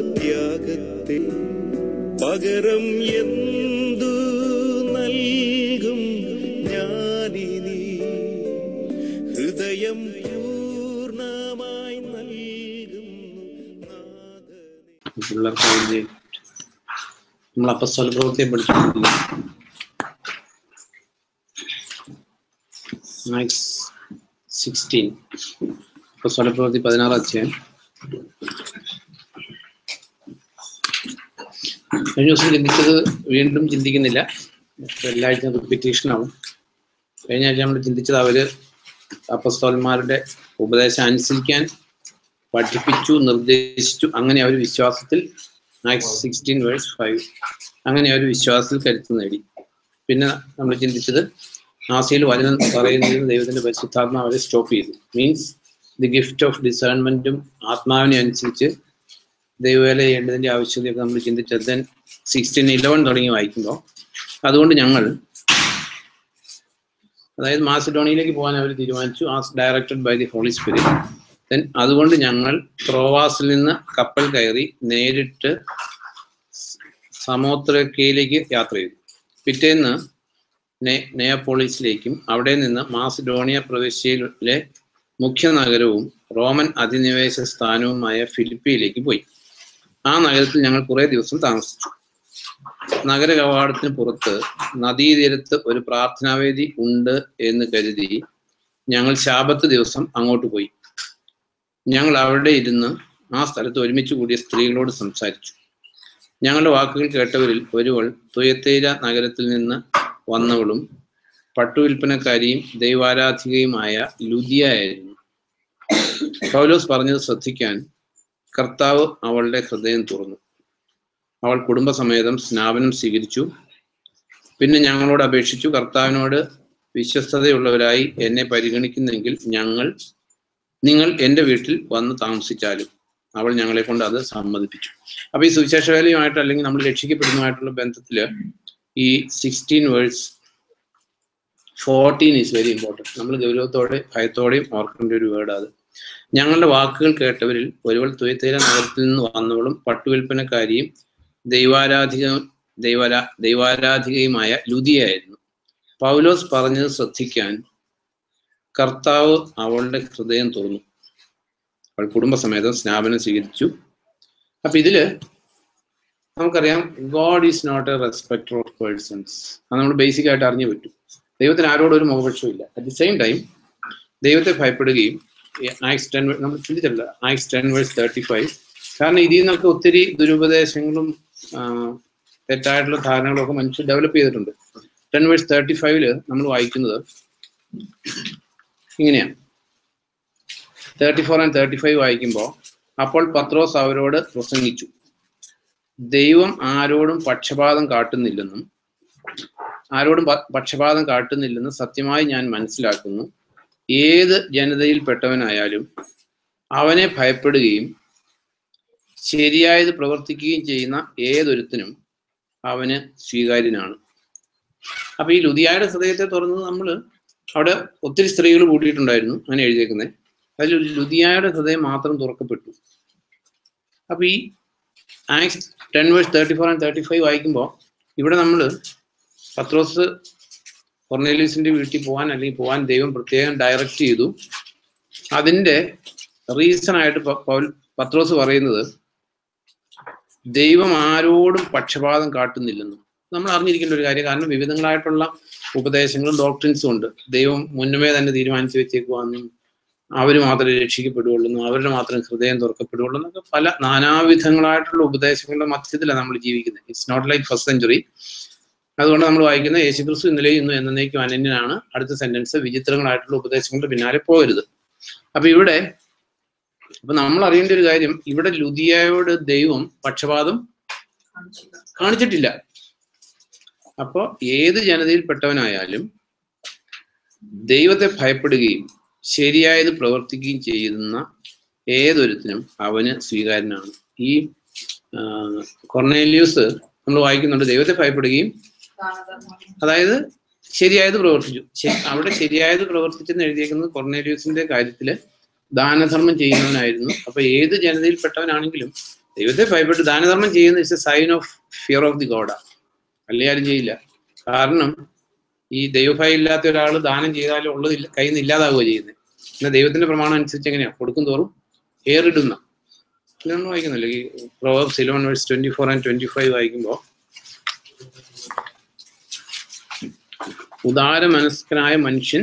ത്യാഗത്തെ പകരം എന്തു നൽകും ഞാനിനി ഹൃദയം പൂർണ്ണമായി നൽകുന്നു നാഥനെ പിള്ളേർക്ക് വേണ്ടി നമ്മൾ അപ്പസ്തല പ്രവൃത്തിയെ പഠിച്ചിട്ടില്ല മാക്സ് സിക്സ്റ്റീൻ അപ്പസ്തല പ്രവൃത്തി പതിനാറ് അധ്യായം കഴിഞ്ഞ ദിവസം ചിന്തിച്ചത് വീണ്ടും ചിന്തിക്കുന്നില്ല എല്ലാ ആഴ്ചയും റിപ്പീറ്റേഷൻ ആവും കഴിഞ്ഞ ആഴ്ച നമ്മൾ ചിന്തിച്ചത് അവര് അപ്പസ്തോലന്മാരുടെ ഉപദേശം അനുസരിക്കാൻ പഠിപ്പിച്ചു നിർദ്ദേശിച്ചു അങ്ങനെ അവർ വിശ്വാസത്തിൽ മാക്സ് സിക്സ്റ്റീൻ വേഴ്സ് ഫൈവ് അങ്ങനെ അവർ വിശ്വാസത്തിൽ കരുത്ത് നേടി പിന്നെ നമ്മൾ ചിന്തിച്ചത് ആസിയിൽ വചനം പറയുന്നതിന് ദൈവത്തിന്റെ പരിശുദ്ധാത്മാവ് അവരെ സ്റ്റോപ്പ് ചെയ്തു മീൻസ് ദി ഗിഫ്റ്റ് ഓഫ് ഡിസേൺമെന്റും ആത്മാവിനെ അനുസരിച്ച് ദൈവവേല ചെയ്യേണ്ടതിന്റെ ആവശ്യകതയൊക്കെ നമ്മൾ ചിന്തിച്ചത് ദെൻ സിക്സ്റ്റീൻ ഇലവൻ തുടങ്ങി വായിക്കുമ്പോൾ അതുകൊണ്ട് ഞങ്ങൾ അതായത് മാസിഡോണിയയിലേക്ക് പോകാൻ അവർ തീരുമാനിച്ചു as directed by the Holy Spirit then അതുകൊണ്ട് ഞങ്ങൾ ത്രോവാസിൽ നിന്ന് കപ്പൽ കയറി നേരിട്ട് സമോത്രക്കയിലേക്ക് യാത്ര ചെയ്തു പിറ്റേന്ന് നെ നെയപ്പോളിസിലേക്കും അവിടെ നിന്ന് മാസിഡോണിയ പ്രവിശ്യയിലെ മുഖ്യ നഗരവും റോമൻ അധിനിവേശ സ്ഥാനവുമായ ഫിലിപ്പിയിലേക്ക് പോയി ആ നഗരത്തിൽ ഞങ്ങൾ കുറേ ദിവസം താമസിച്ചു നഗര കവാടത്തിന് പുറത്ത് നദീതീരത്ത് ഒരു പ്രാർത്ഥനാവേദി ഉണ്ട് എന്ന് കരുതി ഞങ്ങൾ ശാപത്ത് ദിവസം അങ്ങോട്ട് പോയി ഞങ്ങൾ അവിടെ ഇരുന്ന് ആ സ്ഥലത്ത് ഒരുമിച്ച് കൂടിയ സ്ത്രീകളോട് സംസാരിച്ചു ഞങ്ങളുടെ വാക്കുകൾ കേട്ടവരിൽ ഒരുവൾ തുയത്തേര നഗരത്തിൽ നിന്ന് വന്നവളും പട്ടുവിൽപ്പനക്കാരിയും ദൈവാരാധികയുമായ ലുദിയായിരുന്നു പൗലോസ് പറഞ്ഞത് ശ്രദ്ധിക്കാൻ കർത്താവ് അവളുടെ ഹൃദയം തുറന്നു അവൾ കുടുംബസമേതം സ്നാപനം സ്വീകരിച്ചു പിന്നെ ഞങ്ങളോട് അപേക്ഷിച്ചു കർത്താവിനോട് വിശ്വസ്തതയുള്ളവരായി എന്നെ പരിഗണിക്കുന്നെങ്കിൽ ഞങ്ങൾ നിങ്ങൾ എൻ്റെ വീട്ടിൽ വന്ന് താമസിച്ചാലും അവൾ ഞങ്ങളെ കൊണ്ട് അത് സമ്മതിപ്പിച്ചു അപ്പൊ ഈ സുവിശേഷ വേലയുമായിട്ട് അല്ലെങ്കിൽ നമ്മൾ രക്ഷിക്കപ്പെടുന്നതുമായിട്ടുള്ള ബന്ധത്തില് ഈ sixteen verse fourteen is very important നമ്മൾ ഗൗരവത്തോടെ ഭയത്തോടെയും ഓർക്കേണ്ട ഒരു വേർഡ് അത് ഞങ്ങളുടെ വാക്കുകൾ കേട്ടവരിൽ ഒരുവൾ തുയത്തേര നഗരത്തിൽ നിന്ന് വന്നവളും പട്ടുവിൽപ്പനക്കാരിയും ദൈവാരാധിക ദൈവാരാ ദൈവാരാധികയുമായ ലുതിയായിരുന്നു പൗലോസ് പറഞ്ഞത് ശ്രദ്ധിക്കാൻ കർത്താവ് അവളുടെ ഹൃദയം തുറന്നു അവൾ കുടുംബസമേതം സ്നാപനം സ്വീകരിച്ചു അപ്പൊ ഇതില് നമുക്കറിയാം God is not a respecter of persons അത് നമ്മൾ ബേസിക് ആയിട്ട് അറിഞ്ഞു പറ്റും ദൈവത്തിന് ആരോടും ഒരു മുഖപക്ഷവും ഇല്ല അറ്റ് ദി സെയിം ടൈം ദൈവത്തെ ഭയപ്പെടുകയും ആക്സ് ടെൻ നമ്മൾ ചിന്തിച്ചിട്ടില്ല Acts ten verse thirty five കാരണം ഇതിൽ നിന്നൊക്കെ ഒത്തിരി ദുരുപദേശങ്ങളും ആ, തെറ്റായിട്ടുള്ള ധാരണകളും ഒക്കെ മനുഷ്യർ ഡെവലപ്പ് ചെയ്തിട്ടുണ്ട് ടെൻ വേഴ്സ് തേർട്ടി ഫൈവില് നമ്മൾ വായിക്കുന്നത് ഇങ്ങനെയാണ് thirty four and thirty five വായിക്കുമ്പോൾ അപ്പോൾ പത്രോസ് അവരോട് പ്രസംഗിച്ചു ദൈവം ആരോടും പക്ഷപാതം കാട്ടുന്നില്ലെന്നും ആരോടും പ- പക്ഷപാതം കാട്ടുന്നില്ലെന്ന് സത്യമായി ഞാൻ മനസ്സിലാക്കുന്നു ഏത് ജനതയിൽപ്പെട്ടവനായാലും അവനെ ഭയപ്പെടുകയും ശരിയായത് പ്രവർത്തിക്കുകയും ചെയ്യുന്ന ഏതൊരുത്തിനും അവന് സ്വീകാര്യനാണ് അപ്പൊ ഈ ലുതിയായുടെ ഹൃദയത്തെ തുറന്നത് നമ്മൾ അവിടെ ഒത്തിരി സ്ത്രീകൾ കൂട്ടിയിട്ടുണ്ടായിരുന്നു അങ്ങനെ എഴുതിയേക്കുന്നത് അതിൽ ലുതിയായുടെ ഹൃദയം മാത്രം തുറക്കപ്പെട്ടു അപ്പൊ ഈ Acts ten verse thirty four and thirty five വായിക്കുമ്പോൾ ഇവിടെ നമ്മൾ പത്രോസ് കൊർണേലിയസിന്റെ വീട്ടിൽ പോകാൻ അല്ലെങ്കിൽ പോകാൻ ദൈവം പ്രത്യേകം ഡയറക്റ്റ് ചെയ്തു അതിന്റെ റീസൺ ആയിട്ട് പ- പൗൽ പത്രോസ് പറയുന്നത് ദൈവം ആരോടും പക്ഷപാതം കാട്ടുന്നില്ലെന്നും നമ്മൾ അറിഞ്ഞിരിക്കേണ്ട ഒരു കാര്യം കാരണം വിവിധങ്ങളായിട്ടുള്ള ഉപദേശങ്ങളും ഡോക്ടറിൻസും ഉണ്ട് ദൈവം മുന്നമേ തന്നെ തീരുമാനിച്ചു വെച്ചേക്കുവാന്നും അവർ മാത്രമേ രക്ഷിക്കപ്പെടുകയുള്ളൂ അവരുടെ മാത്രം ഹൃദയം തുറക്കപ്പെടുകയുള്ളൂ എന്നൊക്കെ പല നാനാവിധങ്ങളായിട്ടുള്ള ഉപദേശങ്ങളുടെ മധ്യത്തിലാണ് നമ്മൾ ജീവിക്കുന്നത് it's not like first century അതുകൊണ്ട് നമ്മൾ വായിക്കുന്ന യേശുക്രിസ്തു ഇന്നലെയും ഇന്നും എന്നേക്കും അനന്യനാണ് അടുത്ത സെന്റൻസ് വിചിത്രങ്ങളായിട്ടുള്ള ഉപദേശങ്ങളുടെ പിന്നാലെ പോകരുത് അപ്പൊ ഇവിടെ അപ്പൊ നമ്മൾ അറിയേണ്ട ഒരു കാര്യം ഇവിടെ ലുദിയയോട് ദൈവം പക്ഷപാതം കാണിച്ചിട്ടില്ല അപ്പോ ഏത് ജനതയിൽപ്പെട്ടവനായാലും ദൈവത്തെ ഭയപ്പെടുകയും ശരിയായത് പ്രവർത്തിക്കുകയും ചെയ്യുന്ന ഏതൊരുത്തിനും അവന് സ്വീകാര്യനാണ് ഈ ആ, കൊർണേലിയൂസ് നമ്മൾ വായിക്കുന്നുണ്ട് ദൈവത്തെ ഭയപ്പെടുകയും അതായത് ശരിയായത് പ്രവർത്തിച്ചു ശ- അവിടെ ശരിയായത് പ്രവർത്തിച്ചെന്ന് എഴുതിയേക്കുന്നത് കൊർണേലിയൂസിന്റെ കാര്യത്തില് ദാനധർമ്മം ചെയ്യുന്നവനായിരുന്നു അപ്പൊ ഏത് ജനതയിൽപ്പെട്ടവനാണെങ്കിലും ദൈവത്തെ ഭയപ്പെട്ട് ദാനധർമ്മം ചെയ്യുന്ന is a sign of fear of the ഗോഡാ അല്ലേ ആരും ചെയ്യില്ല കാരണം ഈ ദൈവഭയം ഇല്ലാത്ത ഒരാൾ ദാനം ചെയ്താലും ഉള്ളത് ഇല്ല- കയ്യിൽ നിന്ന് ഇല്ലാതാവുക ചെയ്യുന്നത് പിന്നെ ദൈവത്തിന്റെ പ്രമാണം അനുസരിച്ച് എങ്ങനെയാ കൊടുക്കും തോറും ഏറിടുന്ന ഇതൊന്നും വായിക്കുന്നില്ല ഈ Proverbs eleven verse twenty four and twenty five വായിക്കുമ്പോൾ ഉദാര മനസ്കനായ മനുഷ്യൻ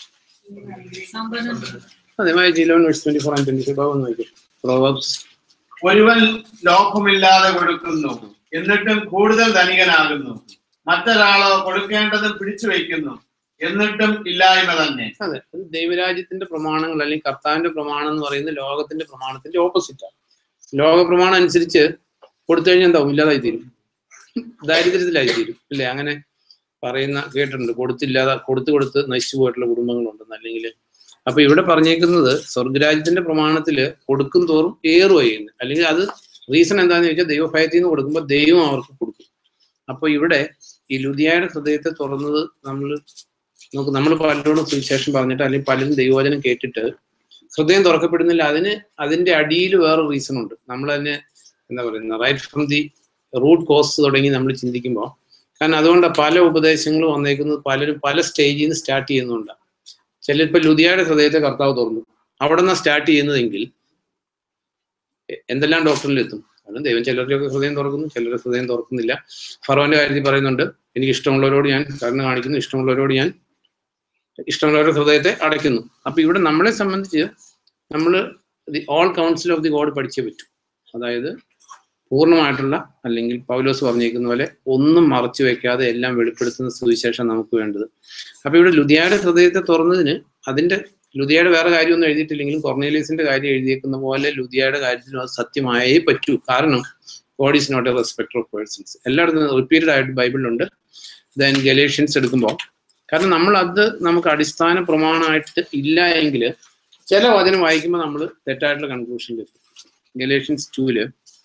അതെ വായിച്ചു eleven verse twenty four and twenty five ഭാഗം വായിക്കും പ്രൊവേബ്സ് ഒരുവൻ ലോഭമില്ലാതെ കൊടുക്കുന്നു എന്നിട്ടും കൂടുതൽ ധനികനാകുന്നു മറ്റൊരാളോ കൊടുക്കേണ്ടതും പിടിച്ചു വയ്ക്കുന്നു എന്നിട്ടും ഇല്ലായ്മ തന്നെ അതെ അത് ദൈവരാജ്യത്തിന്റെ പ്രമാണങ്ങൾ അല്ലെങ്കിൽ കർത്താവിന്റെ പ്രമാണം എന്ന് പറയുന്നത് ലോകത്തിന്റെ പ്രമാണത്തിന്റെ ഓപ്പോസിറ്റാണ് ലോക പ്രമാണം അനുസരിച്ച് കൊടുത്തു കഴിഞ്ഞാൽ എന്താവും ഇല്ലാതായി തീരും ദാരിദ്ര്യത്തിലായി തീരും അല്ലേ അങ്ങനെ പറയുന്ന കേട്ടിട്ടുണ്ട് കൊടുത്തില്ലാതെ കൊടുത്തു കൊടുത്ത് നശിച്ചു പോയിട്ടുള്ള കുടുംബങ്ങളുണ്ടെന്ന് അല്ലെങ്കിൽ അപ്പൊ ഇവിടെ പറഞ്ഞേക്കുന്നത് സ്വർഗരാജ്യത്തിന്റെ പ്രമാണത്തില് കൊടുക്കും തോറും ഏറുക ചെയ്യുന്നത് അല്ലെങ്കിൽ അത് റീസൺ എന്താണെന്ന് ചോദിച്ചാൽ ദൈവഭയത്തിൽ നിന്ന് കൊടുക്കുമ്പോൾ ദൈവം അവർക്ക് കൊടുക്കും അപ്പൊ ഇവിടെ ഈ ലുതിയായുടെ ഹൃദയത്തെ തുറന്നത് നമ്മൾ നമുക്ക് നമ്മൾ പലരോടും സുവിശേഷം പറഞ്ഞിട്ട് അല്ലെങ്കിൽ പലരും ദൈവവചനം കേട്ടിട്ട് ഹൃദയം തുറക്കപ്പെടുന്നില്ല അതിന് അതിന്റെ അടിയിൽ വേറെ റീസൺ ഉണ്ട് നമ്മൾ തന്നെ എന്താ പറയുന്നത് right from the root cause തുടങ്ങി നമ്മൾ ചിന്തിക്കുമ്പോൾ കാരണം അതുകൊണ്ട് പല ഉപദേശങ്ങളും വന്നേക്കുന്നത് പലരും പല സ്റ്റേജിൽ നിന്ന് സ്റ്റാർട്ട് ചെയ്യുന്നുണ്ട് ചിലപ്പോൾ ലുതിയായുടെ ഹൃദയത്തെ കർത്താവ് തുറന്നു അവിടെ നിന്ന് സ്റ്റാർട്ട് ചെയ്യുന്നതെങ്കിൽ എ- എന്തെല്ലാം ഡോക്ടറിലെത്തും അതും ദൈവം ചിലരുടെയൊക്കെ ഹൃദയം തുറക്കുന്നു ചിലരുടെ ഹൃദയം തുറക്കുന്നില്ല ഫറോന്റെ കാര്യത്തിൽ പറയുന്നുണ്ട് എനിക്ക് ഇഷ്ടമുള്ളവരോട് ഞാൻ കരുണ കാണിക്കുന്നു ഇഷ്ടമുള്ളവരോട് ഞാൻ ഇഷ്ടമുള്ളവരുടെ ഹൃദയത്തെ അടയ്ക്കുന്നു അപ്പൊ ഇവിടെ നമ്മളെ സംബന്ധിച്ച് നമ്മൾ the all council of the God പഠിച്ചേ പറ്റൂ അതായത് പൂർണ്ണമായിട്ടുള്ള അല്ലെങ്കിൽ പൗലോസ് പറഞ്ഞേക്കുന്ന പോലെ ഒന്നും മറച്ചു വെക്കാതെ എല്ലാം വെളിപ്പെടുത്തുന്ന സുവിശേഷം നമുക്ക് വേണ്ടത് അപ്പൊ ഇവിടെ ലുധിയായുടെ ഹൃദയത്തെ തുറന്നതിന് അതിന്റെ ലുധിയായുടെ വേറെ കാര്യമൊന്നും എഴുതിയിട്ടില്ലെങ്കിലും കൊർണേലിയസിന്റെ കാര്യം എഴുതിയേക്കുന്ന പോലെ ലുധിയായുടെ കാര്യത്തിലും അത് സത്യമായേ പറ്റൂ കാരണം God is not a respecter of persons എല്ലായിടത്തും റിപ്പീറ്റഡ് ആയിട്ട് ബൈബിളിലുണ്ട് ദെൻ ഗലേഷ്യൻസ് എടുക്കുമ്പോൾ കാരണം നമ്മൾ അത് നമുക്ക് അടിസ്ഥാന പ്രമാണമായിട്ട് ഇല്ല എങ്കിൽ ചില വചനം വായിക്കുമ്പോൾ നമ്മൾ തെറ്റായിട്ടുള്ള കൺക്ലൂഷനിലെത്തും ഗലേഷ്യൻസ് ടൂല്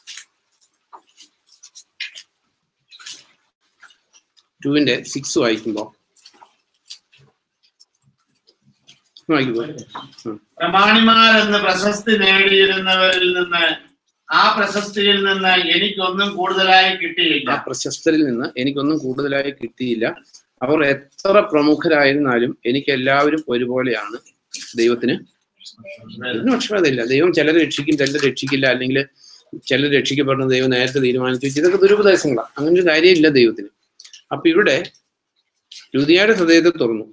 ടൂവിന്റെ സിക്സ് വായിക്കുമ്പോൾ വായിക്കുമ്പോൾ ഉം. പ്രമാണിമാരെന്ന് പ്രശസ്തി നേടിയിരുന്നവരിൽ നിന്ന് ആ പ്രശസ്തിയിൽ നിന്ന് എനിക്കൊന്നും കൂടുതലായി കിട്ടിയില്ല ആ പ്രശസ്തരിൽ നിന്ന് എനിക്കൊന്നും കൂടുതലായി കിട്ടിയില്ല അവർ എത്ര പ്രമുഖരായിരുന്നാലും എനിക്ക് എല്ലാവരും ഒരുപോലെയാണ് ദൈവത്തിന് ഇതിന് പക്ഷപാതമില്ല ദൈവം ചിലരെ രക്ഷിക്കും ചിലരെ രക്ഷിക്കില്ല അല്ലെങ്കിൽ ചിലർ രക്ഷിക്കപ്പെടുന്ന ദൈവം നേരത്തെ തീരുമാനിച്ചു വെച്ച് ഇതൊക്കെ ദുരുപദേശങ്ങളാണ് അങ്ങനെ ഒരു കാര്യമില്ല ദൈവത്തിന് അപ്പൊ ഇവിടെ ലുതിയായുടെ ഹൃദയത്തെ തുറന്നു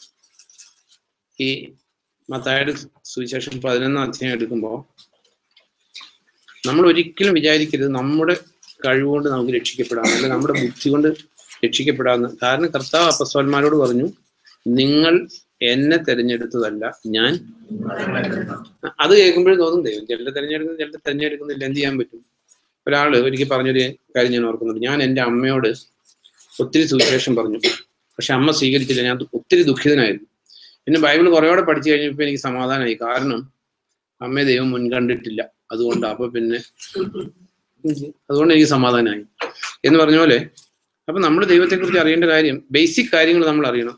ഈ മത്തായുടെ സുവിശേഷം പതിനൊന്നാം അധ്യായം എടുക്കുമ്പോൾ നമ്മൾ ഒരിക്കലും വിചാരിക്കരുത് നമ്മുടെ കഴിവുകൊണ്ട് നമുക്ക് രക്ഷിക്കപ്പെടാം അല്ലെങ്കിൽ നമ്മുടെ ബുദ്ധി കൊണ്ട് രക്ഷിക്കപ്പെടാമെന്ന് കാരണം കർത്താവ് അപ്പസ്വന്മാരോട് പറഞ്ഞു നിങ്ങൾ എന്നെ തെരഞ്ഞെടുത്തതല്ല ഞാൻ അത് കേൾക്കുമ്പോഴും തോന്നും ദൈവം ചിലരെ തെരഞ്ഞെടുക്കുന്നു ചിലരെ തെരഞ്ഞെടുക്കുന്നില്ല എന്ത് ചെയ്യാൻ പറ്റും ഒരാള് ഒരിക്കൽ പറഞ്ഞൊരു കാര്യം ഞാൻ ഓർക്കുന്നുണ്ട് ഞാൻ എൻ്റെ അമ്മയോട് ഒത്തിരി സുവിശേഷം പറഞ്ഞു പക്ഷെ അമ്മ സ്വീകരിച്ചില്ല ഞാൻ ഒത്തിരി ദുഃഖിതനായിരുന്നു പിന്നെ ബൈബിൾ കുറേയോടെ പഠിച്ചു കഴിഞ്ഞപ്പോൾ എനിക്ക് സമാധാനമായി കാരണം അമ്മയെ ദൈവം മുൻകണ്ടിട്ടില്ല അതുകൊണ്ട് അപ്പൊ പിന്നെ അതുകൊണ്ട് എനിക്ക് സമാധാനമായി എന്ന് പറഞ്ഞ പോലെ അപ്പൊ നമ്മൾ ദൈവത്തെക്കുറിച്ച് അറിയേണ്ട കാര്യം ബേസിക് കാര്യങ്ങൾ നമ്മൾ അറിയണം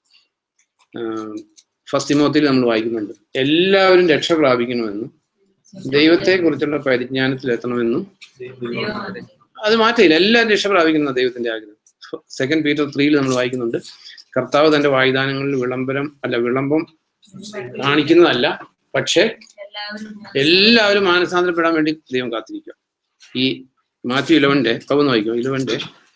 ഫസ്റ്റ് തിമോത്തിൽ നമ്മൾ വായിക്കുന്നുണ്ട് എല്ലാവരും രക്ഷ പ്രാപിക്കണമെന്നും ദൈവത്തെ കുറിച്ചുള്ള പരിജ്ഞാനത്തിൽ എത്തണമെന്നും അത് മാറ്റില്ല എല്ലാവരും രക്ഷ പ്രാപിക്കുന്ന ദൈവത്തിന്റെ ആഗ്രഹം സെക്കൻഡ് പീറ്റർ ത്രീയിൽ നമ്മൾ വായിക്കുന്നുണ്ട് കർത്താവ് തന്റെ വാഗ്ദാനങ്ങളിൽ വിളംബരം അല്ല വിളംബം കാണിക്കുന്നതല്ല പക്ഷെ എല്ലാവരും മാനസാന്തരപ്പെടാൻ വേണ്ടി ദൈവം കാത്തിരിക്കുക ഈ മാത്യു ഇലവന്റെ കവന്ന് വായിക്കും ഇലവന്റെ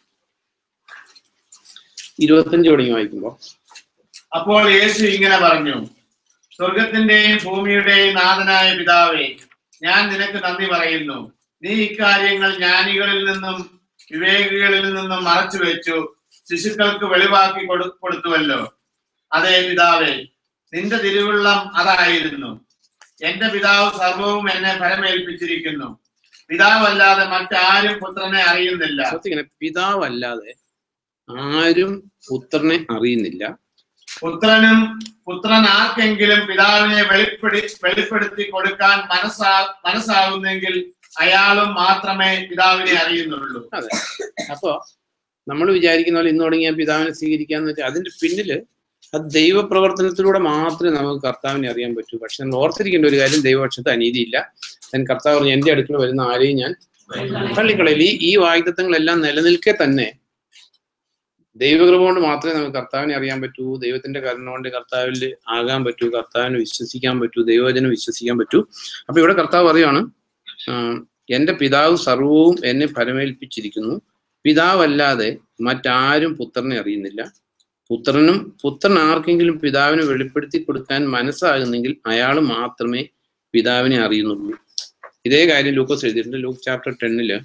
ഇരുപത്തഞ്ച് തുടങ്ങി വായിക്കുമ്പോ അപ്പോൾ യേശു ഇങ്ങനെ പറഞ്ഞു സ്വർഗത്തിന്റെയും ഭൂമിയുടെയും നാഥനായ പിതാവേ ഞാൻ നിനക്ക് നന്ദി പറയുന്നു നീ ഇക്കാര്യങ്ങൾ ജ്ഞാനികളിൽ നിന്നും വിവേകികളിൽ നിന്നും മറച്ചു വെച്ചു ശിശുക്കൾക്ക് വെളിവാക്കി കൊടു കൊടുത്തുവല്ലോ അതെ പിതാവേ നിന്റെ തിരുവുള്ളം അതായിരുന്നു എന്റെ പിതാവ് സർവവും എന്നെ ഫലമേൽപ്പിച്ചിരിക്കുന്നു പിതാവല്ലാതെ മറ്റാരും പുത്രനെ അറിയുന്നില്ല ശ്രദ്ധിക്കണേ പിതാവല്ലാതെ ആരും പുത്രനെ അറിയുന്നില്ല പുത്രനും പുത്രൻ ആർക്കെങ്കിലും പിതാവിനെ വെളിപ്പെടുത്തി വെളിപ്പെടുത്തി കൊടുക്കാൻ മനസ്സാ മനസ്സാകുന്നെങ്കിൽ അയാളും മാത്രമേ പിതാവിനെ അറിയുന്നുള്ളൂ അതെ അപ്പോ നമ്മൾ വിചാരിക്കുന്ന പോലെ ഇന്ന് തുടങ്ങിയ പിതാവിനെ സ്വീകരിക്കാന്ന് വെച്ചാൽ അതിന്റെ പിന്നില് അത് ദൈവപ്രവർത്തനത്തിലൂടെ മാത്രമേ നമുക്ക് കർത്താവിനെ അറിയാൻ പറ്റൂ പക്ഷെ നമ്മൾ ഓർത്തിരിക്കേണ്ട ഒരു കാര്യം ദൈവപക്ഷത്ത് അനീതിയില്ല ഞാൻ കർത്താവ് പറഞ്ഞു എന്റെ അടുക്കൽ വരുന്ന ആരെയും ഞാൻ തള്ളിക്കളയിൽ ഈ ഈ വാഗ്ദത്തങ്ങളെല്ലാം നിലനിൽക്കെ തന്നെ ദൈവകൃപ കൊണ്ട് മാത്രമേ നമുക്ക് കർത്താവിനെ അറിയാൻ പറ്റൂ ദൈവത്തിന്റെ കരുണ കൊണ്ട് കർത്താവിൽ ആകാൻ പറ്റൂ കർത്താവിനെ വിശ്വസിക്കാൻ പറ്റൂ ദൈവവചനം വിശ്വസിക്കാൻ പറ്റൂ അപ്പൊ ഇവിടെ കർത്താവ് പറയാണ് ആഹ് എന്റെ പിതാവ് സർവവും എന്നെ ഫലമേൽപ്പിച്ചിരിക്കുന്നു പിതാവല്ലാതെ മറ്റാരും പുത്രനെ അറിയുന്നില്ല പുത്രനും പുത്രൻ ആർക്കെങ്കിലും പിതാവിനെ വെളിപ്പെടുത്തി കൊടുക്കാൻ മനസ്സാകുന്നെങ്കിൽ അയാൾ മാത്രമേ പിതാവിനെ അറിയുന്നുള്ളൂ ഇതേ കാര്യം ലൂക്കോസ് എഴുതിയിട്ടുണ്ട് ലൂക്ക് ചാപ്റ്റർ ടെന്നില്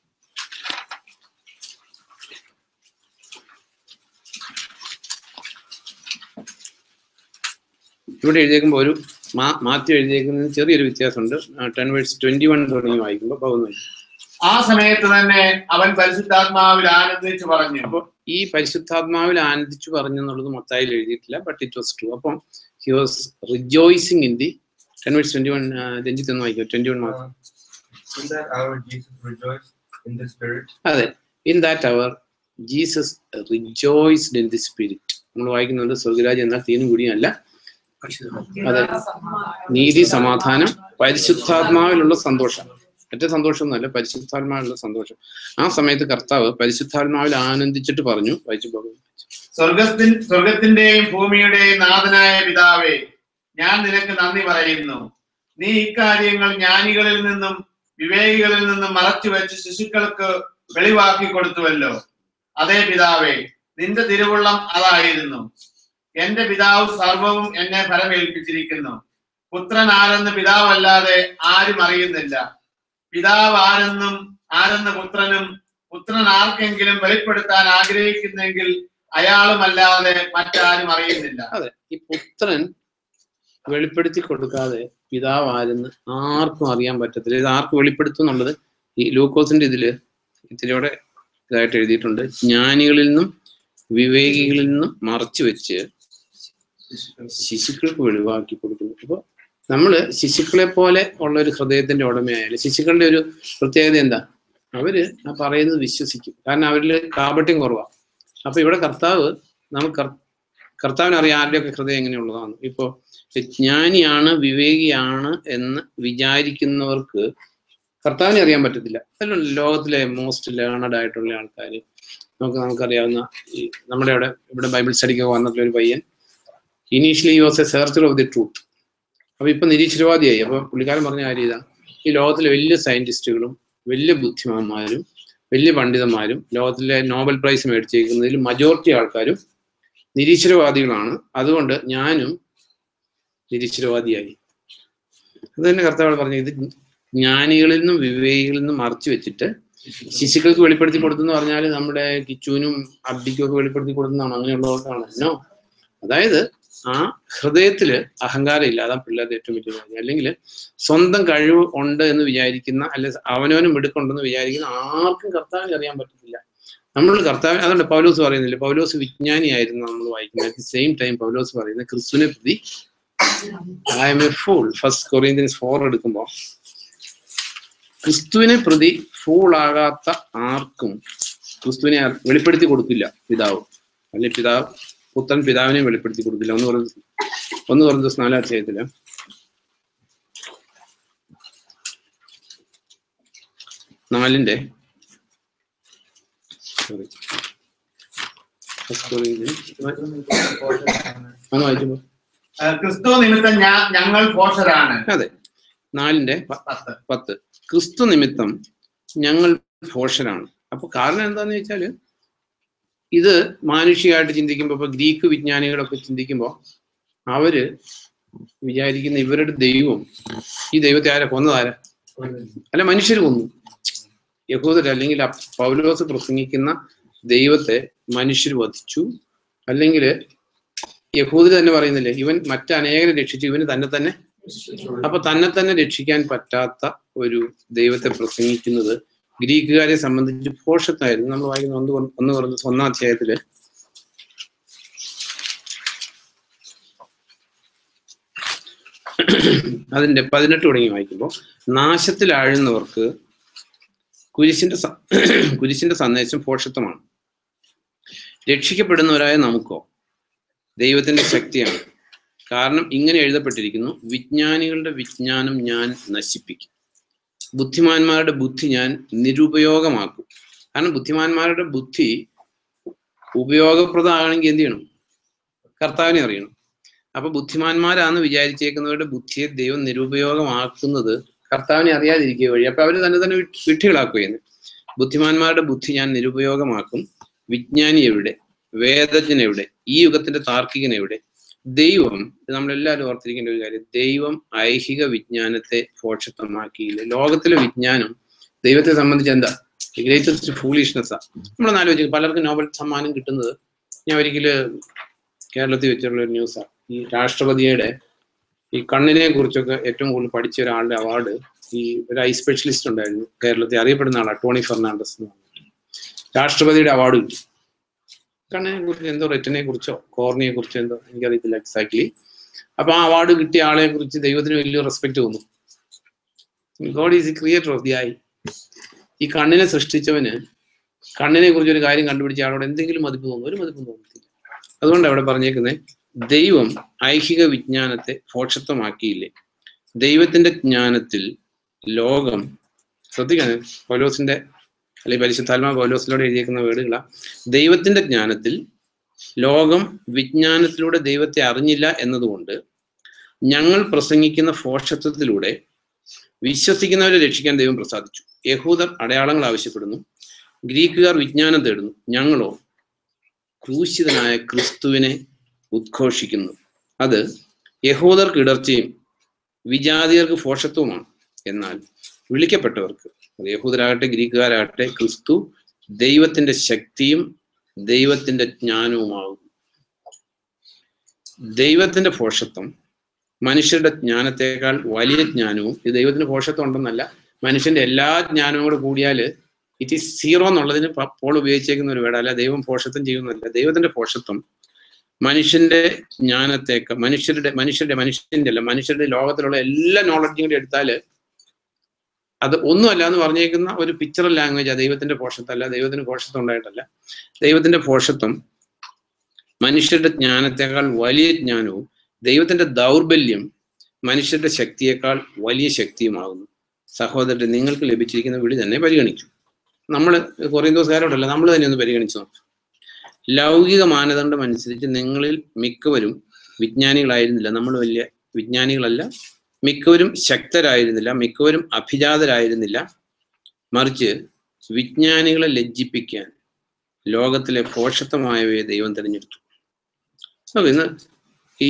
ഇവിടെ എഴുതിയേക്കുമ്പോൾ ഒരു മാ- മാത്യു എഴുതിയേക്കുന്നതിന് ചെറിയൊരു വ്യത്യാസമുണ്ട് ടെൻ വേഴ്സ് ട്വന്റി വൺ തുടങ്ങി വായിക്കുമ്പോൾ പോകുന്നു ആ സമയത്ത് തന്നെ അവൻ പരിശുദ്ധാത്മാവിൽ ആനന്ദിച്ചു പറഞ്ഞു അപ്പൊ ഈ പരിശുദ്ധാത്മാവിൽ ആനന്ദിച്ചു പറഞ്ഞു എന്നുള്ളത് മൊത്തയിൽ എഴുതിയിട്ടില്ല ബട്ട് ഇറ്റ് വാസ് ട്രൂ അപ്പം he was rejoicing in the ten verse twenty one Ranjith ഒന്ന് വായിക്കും ട്വന്റി വൺ മാത്രം Uh, in that hour, Jesus rejoiced in the Spirit അതെ ഇൻ ദാറ്റ് അവർ Jesus rejoiced in the Spirit നമ്മൾ വായിക്കുന്നുണ്ട് സ്വർഗരാജ് എന്നാൽ തീനും കൂടിയല്ല അതെ നീതി സമാധാനം പരിശുദ്ധാത്മാവിലുള്ള സന്തോഷം മറ്റേ സന്തോഷമൊന്നുമല്ല പരിശുദ്ധാത്മാവിലുള്ള സന്തോഷം ആ സമയത്ത് കർത്താവ് പരിശുദ്ധാത്മാവിൽ ആനന്ദിച്ചിട്ട് പറഞ്ഞു വായിച്ചു പോകും സ്വർഗത്തിൻ സ്വർഗത്തിന്റെയും ഭൂമിയുടെയും നാഥനായ പിതാവേ ഞാൻ നിനക്ക് നന്ദി പറയുന്നു നീ ഇക്കാര്യങ്ങൾ ജ്ഞാനികളിൽ നിന്നും വിവേകികളിൽ നിന്നും മറച്ചു വെച്ച് ശിശുക്കൾക്ക് വെളിവാക്കി കൊടുത്തുവല്ലോ അതേ പിതാവേ നിന്റെ തിരുവുള്ളം അതായിരുന്നു എന്റെ പിതാവ് സർവവും എന്നെ ഫലമേൽപ്പിച്ചിരിക്കുന്നു പുത്രൻ ആരെന്ന് പിതാവല്ലാതെ ആരും അറിയുന്നില്ല പിതാവ് ആരെന്നും ആരെന്ന് പുത്രനും പുത്രൻ ആർക്കെങ്കിലും വെളിപ്പെടുത്താൻ ആഗ്രഹിക്കുന്നെങ്കിൽ അയാളുമല്ലാതെ മറ്റാരും അറിയുന്നില്ല അതെ ഈ പുത്രൻ വെളിപ്പെടുത്തി കൊടുക്കാതെ പിതാവ് ആരെന്ന് ആർക്കും അറിയാൻ പറ്റത്തില്ല ഇത് ആർക്ക് വെളിപ്പെടുത്തും എന്നുള്ളത് ഈ ലൂക്കോസിന്റെ ഇതില് ഇതിലൂടെ ഇതായിട്ട് എഴുതിയിട്ടുണ്ട് ജ്ഞാനികളിൽ നിന്നും വിവേകികളിൽ നിന്നും മറച്ചു വെച്ച് ശിശുക്കൾക്ക് വെളിവാക്കി കൊടുക്കുന്നു അപ്പൊ നമ്മള് ശിശുക്കളെ പോലെ ഉള്ള ഒരു ഹൃദയത്തിന്റെ ഉടമയായാലും ശിശുക്കളുടെ ഒരു പ്രത്യേകത എന്താ അവര് ആ പറയുന്നത് വിശ്വസിക്കും കാരണം അവരിൽ കാപട്യം കുറവാണ് അപ്പൊ ഇവിടെ കർത്താവ് നമുക്ക് കർ- കർത്താവിന് അറിയാം ആരുടെയൊക്കെ ഹൃദയം എങ്ങനെയുള്ളതാണ് ഇപ്പോ ജ്ഞാനിയാണ് വിവേകിയാണ് എന്ന് വിചാരിക്കുന്നവർക്ക് കർത്താവിനെ അറിയാൻ പറ്റത്തില്ല അതല്ല ലോകത്തിലെ മോസ്റ്റ് ലേണഡ് ആയിട്ടുള്ള ആൾക്കാർ നമുക്ക് നമുക്കറിയാവുന്ന ഈ നമ്മുടെ ഇവിടെ ഇവിടെ ബൈബിൾ സ്റ്റഡിക്കൊക്കെ വന്നിട്ടുള്ള ഒരു പയ്യൻ initially was a searcher of the truth അപ്പൊ ഇപ്പൊ നിരീശ്വരവാദിയായി അപ്പൊ പുള്ളിക്കാരൻ പറഞ്ഞ കാര്യം ഇതാ ഈ ലോകത്തിലെ വലിയ സയന്റിസ്റ്റുകളും വലിയ ബുദ്ധിമാന്മാരും വലിയ പണ്ഡിതന്മാരും ലോകത്തിലെ നോബൽ പ്രൈസ് മേടിച്ചേക്കുന്നതിൽ മജോറിറ്റി ആൾക്കാരും നിരീശ്വരവാദികളാണ് അതുകൊണ്ട് ഞാനും നിരീശ്വരവാദിയായി അത് തന്നെ കർത്താവ് പറഞ്ഞു ഇത് ജ്ഞാനികളിൽ നിന്നും വിവേകികളിൽ നിന്നും മറച്ചു വെച്ചിട്ട് ശിശുക്കൾക്ക് വെളിപ്പെടുത്തി കൊടുത്തെന്ന് പറഞ്ഞാൽ നമ്മുടെ കിച്ചുവിനും അബ്ദിക്കും ഒക്കെ വെളിപ്പെടുത്തി കൊടുക്കുന്നതാണ് അങ്ങനെയുള്ളവർക്കാണ് നോ അതായത് ആ ഹൃദയത്തില് അഹങ്കാരം ഇല്ല അതാ പിള്ളേരുടെ ഏറ്റവും വലിയ കാര്യം അല്ലെങ്കിൽ സ്വന്തം കഴിവ് ഉണ്ട് എന്ന് വിചാരിക്കുന്ന അല്ലെ അവനവനും മിടുക്കുണ്ടെന്ന് വിചാരിക്കുന്ന ആർക്കും കർത്താവിനെ അറിയാൻ പറ്റത്തില്ല നമ്മൾ കർത്താവ് അതുകൊണ്ട് പൗലോസ് പറയുന്നില്ല പൗലോസ് വിജ്ഞാനിയായിരുന്നു നമ്മൾ വായിക്കുന്നത് at the same time Paulose പറയുന്നത് ക്രിസ്തുവിനെ പ്രതി I'm a fool first Corinthians four എടുക്കുമ്പോൾ ക്രിസ്തുവിനെ പ്രതി ഫൂൾ ആകാത്ത ആർക്കും ക്രിസ്തുവിനെ അർ- വെളിപ്പെടുത്തി കൊടുക്കില്ല പിതാവ് അല്ലെ പിതാവ് പുത്രൻ പിതാവിനെ വെളിപ്പെടുത്തി കൊടുക്കില്ല ഒന്ന് പറഞ്ഞ ഒന്ന് പറഞ്ഞ ദിവസം നാലാം അധ്യായത്തില് നാലിന്റെ sorry. First Corinthians. ഒന്ന് വായിച്ചപ്പോ ആ, ക്രിസ്തു നിമിത്തം ഞാൻ ഞങ്ങൾ പോഷരാണ് അതെ നാലിന്റെ പ- പത്ത് പത്ത് ക്രിസ്തു നിമിത്തം ഞങ്ങൾ ഭോഷരാണ് അപ്പൊ കാരണം എന്താന്ന് വെച്ചാല് ഇത് മാനുഷികമായിട്ട് ചിന്തിക്കുമ്പോ ഇപ്പൊ ഗ്രീക്ക് വിജ്ഞാനികളൊക്കെ ചിന്തിക്കുമ്പോ അവര് വിചാരിക്കുന്ന ഇവരുടെ ദൈവം ഈ ദൈവത്തെ ആരാ കൊന്നതാരാ അല്ല മനുഷ്യർ കൊന്നു യഹൂദർ അല്ലെങ്കിൽ അ- പൗലോസ് പ്രസംഗിക്കുന്ന ദൈവത്തെ മനുഷ്യർ വധിച്ചു അല്ലെങ്കിൽ യഹൂദർ തന്നെ പറയുന്നില്ലേ ഇവൻ മറ്റനേകരെ രക്ഷിച്ചു ഇവന് തന്നെ തന്നെ അപ്പൊ തന്നെ തന്നെ രക്ഷിക്കാൻ പറ്റാത്ത ഒരു ദൈവത്തെ പ്രസംഗിക്കുന്നത് ഗ്രീക്കുകാരെ സംബന്ധിച്ച് ഭോഷത്തായിരുന്നു നമ്മൾ വായിക്കുന്ന ഒന്ന് കൊ- ഒന്ന് പറഞ്ഞ ഒന്നാം അധ്യായത്തില് അതിന്റെ പതിനെട്ട് തുടങ്ങി വായിക്കുമ്പോൾ നാശത്തിൽ ആഴുന്നവർക്ക് കുരിശിന്റെ സ- കുരിശിന്റെ സന്ദേശം ഭോഷത്വമാണ് രക്ഷിക്കപ്പെടുന്നവരായ നമുക്കോ ദൈവത്തിന്റെ ശക്തിയാണ് കാരണം ഇങ്ങനെ എഴുതപ്പെട്ടിരിക്കുന്നു വിജ്ഞാനികളുടെ വിജ്ഞാനം ഞാൻ നശിപ്പിക്കും ബുദ്ധിമാന്മാരുടെ ബുദ്ധി ഞാൻ നിരുപയോഗമാക്കും കാരണം ബുദ്ധിമാന്മാരുടെ ബുദ്ധി ഉപയോഗപ്രദമാകണമെങ്കിൽ എന്ത് ചെയ്യണം കർത്താവിനെ അറിയണം അപ്പൊ ബുദ്ധിമാന്മാരാന്ന് വിചാരിച്ചേക്കുന്നവരുടെ ബുദ്ധിയെ ദൈവം നിരുപയോഗമാക്കുന്നത് കർത്താവിനെ അറിയാതിരിക്കുക വഴി അപ്പൊ അവര് തന്നെ തന്നെ വിട്ട് വിട്ടികളാക്കുക ചെയ്യുന്നത് ബുദ്ധിമാന്മാരുടെ ബുദ്ധി ഞാൻ നിരുപയോഗമാക്കും വിജ്ഞാനി എവിടെ വേദജ്ഞൻ എവിടെ ഈ യുഗത്തിന്റെ താർക്കികൻ എവിടെ ദൈവം ഇത് നമ്മളെല്ലാവരും ഓർത്തിരിക്കേണ്ട ഒരു കാര്യം ദൈവം ഐഹിക വിജ്ഞാനത്തെ ഭോഷത്വമാക്കിയില്ല ലോകത്തിലെ വിജ്ഞാനം ദൈവത്തെ സംബന്ധിച്ച് എന്താ ഗ്രേറ്റസ്റ്റ് ഫൂളിഷ്നെസ്സാ നമ്മളൊന്ന് ആലോചിക്കും പലർക്കും നോബൽ സമ്മാനം കിട്ടുന്നത് ഞാൻ ഒരിക്കല് കേരളത്തിൽ വെച്ചുള്ള ഒരു ന്യൂസാണ് ഈ രാഷ്ട്രപതിയുടെ ഈ കണ്ണിനെ കുറിച്ചൊക്കെ ഏറ്റവും കൂടുതൽ പഠിച്ച ഒരാളുടെ അവാർഡ് ഈ ഒരു ഐ സ്പെഷ്യലിസ്റ്റ് ഉണ്ടായിരുന്നു കേരളത്തിൽ അറിയപ്പെടുന്ന ആളാണ് ടോണി ഫെർണാണ്ടസ് എന്ന് പറഞ്ഞിട്ട് രാഷ്ട്രപതിയുടെ അവാർഡ് കിട്ടി കണ്ണിനെ കുറിച്ച് എന്തോ റെറ്റിനെ കുറിച്ചോ കോർണിയെ കുറിച്ചോ എന്തോ എനിക്കറിയത്തില്ല എക്സാക്ട്ലി അപ്പൊ ആ അവാർഡ് കിട്ടിയ ആളെ കുറിച്ച് ദൈവത്തിന് വലിയ റെസ്പെക്ട് തോന്നും God is a creator of the eye ഈ കണ്ണിനെ സൃഷ്ടിച്ചവന് കണ്ണിനെ കുറിച്ച് ഒരു കാര്യം കണ്ടുപിടിച്ച ആളോട് എന്തെങ്കിലും മതിപ്പ് തോന്നും ഒരു മതിപ്പും തോന്നത്തില്ല അതുകൊണ്ട് അവിടെ പറഞ്ഞേക്കുന്നത് ദൈവം ഐഹിക വിജ്ഞാനത്തെ ഭോഷത്വമാക്കിയില്ലേ ദൈവത്തിന്റെ ജ്ഞാനത്തിൽ ലോകം ശ്രദ്ധിക്കണം പൗലോസിന്റെ അല്ലെങ്കിൽ പരിശുദ്ധാത്മാ പൗലോസിലൂടെ എഴുതിയേക്കുന്ന വേർഡുകളാ ദൈവത്തിന്റെ ജ്ഞാനത്തിൽ ലോകം വിജ്ഞാനത്തിലൂടെ ദൈവത്തെ അറിഞ്ഞില്ല എന്നതുകൊണ്ട് ഞങ്ങൾ പ്രസംഗിക്കുന്ന ഭോഷത്വത്തിലൂടെ വിശ്വസിക്കുന്നവരെ രക്ഷിക്കാൻ ദൈവം പ്രസാദിച്ചു യഹൂദർ അടയാളങ്ങൾ ആവശ്യപ്പെടുന്നു ഗ്രീക്കുകാർ വിജ്ഞാനം തേടുന്നു ഞങ്ങളോ ക്രൂശിതനായ ക്രിസ്തുവിനെ ഉദ്ഘോഷിക്കുന്നു അത് യഹൂദർക്ക് ഇടർച്ചയും വിജാതിയർക്ക് ഭോഷത്വമാണ് എന്നാൽ വിളിക്കപ്പെട്ടവർക്ക് അത് യഹൂദരാകട്ടെ ഗ്രീക്കുകാരാകട്ടെ ക്രിസ്തു ദൈവത്തിന്റെ ശക്തിയും ദൈവത്തിന്റെ ജ്ഞാനവുമാകും ദൈവത്തിന്റെ ഭോഷത്വം മനുഷ്യരുടെ ജ്ഞാനത്തെക്കാൾ വലിയ ജ്ഞാനവും ഇത് ദൈവത്തിന് ഭോഷത്വം ഉണ്ടെന്നല്ല മനുഷ്യന്റെ എല്ലാ ജ്ഞാനവും കൂടെ കൂടിയാൽ ഇറ്റ് ഈസ് സീറോ എന്നുള്ളതിന് പ- പോൾ ഉപയോഗിച്ചേക്കുന്ന ഒരു വേട അല്ല ദൈവം ഭോഷത്വം ചെയ്യുന്നതല്ല ദൈവത്തിന്റെ ഭോഷത്വം മനുഷ്യന്റെ ജ്ഞാനത്തേക്ക് മനുഷ്യരുടെ മനുഷ്യരുടെ മനുഷ്യന്റെ അല്ല മനുഷ്യരുടെ ലോകത്തിലുള്ള എല്ലാ നോളജും കൂടി എടുത്താൽ അത് ഒന്നുമല്ല എന്ന് പറഞ്ഞേക്കുന്ന ഒരു പിക്ചറൽ ലാംഗ്വേജ് ദൈവത്തിന്റെ ഭോഷത്വമല്ല ദൈവത്തിന് ഭോഷത്വം ഉണ്ടായിട്ടല്ല ദൈവത്തിന്റെ ഭോഷത്വം മനുഷ്യരുടെ ജ്ഞാനത്തെക്കാൾ വലിയ ജ്ഞാനവും ദൈവത്തിന്റെ ദൗർബല്യം മനുഷ്യരുടെ ശക്തിയേക്കാൾ വലിയ ശക്തിയുമാകുന്നു സഹോദരൻ നിങ്ങൾക്ക് ലഭിച്ചിരിക്കുന്ന വിളി തന്നെ പരിഗണിച്ചു നമ്മൾ കുറേ ദിവസക്കാരോടല്ല നമ്മൾ തന്നെ ഒന്ന് പരിഗണിച്ചു നോക്കാം ലൗകിക മാനദണ്ഡം അനുസരിച്ച് നിങ്ങളിൽ മിക്കവരും വിജ്ഞാനികളായിരുന്നില്ല നമ്മൾ വലിയ വിജ്ഞാനികളല്ല മിക്കവരും ശക്തരായിരുന്നില്ല മിക്കവരും അഭിജാതരായിരുന്നില്ല മറിച്ച് വിജ്ഞാനികളെ ലജ്ജിപ്പിക്കാൻ ലോകത്തിലെ ഭോഷത്വമായവയെ ദൈവം തിരഞ്ഞെടുത്തു അപ്പൊ ഇന്ന് ഈ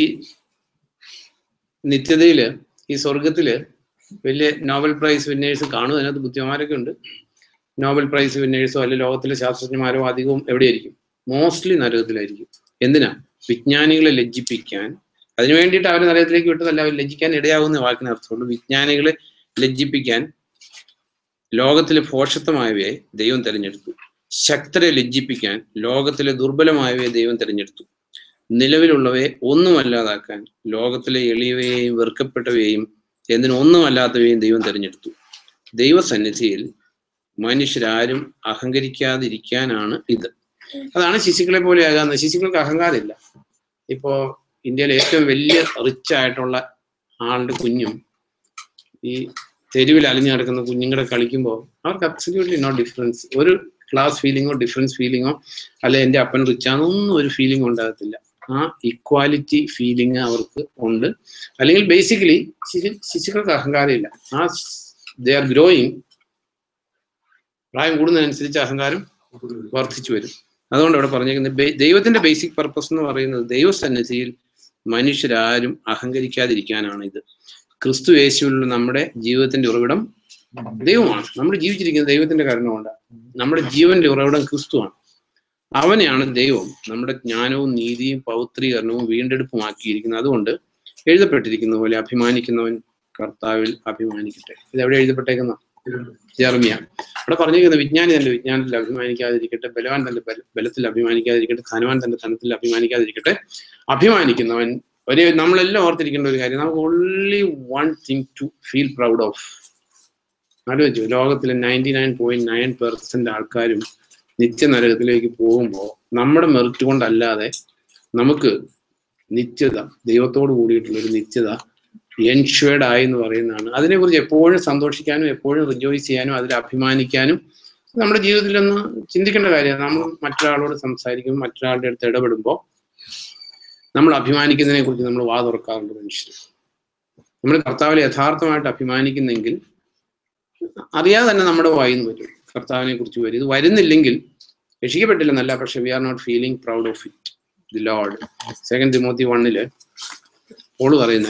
നിത്യതയില് ഈ സ്വർഗത്തില് വലിയ നോബൽ പ്രൈസ് വിന്നേഴ്സ് കാണും അതിനകത്ത് ബുദ്ധിമാരൊക്കെ ഉണ്ട് നോബൽ പ്രൈസ് വിന്നേഴ്സോ അല്ലെ ലോകത്തിലെ ശാസ്ത്രജ്ഞന്മാരോ അധികവും എവിടെയായിരിക്കും മോസ്റ്റ്ലി നരകത്തിലായിരിക്കും എന്തിനാ വിജ്ഞാനികളെ ലജ്ജിപ്പിക്കാൻ അതിനു വേണ്ടിയിട്ട് അവരെ നരകത്തിലേക്ക് വിട്ടതല്ല അവർ ലജ്ജിക്കാൻ ഇടയാകുന്ന വാക്കിന് അർത്ഥമുള്ളൂ വിജ്ഞാനികളെ ലജ്ജിപ്പിക്കാൻ ലോകത്തിലെ ഭോഷത്വമായവയെ ദൈവം തിരഞ്ഞെടുത്തു ശക്തരെ ലജ്ജിപ്പിക്കാൻ ലോകത്തിലെ ദുർബലമായവയെ ദൈവം തിരഞ്ഞെടുത്തു നിലവിലുള്ളവയെ ഒന്നുമല്ലാതാക്കാൻ ലോകത്തിലെ എളിയവയെയും വെറുക്കപ്പെട്ടവയെയും എന്തിനും ഒന്നുമല്ലാത്തവയെയും ദൈവം തിരഞ്ഞെടുത്തു ദൈവസന്നിധിയിൽ മനുഷ്യരാരും അഹങ്കരിക്കാതിരിക്കാനാണ് ഇത് അതാണ് ശിശുക്കളെ പോലെ ആകാന്ന് ശിശുക്കൾക്ക് അഹങ്കാരമില്ല ഇപ്പോ ഇന്ത്യയിലെ ഏറ്റവും വലിയ റിച്ച് ആയിട്ടുള്ള ആളുടെ കുഞ്ഞും ഈ തെരുവിൽ അലിഞ്ഞു നടക്കുന്ന കുഞ്ഞുങ്ങളെ കളിക്കുമ്പോൾ അവർക്ക് അബ്സല്യൂട്ട്ലി നോ ഡിഫറൻസ് ഒരു ക്ലാസ് ഫീലിങ്ങോ ഡിഫറൻസ് ഫീലിങ്ങോ അല്ലെ എൻ്റെ അപ്പൻ റിച്ചാന്നൊന്നും ഒരു ഫീലിംഗ് ഉണ്ടാകത്തില്ല ആ ഇക്വാലിറ്റി ഫീലിംഗ് അവർക്ക് ഉണ്ട് അല്ലെങ്കിൽ ബേസിക്കലി ശിശുക്കൾക്ക് അഹങ്കാരമില്ല ആ ദേ ആർ ഗ്രോയിങ് പ്രായം കൂടുന്നതിനനുസരിച്ച് അഹങ്കാരം വർദ്ധിച്ചു വരും അതുകൊണ്ട് അവിടെ പറഞ്ഞേക്കുന്നത് ബേ- ദൈവത്തിന്റെ ബേസിക് പർപ്പസ് എന്ന് പറയുന്നത് ദൈവസന്നിധിയിൽ മനുഷ്യരാരും അഹങ്കരിക്കാതിരിക്കാനാണ് ഇത് ക്രിസ്തു യേശുവിലുള്ള നമ്മുടെ ജീവിതത്തിന്റെ ഉറവിടം ദൈവമാണ് നമ്മൾ ജീവിച്ചിരിക്കുന്നത് ദൈവത്തിന്റെ കാരണമുണ്ട് നമ്മുടെ ജീവന്റെ ഉറവിടം ക്രിസ്തുവാണ് അവനെയാണ് ദൈവം നമ്മുടെ ജ്ഞാനവും നീതിയും പൗത്രീകരണവും വീണ്ടെടുപ്പുമാക്കിയിരിക്കുന്നത് അതുകൊണ്ട് എഴുതപ്പെട്ടിരിക്കുന്ന പോലെ അഭിമാനിക്കുന്നവൻ കർത്താവിൽ അഭിമാനിക്കട്ടെ ഇത് എവിടെ എഴുതപ്പെട്ടേക്കുന്ന ജെർമിയ അവിടെ പറഞ്ഞിരിക്കുന്നത് വിജ്ഞാനി തന്റെ വിജ്ഞാനത്തിൽ അഭിമാനിക്കാതിരിക്കട്ടെ ബലവാൻ തന്റെ ബല- ബലത്തിൽ അഭിമാനിക്കാതിരിക്കട്ടെ ധനവാൻ തന്റെ ധനത്തിൽ അഭിമാനിക്കാതിരിക്കട്ടെ അഭിമാനിക്കുന്നവൻ ഒരു നമ്മളെല്ലാം ഓർത്തിരിക്കേണ്ട ഒരു കാര്യം നമുക്ക് only one thing to feel proud of ആലോചിച്ചു ലോകത്തിലെ ninety nine point nine percent ആൾക്കാരും നിത്യനരകത്തിലേക്ക് പോകുമ്പോൾ നമ്മുടെ മെറിറ്റ് കൊണ്ടല്ലാതെ നമുക്ക് നിത്യത ദൈവത്തോട് കൂടിയിട്ടുള്ള ഒരു നിത്യത എൻഷുവേർഡ് ആയി എന്ന് പറയുന്നതാണ് അതിനെക്കുറിച്ച് എപ്പോഴും സന്തോഷിക്കാനും എപ്പോഴും റിജോയ്സ് ചെയ്യാനും അതിൽ അഭിമാനിക്കാനും നമ്മുടെ ജീവിതത്തിൽ ഒന്ന് ചിന്തിക്കേണ്ട കാര്യമാണ് നമ്മൾ മറ്റൊരാളോട് സംസാരിക്കുമ്പോൾ മറ്റൊരാളുടെ അടുത്ത് ഇടപെടുമ്പോൾ നമ്മൾ അഭിമാനിക്കുന്നതിനെ കുറിച്ച് നമ്മൾ വാ തുറക്കാറുണ്ട് മനുഷ്യർ നമ്മൾ കർത്താവിൽ യഥാർത്ഥമായിട്ട് അഭിമാനിക്കുന്നെങ്കിൽ അറിയാതെ തന്നെ നമ്മുടെ വായിന്ന് വരും കർത്താവിനെ കുറിച്ച് വരും ഇത് വരുന്നില്ലെങ്കിൽ രക്ഷിക്കപ്പെട്ടില്ലെന്നല്ല പക്ഷെ we are not feeling proud of it the Lord second Timothy വണ്ണില് ഓള് പറയുന്നേ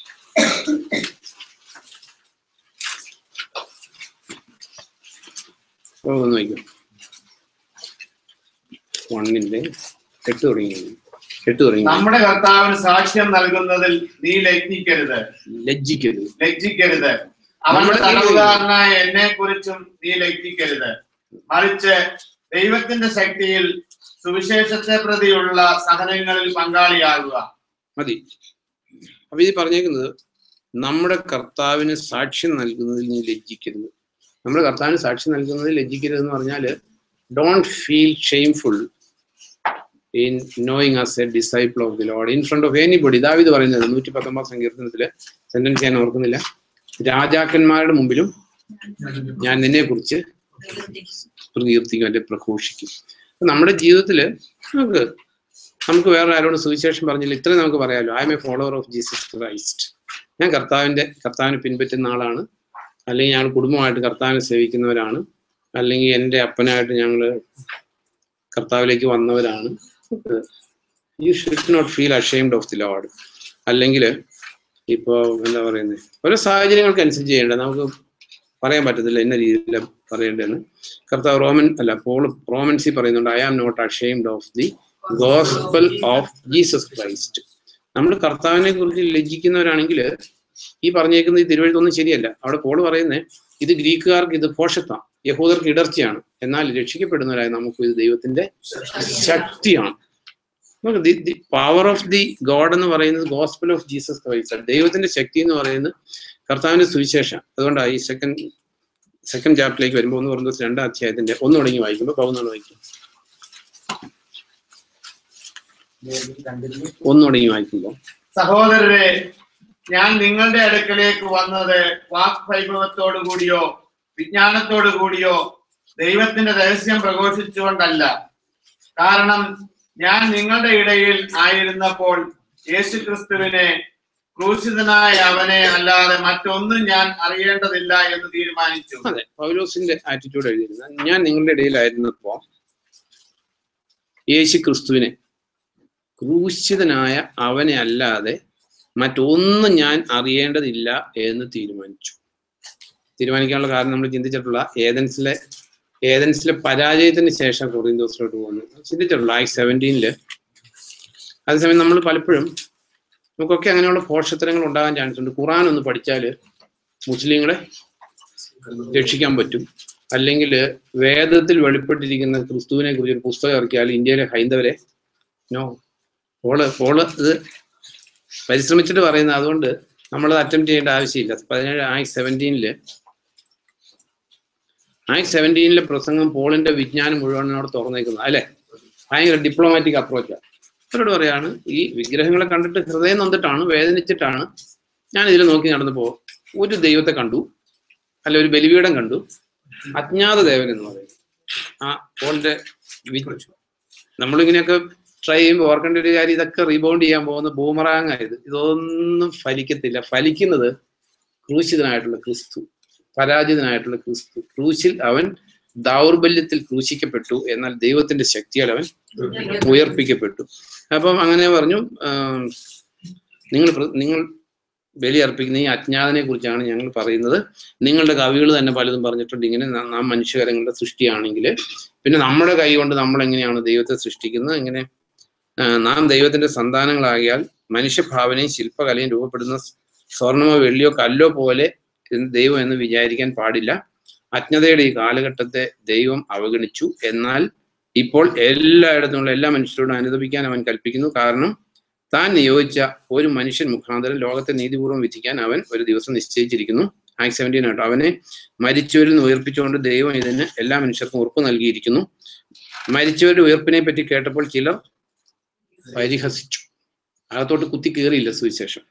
ഓ, ഒന്ന് നോക്കിയോ വണ്ണിന്റെ എട്ട് തുടങ്ങി എട്ട് തുടങ്ങി നമ്മുടെ കർത്താവിന് സാക്ഷ്യം നൽകുന്നതിൽ നീ ലജ്ജിക്കരുത് ലജ്ജിക്കരുത് ലജ്ജിക്കരുത് അവന്റെ തടവുകാരനായ എന്നെ കുറിച്ചും നീ ലജ്ജിക്കരുത് മറിച്ച് ദൈവത്തിന്റെ ശക്തിയിൽ സുവിശേഷത്തെ പ്രതിയുള്ള സഹനങ്ങളിൽ പങ്കാളിയാകുക മതി അപ്പൊ ഇത് പറഞ്ഞേക്കുന്നത് നമ്മുടെ കർത്താവിന് സാക്ഷ്യം നൽകുന്നതിൽ നീ ലജ്ജിക്കരുത് നമ്മുടെ കർത്താവിന് സാക്ഷ്യം നൽകുന്നതിൽ ലജ്ജിക്കരുത് എന്ന് പറഞ്ഞാൽ don't feel shameful in knowing as a disciple of the Lord in front of anybody ഇതാവിത് പറയുന്നത് നൂറ്റി പത്തൊമ്പത് സങ്കീർത്തനത്തില് സെന്റൻസ് ഞാൻ ഓർക്കുന്നില്ല രാജാക്കന്മാരുടെ മുമ്പിലും ഞാൻ നിന്നെ കുറിച്ച് പ്രകീർത്തിക്കും അല്ലെ പ്രഘോഷിക്കും അപ്പൊ നമ്മുടെ ജീവിതത്തില് നമുക്ക് നമുക്ക് വേറെ ആരോട് സുവിശേഷം പറഞ്ഞില്ല ഇത്രയും നമുക്ക് പറയാമല്ലോ I'm a follower of Jesus Christ ഞാൻ കർത്താവിന്റെ കർത്താവിനെ പിൻപറ്റുന്ന ആളാണ് അല്ലെങ്കിൽ ഞങ്ങൾ കുടുംബമായിട്ട് കർത്താവിനെ സേവിക്കുന്നവരാണ് അല്ലെങ്കിൽ എൻ്റെ അപ്പനായിട്ട് ഞങ്ങൾ കർത്താവിലേക്ക് വന്നവരാണ് you should not feel ashamed of the Lord അല്ലെങ്കിൽ ഇപ്പോൾ എന്താ പറയുന്നത് ഓരോ സാഹചര്യങ്ങൾക്ക് അനുസരിച്ച് ചെയ്യേണ്ടത് നമുക്ക് പറയാൻ പറ്റത്തില്ല എന്ന രീതിയിൽ പറയേണ്ടതെന്ന് കർത്താവ് റോമൻ അല്ല പോൾ റോമൻസി പറയുന്നുണ്ട് I am not ashamed of the gospel of Jesus Christ നമ്മൾ കർത്താവിനെ കുറിച്ച് ലജ്ജിക്കുന്നവരാണെങ്കിൽ ഈ പറഞ്ഞേക്കുന്ന ഈ തിരുവഴുത്തൊന്നും ശരിയല്ല അവിടെ പോള് പറയുന്നത് ഇത് ഗ്രീക്കുകാർക്ക് ഇത് പോഷത്വം യഹൂദർക്ക് ഇടർച്ചയാണ് എന്നാൽ രക്ഷിക്കപ്പെടുന്നവരായ നമുക്ക് ഇത് ദൈവത്തിന്റെ ശക്തിയാണ് പവർ ഓഫ് ദി ഗോഡ് എന്ന് പറയുന്നത് ഗോസ്പൽ ഓഫ് ജീസസ് ക്രൈസ്റ്റ് ദൈവത്തിന്റെ ശക്തി എന്ന് പറയുന്നത് കർത്താവിന്റെ സുവിശേഷം അതുകൊണ്ടാണ് ഈ സെക്കൻഡ് സെക്കൻഡ് ചാപ്റ്ററിലേക്ക് വരുമ്പോൾ ഒന്ന് പറഞ്ഞ രണ്ടാം അധ്യായത്തിന്റെ ഒന്ന് തുടങ്ങി വായിക്കുമ്പോൾ പതിനൊന്നാണ് വായിക്കും ഒന്ന് തുടങ്ങി വായിക്കുമ്പോൾ സഹോദരരെ ഞാൻ നിങ്ങളുടെ അടുക്കലേക്ക് വന്നത് വാക്വൈഭവത്തോടു കൂടിയോ വിജ്ഞാനത്തോടു കൂടിയോ ദൈവത്തിന്റെ രഹസ്യം പ്രഘോഷിച്ചുകൊണ്ടല്ല കാരണം ഞാൻ നിങ്ങളുടെ ഇടയിൽ ആയിരുന്നപ്പോൾ യേശുക്രിസ്തുവിനെ ക്രൂശിതനായ അവനെ അല്ലാതെ മറ്റൊന്നും ഞാൻ അറിയേണ്ടതില്ല എന്ന് തീരുമാനിച്ചു അതെ പൗലോസിന്റെ ആറ്റിറ്റ്യൂഡ് എഴുതിയിരുന്നത് ഞാൻ നിങ്ങളുടെ ഇടയിലായിരുന്നപ്പോ യേശു ക്രിസ്തുവിനെ ക്രൂശിതനായ അവനെ അല്ലാതെ മറ്റൊന്നും ഞാൻ അറിയേണ്ടതില്ല എന്ന് തീരുമാനിച്ചു തീരുമാനിക്കാനുള്ള കാരണം നമ്മൾ ചിന്തിച്ചിട്ടുള്ള ഏതൻസിലെ ഏതൻസിലെ പരാജയത്തിന് ശേഷം കൊറിയന്തോസിലോട്ട് പോകുന്നു ചിന്തിച്ചിട്ടുള്ള ആയി സെവൻറ്റീനില് അതേസമയം നമ്മൾ പലപ്പോഴും നമുക്കൊക്കെ അങ്ങനെയുള്ള പോഷത്തരങ്ങൾ ഉണ്ടാകാൻ ചാൻസ് ഉണ്ട് ഖുറാൻ ഒന്ന് പഠിച്ചാൽ മുസ്ലിങ്ങളെ രക്ഷിക്കാൻ പറ്റും അല്ലെങ്കിൽ വേദത്തിൽ വെളിപ്പെട്ടിരിക്കുന്ന ക്രിസ്തുവിനെ കുറിച്ച് ഒരു പുസ്തകം ഇറക്കിയാൽ ഇന്ത്യയിലെ ഹൈന്ദവരെ നോ പോള് പോള് ഇത് പരിശ്രമിച്ചിട്ട് പറയുന്ന അതുകൊണ്ട് നമ്മളത് അറ്റംപ്റ്റ് ചെയ്യേണ്ട ആവശ്യമില്ല പതിനേഴ് ആയി സെവൻറ്റീനില് ആയി സെവൻറ്റീനിലെ പ്രസംഗം പോളിന്റെ വിജ്ഞാനം മുഴുവനോട് തുറന്നേക്കുന്നത് അല്ലെ ഭയങ്കര ഡിപ്ലോമാറ്റിക് അപ്രോച്ചാണ് അവരോട് പറയാണ് ഈ വിഗ്രഹങ്ങളെ കണ്ടിട്ട് ഹൃദയം നൊന്നിട്ടാണ് വേദനിച്ചിട്ടാണ് ഞാൻ ഇതിൽ നോക്കി നടന്നപ്പോ ഒരു ദൈവത്തെ കണ്ടു അല്ല ഒരു ബലിപീഠം കണ്ടു അജ്ഞാത ദേവൻ എന്ന് പറയും ആ പോളിന്റെ വി- നമ്മളിങ്ങനെയൊക്കെ ട്രൈ ചെയ്യുമ്പോൾ ഓർക്കേണ്ട ഒരു കാര്യം ഇതൊക്കെ റീബൗണ്ട് ചെയ്യാൻ പോകുന്ന ബൂമറാങ് ആയത് ഇതൊന്നും ഫലിക്കത്തില്ല ഫലിക്കുന്നത് ക്രൂശിതനായിട്ടുള്ള ക്രിസ്തു പരാജിതനായിട്ടുള്ള ക്രിസ്തു ക്രൂശിൽ അവൻ ദൗർബല്യത്തിൽ ക്രൂശിക്കപ്പെട്ടു എന്നാൽ ദൈവത്തിന്റെ ശക്തിയാൽ അവൻ ഉയർപ്പിക്കപ്പെട്ടു അപ്പം അങ്ങനെ പറഞ്ഞു ആം, നിങ്ങൾ പ്ര- നിങ്ങൾ ബലി അർപ്പിക്കുന്ന ഈ അജ്ഞാതനെ കുറിച്ചാണ് ഞങ്ങൾ പറയുന്നത് നിങ്ങളുടെ കവികൾ തന്നെ പലതും പറഞ്ഞിട്ടുണ്ട് ഇങ്ങനെ ന- നാം മനുഷ്യകരങ്ങളുടെ സൃഷ്ടിയാണെങ്കിൽ പിന്നെ നമ്മുടെ കൈ കൊണ്ട് നമ്മൾ എങ്ങനെയാണ് ദൈവത്തെ സൃഷ്ടിക്കുന്നത് ഇങ്ങനെ ആ, നാം ദൈവത്തിന്റെ സന്താനങ്ങളാകിയാൽ മനുഷ്യഭാവനയും ശില്പകലയും രൂപപ്പെടുന്ന സ്വർണമോ വെള്ളിയോ കല്ലോ പോലെ എന്ന് ദൈവം എന്ന് വിചാരിക്കാൻ പാടില്ല അജ്ഞതയുടെ ഈ കാലഘട്ടത്തെ ദൈവം അവഗണിച്ചു എന്നാൽ ഇപ്പോൾ എല്ലായിടത്തുമുള്ള എല്ലാ മനുഷ്യരോടും അനുദപിക്കാൻ അവൻ കൽപ്പിക്കുന്നു കാരണം താൻ നിയോഗിച്ച ഒരു മനുഷ്യൻ മുഖാന്തരം ലോകത്തെ നീതിപൂർവ്വം വിധിക്കാൻ അവൻ ഒരു ദിവസം നിശ്ചയിച്ചിരിക്കുന്നു ആക്ട് സെവൻറ്റീൻ ആട്ടോ അവനെ മരിച്ചവരിൽ നിന്ന് ഉയർപ്പിച്ചുകൊണ്ട് ദൈവം ഇതിന് എല്ലാ മനുഷ്യർക്കും ഉറപ്പ് നൽകിയിരിക്കുന്നു മരിച്ചവരുടെ ഉയർപ്പിനെ പറ്റി കേട്ടപ്പോൾ ചിലർ പരിഹസിച്ചു അകത്തോട്ട് കുത്തി കയറിയില്ല സുവിശേഷം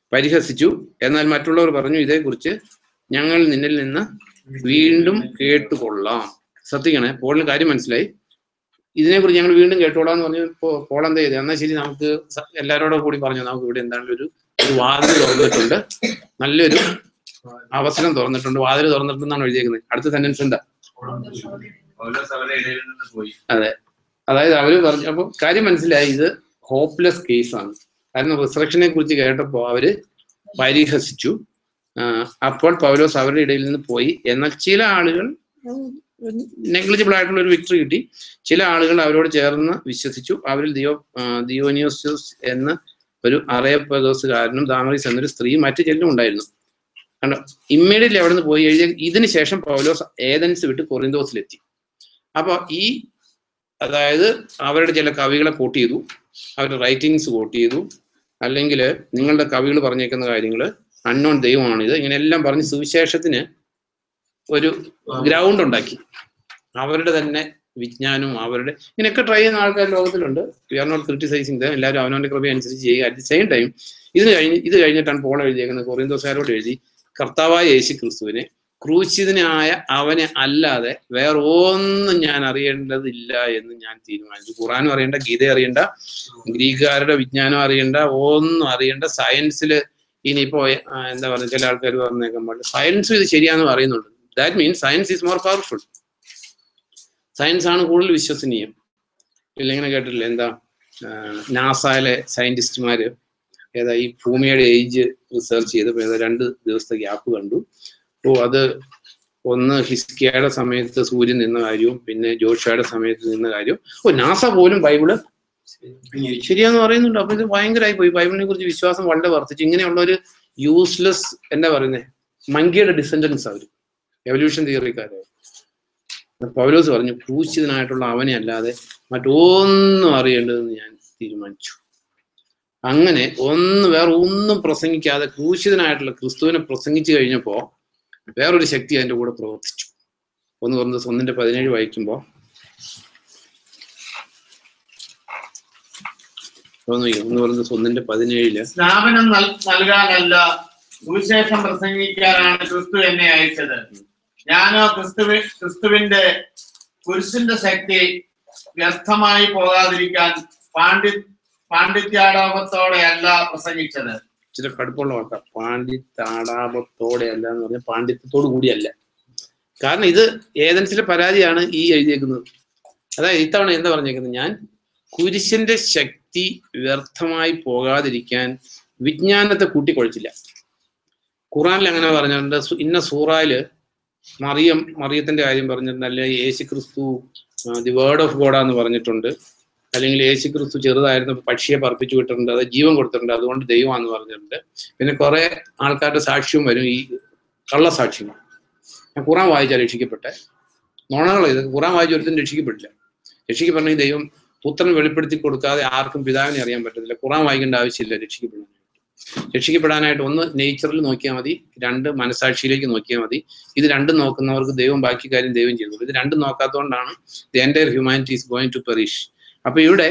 പരിഹസിച്ചു എന്നാൽ മറ്റുള്ളവർ പറഞ്ഞു ഇതേക്കുറിച്ച് ഞങ്ങൾ നിന്നിൽ നിന്ന് വീണ്ടും കേട്ടുകൊള്ളാം ശ്രദ്ധിക്കണേ പോളിന് കാര്യം മനസ്സിലായി ഇതിനെക്കുറിച്ച് ഞങ്ങൾ വീണ്ടും കേട്ടോളാം എന്ന് പറഞ്ഞു പോ പോൾ എന്താ ചെയ്തത് എന്നാൽ ശരി നമുക്ക് സ- എല്ലാവരോടും കൂടി പറഞ്ഞു നമുക്ക് ഇവിടെ എന്താണ് ഒരു ഒരു വാതിൽ തുറന്നിട്ടുണ്ട് നല്ലൊരു അവസരം തുറന്നിട്ടുണ്ട് വാതിൽ തുറന്നിട്ടുണ്ടെന്നാണ് എഴുതിയേക്കുന്നത് അടുത്ത സെന്റൻസ് എന്താ പൗലോസ് അവരുടെ ഇടയിൽ നിന്ന് പോയി അതായത് അവര് പറഞ്ഞു അപ്പൊ കാര്യം മനസ്സിലായി ഇത് ഹോപ്പ്ലെസ് കേസാണ് കാരണം റിസറക്ഷനെ കുറിച്ച് കേട്ടപ്പോൾ അവര് പരിഹസിച്ചു ആ, അപ്പോൾ പൗലോസ് അവരുടെ ഇടയിൽ നിന്ന് പോയി എന്നാൽ ചില ആളുകൾ നെഗ്ലിജിബിൾ ആയിട്ടുള്ള ഒരു വിക്ടറി കിട്ടി ചില ആളുകൾ അവരോട് ചേർന്ന് വിശ്വസിച്ചു അവരിൽ ദിയോ ആ, ദിയോനിയോസ്യോസ് എന്ന ഒരു അറയപ്പദോസുകാരനും ദാമറീസ് എന്നൊരു സ്ത്രീ മറ്റു ചെല്ലും ഉണ്ടായിരുന്നു കണ്ടോ ഇമ്മീഡിയറ്റ്ലി അവിടെ നിന്ന് പോയി എഴുതിയ ഇതിന് ശേഷം പൗലോസ് ഏതൻസ് വിട്ട് കൊറിന്തോസിലെത്തി അപ്പൊ ഈ അതായത് അവരുടെ ചില കവികളെ കോട്ട് ചെയ്തു അവരുടെ റൈറ്റിങ്സ് കോട്ട് ചെയ്തു അല്ലെങ്കിൽ നിങ്ങളുടെ കവികൾ പറഞ്ഞേക്കുന്ന കാര്യങ്ങൾ അൺനോൺ ദൈവമാണിത് ഇങ്ങനെയെല്ലാം പറഞ്ഞ് സുവിശേഷത്തിന് ഒരു ഗ്രൗണ്ട് ഉണ്ടാക്കി അവരുടെ തന്നെ വിജ്ഞാനവും അവരുടെ ഇങ്ങനെയൊക്കെ ട്രൈ ചെയ്യുന്ന ആൾക്കാർ ലോകത്തിലുണ്ട് we are not criticising them എല്ലാവരും അവനവന്റെ കൃപ അനുസരിച്ച് ചെയ്യുക അറ്റ് ദി സെയിം ടൈം ഇത് കഴിഞ്ഞ് ഇത് കഴിഞ്ഞിട്ടാണ് പോൾ എഴുതിയേക്കുന്നത് കൊറിയന്തോസാരോട് എഴുതി കർത്താവായ യേശു ക്രിസ്തുവിനെ ക്രൂശിതനായ അവനെ അല്ലാതെ വേറെ ഒന്നും ഞാൻ അറിയേണ്ടതില്ല എന്ന് ഞാൻ തീരുമാനിച്ചു ഖുറാനും അറിയണ്ട ഗീത അറിയണ്ട ഗ്രീക്കുകാരുടെ വിജ്ഞാനം അറിയണ്ട ഒന്നും അറിയണ്ട സയൻസിൽ ഇനിയിപ്പോ ആ, എന്താ പറയുക ചില ആൾക്കാർ പറഞ്ഞേക്കാൻ പാടില്ല സയൻസും ഇത് ശരിയാന്ന് പറയുന്നുണ്ട് that means science is more powerful science ആണ് കൂടുതൽ വിശ്വസനീയം ഇല്ല ഇങ്ങനെ കേട്ടിട്ടില്ല എന്താ നാസയിലെ സയന്റിസ്റ്റുമാര് ഏതാ ഈ ഭൂമിയുടെ ഏജ് റിസർച്ച് ചെയ്തപ്പോൾ ഏതാ രണ്ട് ദിവസത്തെ ഗ്യാപ്പ് കണ്ടു ഓ അത് ഒന്ന് ഹിസ്കിയയുടെ സമയത്ത് സൂര്യൻ നിന്ന കാര്യവും പിന്നെ ജോഷയുടെ സമയത്ത് നിന്ന കാര്യവും ഓ നാസ പോലും ബൈബിള് ശരിയാന്ന് പറയുന്നുണ്ട് അപ്പൊ ഇത് ഭയങ്കരമായി പോയി ബൈബിളിനെ കുറിച്ച് വിശ്വാസം വളരെ വർദ്ധിച്ചു ഇങ്ങനെയുള്ള ഒരു യൂസ്ലെസ് എന്താ പറയുന്നത് മങ്കിയുടെ ഡിസെൻഡൻസ് അവര് എവല്യൂഷൻ തിയറിക്കാരെ പൗലോസ് പറഞ്ഞു ക്രൂശിതനായിട്ടുള്ള അവനെ അല്ലാതെ മറ്റൊന്നും അറിയേണ്ടതെന്ന് ഞാൻ തീരുമാനിച്ചു അങ്ങനെ ഒന്ന് വേറെ ഒന്നും പ്രസംഗിക്കാതെ ക്രൂശിതനായിട്ടുള്ള ക്രിസ്തുവിനെ പ്രസംഗിച്ചു കഴിഞ്ഞപ്പോ വേറൊരു ശക്തി അതിന്റെ കൂടെ പ്രവർത്തിച്ചു ഒന്ന് പറഞ്ഞത് ഒന്നിന്റെ പതിനേഴ് വായിക്കുമ്പോ ഒന്ന് നോക്കിക്കേ, ഒന്ന് പറഞ്ഞത് ഒന്നിന്റെ പതിനേഴില് സ്നാപനം നൽ- നൽകാനല്ല സുവിശേഷം പ്രസംഗിക്കാനാണ് ക്രിസ്തു എന്നെ അയച്ചത് ഞാനോ ക്രിസ്തുവി ക്രിസ്തുവിന്റെ കുരിശിന്റെ ശക്തി വ്യർത്ഥമായി പോകാതിരിക്കാൻ പാണ്ഡി പാണ്ഡിത്യാടോപത്തോടെ അല്ല പ്രസംഗിച്ചത് ഇച്ചിരി കടുപ്പമുള്ള വാക്കാ പാണ്ഡിത്താടാപത്തോടെ അല്ല എന്ന് പറഞ്ഞാൽ പാണ്ഡിത്യത്തോടു കൂടിയല്ല കാരണം ഇത് ഏതൻസിലെ പരാതിയാണ് ഈ എഴുതിയേക്കുന്നത് അതായത് ഇത്തവണ എന്താ പറഞ്ഞേക്കുന്നത് ഞാൻ കുരിശിന്റെ ശക്തി വ്യർത്ഥമായി പോകാതിരിക്കാൻ വിജ്ഞാനത്തെ കൂട്ടിക്കൊഴിച്ചില്ല ഖുറാനിൽ അങ്ങനെ പറഞ്ഞിട്ടുണ്ട് സു- ഇന്ന സൂറായില് മറിയം മറിയത്തിന്റെ കാര്യം പറഞ്ഞിട്ടുണ്ട് അല്ലെങ്കിൽ യേശു ക്രിസ്തു ദി വേർഡ് ഓഫ് ഗോഡാന്ന് പറഞ്ഞിട്ടുണ്ട് അല്ലെങ്കിൽ യേശു ക്രിസ്തു ചെറുതായിരുന്നു പക്ഷിയെ പറപ്പിച്ചു വിട്ടിട്ടുണ്ട് അത് ജീവൻ കൊടുത്തിട്ടുണ്ട് അതുകൊണ്ട് ദൈവമാണെന്ന് പറഞ്ഞിട്ടുണ്ട് പിന്നെ കുറെ ആൾക്കാരുടെ സാക്ഷ്യവും വരും ഈ കള്ളസാക്ഷ്യങ്ങൾ ഞാൻ ഖുറാൻ വായിച്ചാൽ രക്ഷിക്കപ്പെട്ടെ നോണകൾ ഇത് ഖുറാൻ വായിച്ച ഒരുത്തും രക്ഷിക്കപ്പെട്ടില്ല രക്ഷിക്കപ്പെടണ ഈ ദൈവം പുത്രൻ വെളിപ്പെടുത്തി കൊടുക്കാതെ ആർക്കും പിതാവിനെ അറിയാൻ പറ്റത്തില്ല ഖുറാൻ വായിക്കേണ്ട ആവശ്യമില്ല രക്ഷിക്കപ്പെടാനായിട്ട് രക്ഷിക്കപ്പെടാനായിട്ട് ഒന്ന് നേച്ചറിൽ നോക്കിയാൽ മതി രണ്ട് മനസാക്ഷിയിലേക്ക് നോക്കിയാൽ മതി ഇത് രണ്ടും നോക്കുന്നവർക്ക് ദൈവം ബാക്കി കാര്യം ദൈവം ചെയ്തു ഇത് രണ്ടും നോക്കാത്തതുകൊണ്ടാണ് the entire humanity is going to perish അപ്പൊ ഇവിടെ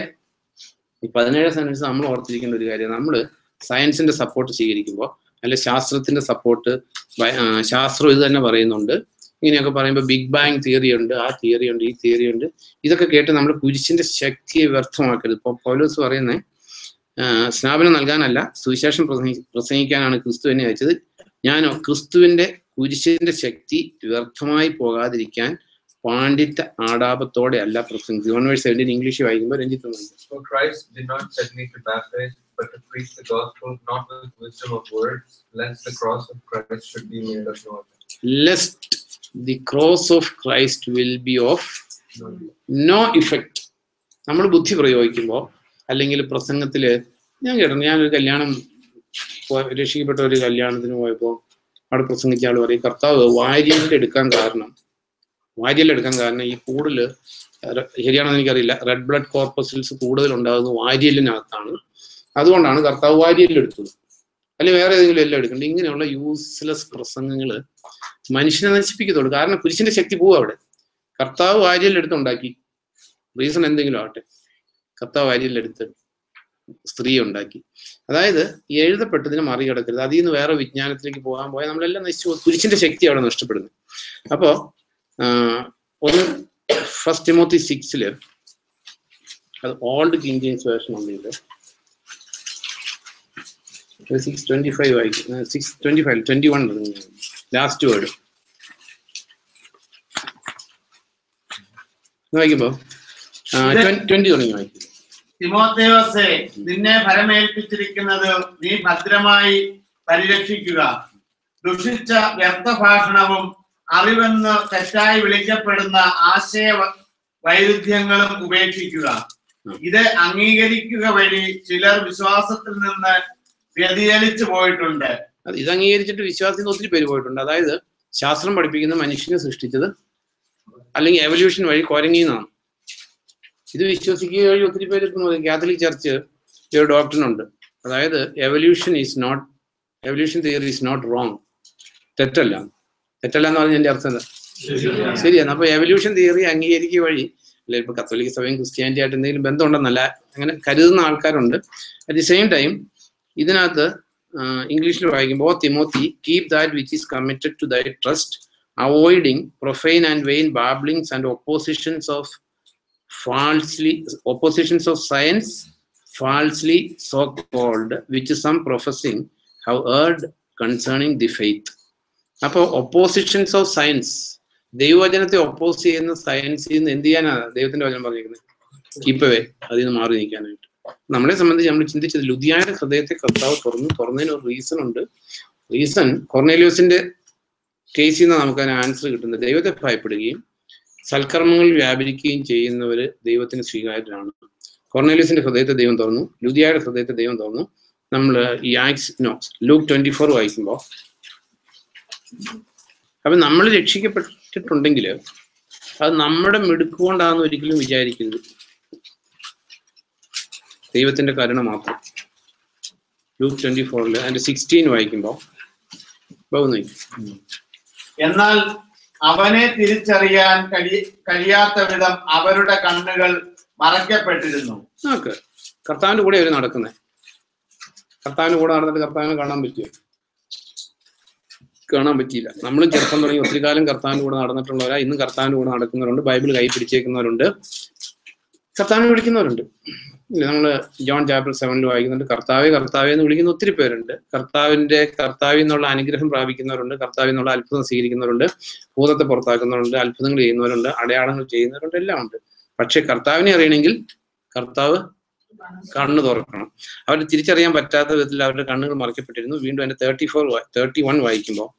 ഈ പതിനേഴ് സെൻറ്റൻസ് നമ്മൾ ഓർത്തിരിക്കേണ്ട ഒരു കാര്യം നമ്മൾ സയൻസിന്റെ സപ്പോർട്ട് സ്വീകരിക്കുമ്പോൾ അല്ലെ ശാസ്ത്രത്തിന്റെ സപ്പോർട്ട് ശാസ്ത്രം ഇത് തന്നെ പറയുന്നുണ്ട് ഇങ്ങനെയൊക്കെ പറയുമ്പോൾ ബിഗ് ബാങ് തിയറി ഉണ്ട് ആ തിയറി ഉണ്ട് ഈ തിയറി ഉണ്ട് ഇതൊക്കെ കേട്ട് നമ്മൾ കുരിശിന്റെ ശക്തിയെ വ്യർത്ഥമാക്കരുത് ഇപ്പൊ പൗലോസ് പറയുന്നത് സ്നാപനം നൽകാനല്ല സുവിശേഷം പ്രസംഗി- പ്രസംഗിക്കാനാണ് ക്രിസ്തു എന്നെ അയച്ചത് ഞാനോ ക്രിസ്തുവിന്റെ കുരിശിന്റെ ശക്തി വ്യർത്ഥമായി പോകാതിരിക്കാൻ പാണ്ഡിത്യ ആടാപത്തോടെ അല്ല പ്രസംഗിച്ചത് വൺ വേഴ്സ് സെവൻറ്റീൻ ഇംഗ്ലീഷ് വായിക്കുമ്പോൾ രഞ്ജിത്ത് മതി. For Christ did not set me to baptize, but to preach the gospel not with wisdom of words, lest the cross of Christ should be made of no effect. lest the cross of Christ will be of No. No effect നമ്മൾ ബുദ്ധി പ്രയോഗിക്കുമ്പോൾ അല്ലെങ്കിൽ പ്രസംഗത്തില് ഞാൻ കേട്ടോ ഞാനൊരു കല്യാണം പോ- രക്ഷിക്കപ്പെട്ട ഒരു കല്യാണത്തിന് പോയപ്പോൾ അവിടെ പ്രസംഗിച്ച ആൾ പറയും കർത്താവ് വാരിയലിൽ എടുക്കാൻ കാരണം വാരിയൽ എടുക്കാൻ കാരണം ഈ കൂടുതൽ ശരിയാണെന്ന് എനിക്കറിയില്ല റെഡ് ബ്ലഡ് കോർപ്പസിൽസ് കൂടുതൽ ഉണ്ടാകുന്നത് വാരിയലിനകത്താണ് അതുകൊണ്ടാണ് കർത്താവ് വാരിയലിൽ എടുത്തത് അല്ലെങ്കിൽ വേറെ ഏതെങ്കിലും എല്ലാം എടുക്കണ്ട ഇങ്ങനെയുള്ള യൂസ്ലെസ് പ്രസംഗങ്ങൾ മനുഷ്യനെ നശിപ്പിക്കത്തുള്ളൂ കാരണം കുരിശിന്റെ ശക്തി പോവും അവിടെ കർത്താവ് വാരിയലെടുത്തുണ്ടാക്കി റീസൺ എന്തെങ്കിലും ആവട്ടെ കർത്താവ് വാരിയലെടുത്ത് സ്ത്രീ ഉണ്ടാക്കി അതായത് ഈ എഴുതപ്പെട്ടതിനെ മറികടക്കരുത് അതിൽ നിന്ന് വേറെ വിജ്ഞാനത്തിലേക്ക് പോകാൻ പോയാൽ നമ്മളെല്ലാം നശിച്ചു പോകും. കുരിശിന്റെ ശക്തി അവിടെ നഷ്ടപ്പെടുന്നു അപ്പോ ആഹ്, ഒന്ന് ഫസ്റ്റ് ടിമോത്തി സിക്സില് അത് ഓൾഡ് കിങ് ജെയിംസ് വേർഷൻ ഉണ്ട് സിക്സ് ട്വന്റി ഫൈവ് ആയിരിക്കും six twenty five twenty one last word വായിക്കുമ്പോ ട്വന്റി തുടങ്ങി വായിക്കും തിമോത്തേവസേ നിന്നെ ഫലമേൽപ്പിച്ചിരിക്കുന്നത് നീ ഭദ്രമായി പരിരക്ഷിക്കുക ദുഷിച്ച വ്യർത്ഥ ഭാഷണവും അറിവെന്ന് തെറ്റായി വിളിക്കപ്പെടുന്ന ആശയ വ- വൈരുദ്ധ്യങ്ങളും ഉപേക്ഷിക്കുക ഇത് അംഗീകരിക്കുക വഴി ചിലർ വിശ്വാസത്തിൽ നിന്ന് വ്യതിചലിച്ചു പോയിട്ടുണ്ട് അത് ഇത് അംഗീകരിച്ചിട്ട് വിശ്വാസത്തിൽ ഒത്തിരി പേര് പോയിട്ടുണ്ട് അതായത് ശാസ്ത്രം പഠിപ്പിക്കുന്ന മനുഷ്യനെ സൃഷ്ടിച്ചത് അല്ലെങ്കിൽ എവല്യൂഷൻ വഴി കുരങ്ങിന്നാണ് ഇത് വിശ്വസിക്കുക വഴി ഒത്തിരി പേര് ഇപ്പം നോക്കി കാത്തലിക് ചർച്ച് ഒരു ഡോക്ടറിൻ ഉണ്ട് അതായത് evolution is not evolution theory is not wrong തെറ്റല്ല തെറ്റല്ല എന്ന് പറഞ്ഞ എന്റെ അർത്ഥം എന്താ ശരിയാണ് അപ്പൊ എവല്യൂഷൻ തിയറി അംഗീകരിക്കുക വഴി അല്ലെ ഇപ്പൊ കത്തോലിക്ക സഭയും ക്രിസ്ത്യാനിറ്റി ആയിട്ട് എന്തെങ്കിലും ബന്ധമുണ്ടെന്നല്ല അങ്ങനെ കരുതുന്ന ആൾക്കാരുണ്ട് അറ്റ് ദി സെയിം ടൈം ഇതിനകത്ത് ഇംഗ്ലീഷിൽ വായിക്കുമ്പോൾ Timothy keep that which is committed to thy trust avoiding profane and vain babblings and oppositions of falsely oppositions of science falsely so called which some professing have erred concerning the faith അപ്പോൾ oppositions of science ദൈവവചനത്തെ oppose ചെയ്യുന്ന സയൻസിൽ നിന്ന് എന്ത് ചെയ്യാനാ ദൈവത്തിന്റെ വചനം പറഞ്ഞിരിക്കുന്നത് കീപ്പവേ അതിൽ നിന്ന് മാറി നിൽക്കാനായിട്ട് നമ്മളെ സംബന്ധിച്ച് നമ്മൾ ചിന്തിച്ചത് ലുധിയാന ഹൃദയത്തെ കർത്താവ് തുറന്നു തുറന്നതിന് ഒരു റീസൺ ഉണ്ട് റീസൺ കൊർണേലിയോസിന്റെ കേസിൽ നിന്ന് നമുക്ക് അതിന് ആൻസർ കിട്ടുന്നത് ദൈവത്തെ ഭയപ്പെടുകയും സൽക്കർമ്മങ്ങൾ വ്യാപരിക്കുകയും ചെയ്യുന്നവര് ദൈവത്തിന് സ്വീകാര്യരാണ് കൊർണേലിയസിന്റെ ഹൃദയത്തെ ദൈവം തുറന്നു ലുദിയയുടെ ഹൃദയത്തെ ദൈവം തുറന്നു നമ്മൾ ഈ Acts no Luke twenty four വായിക്കുമ്പോൾ അപ്പൊ നമ്മൾ രക്ഷിക്കപ്പെട്ടിട്ടുണ്ടെങ്കിൽ അത് നമ്മുടെ മിടുക്കുകൊണ്ടാന്ന് ഒരിക്കലും വിചാരിക്കരുത് ദൈവത്തിന്റെ കരുണ മാത്രം ലൂക്ക് ട്വന്റി ഫോറിൽ അതിന്റെ സിക്സ്റ്റീൻ വായിക്കുമ്പോൾ ബഹുന്നു എന്നാൽ അവനെ തിരിച്ചറിയാൻ കഴി കഴിയാത്ത വിധം അവരുടെ കണ്ണുകൾ മറയ്ക്കപ്പെട്ടിരുന്നു നോക്ക് കർത്താവിന്റെ കൂടെ അവർ നടക്കുന്നത് കർത്താവിന്റെ കൂടെ നടന്നിട്ട് കർത്താവിനെ കാണാൻ പറ്റിയോ കാണാൻ പറ്റിയില്ല നമ്മളും ചെറുപ്പം തുടങ്ങി ഒത്തിരി കാലം കർത്താവിന്റെ കൂടെ നടന്നിട്ടുള്ളവരാ ഇന്നും കർത്താവിന്റെ കൂടെ നടക്കുന്നവരുണ്ട് ബൈബിൾ കൈ പിടിച്ചേക്കുന്നവരുണ്ട് കർത്താവിനെ വിളിക്കുന്നവരുണ്ട് ഇല്ല നമ്മള് ജോൺ ചാപ്റ്റർ സെവനിൽ വായിക്കുന്നുണ്ട് കർത്താവെ കർത്താവെ എന്ന് വിളിക്കുന്ന ഒത്തിരി പേരുണ്ട് കർത്താവിന്റെ കർത്താവിൽ നിന്നുള്ള അനുഗ്രഹം പ്രാപിക്കുന്നവരുണ്ട് കർത്താവിൽ നിന്നുള്ള അത്ഭുതം സ്വീകരിക്കുന്നവരുണ്ട് ഭൂതത്തെ പുറത്താക്കുന്നവരുണ്ട് അത്ഭുതങ്ങൾ ചെയ്യുന്നവരുണ്ട് അടയാളങ്ങൾ ചെയ്യുന്നവരുണ്ട് എല്ലാം ഉണ്ട് പക്ഷെ കർത്താവിനെ അറിയണമെങ്കിൽ കർത്താവ് കണ്ണ് തുറക്കണം അവർ തിരിച്ചറിയാൻ പറ്റാത്ത വിധത്തിൽ അവരുടെ കണ്ണുകൾ മറയ്ക്കപ്പെട്ടിരുന്നു വീണ്ടും അതിന്റെ തേർട്ടി ഫോർ തേർട്ടി വൺ വായിക്കുമ്പോൾ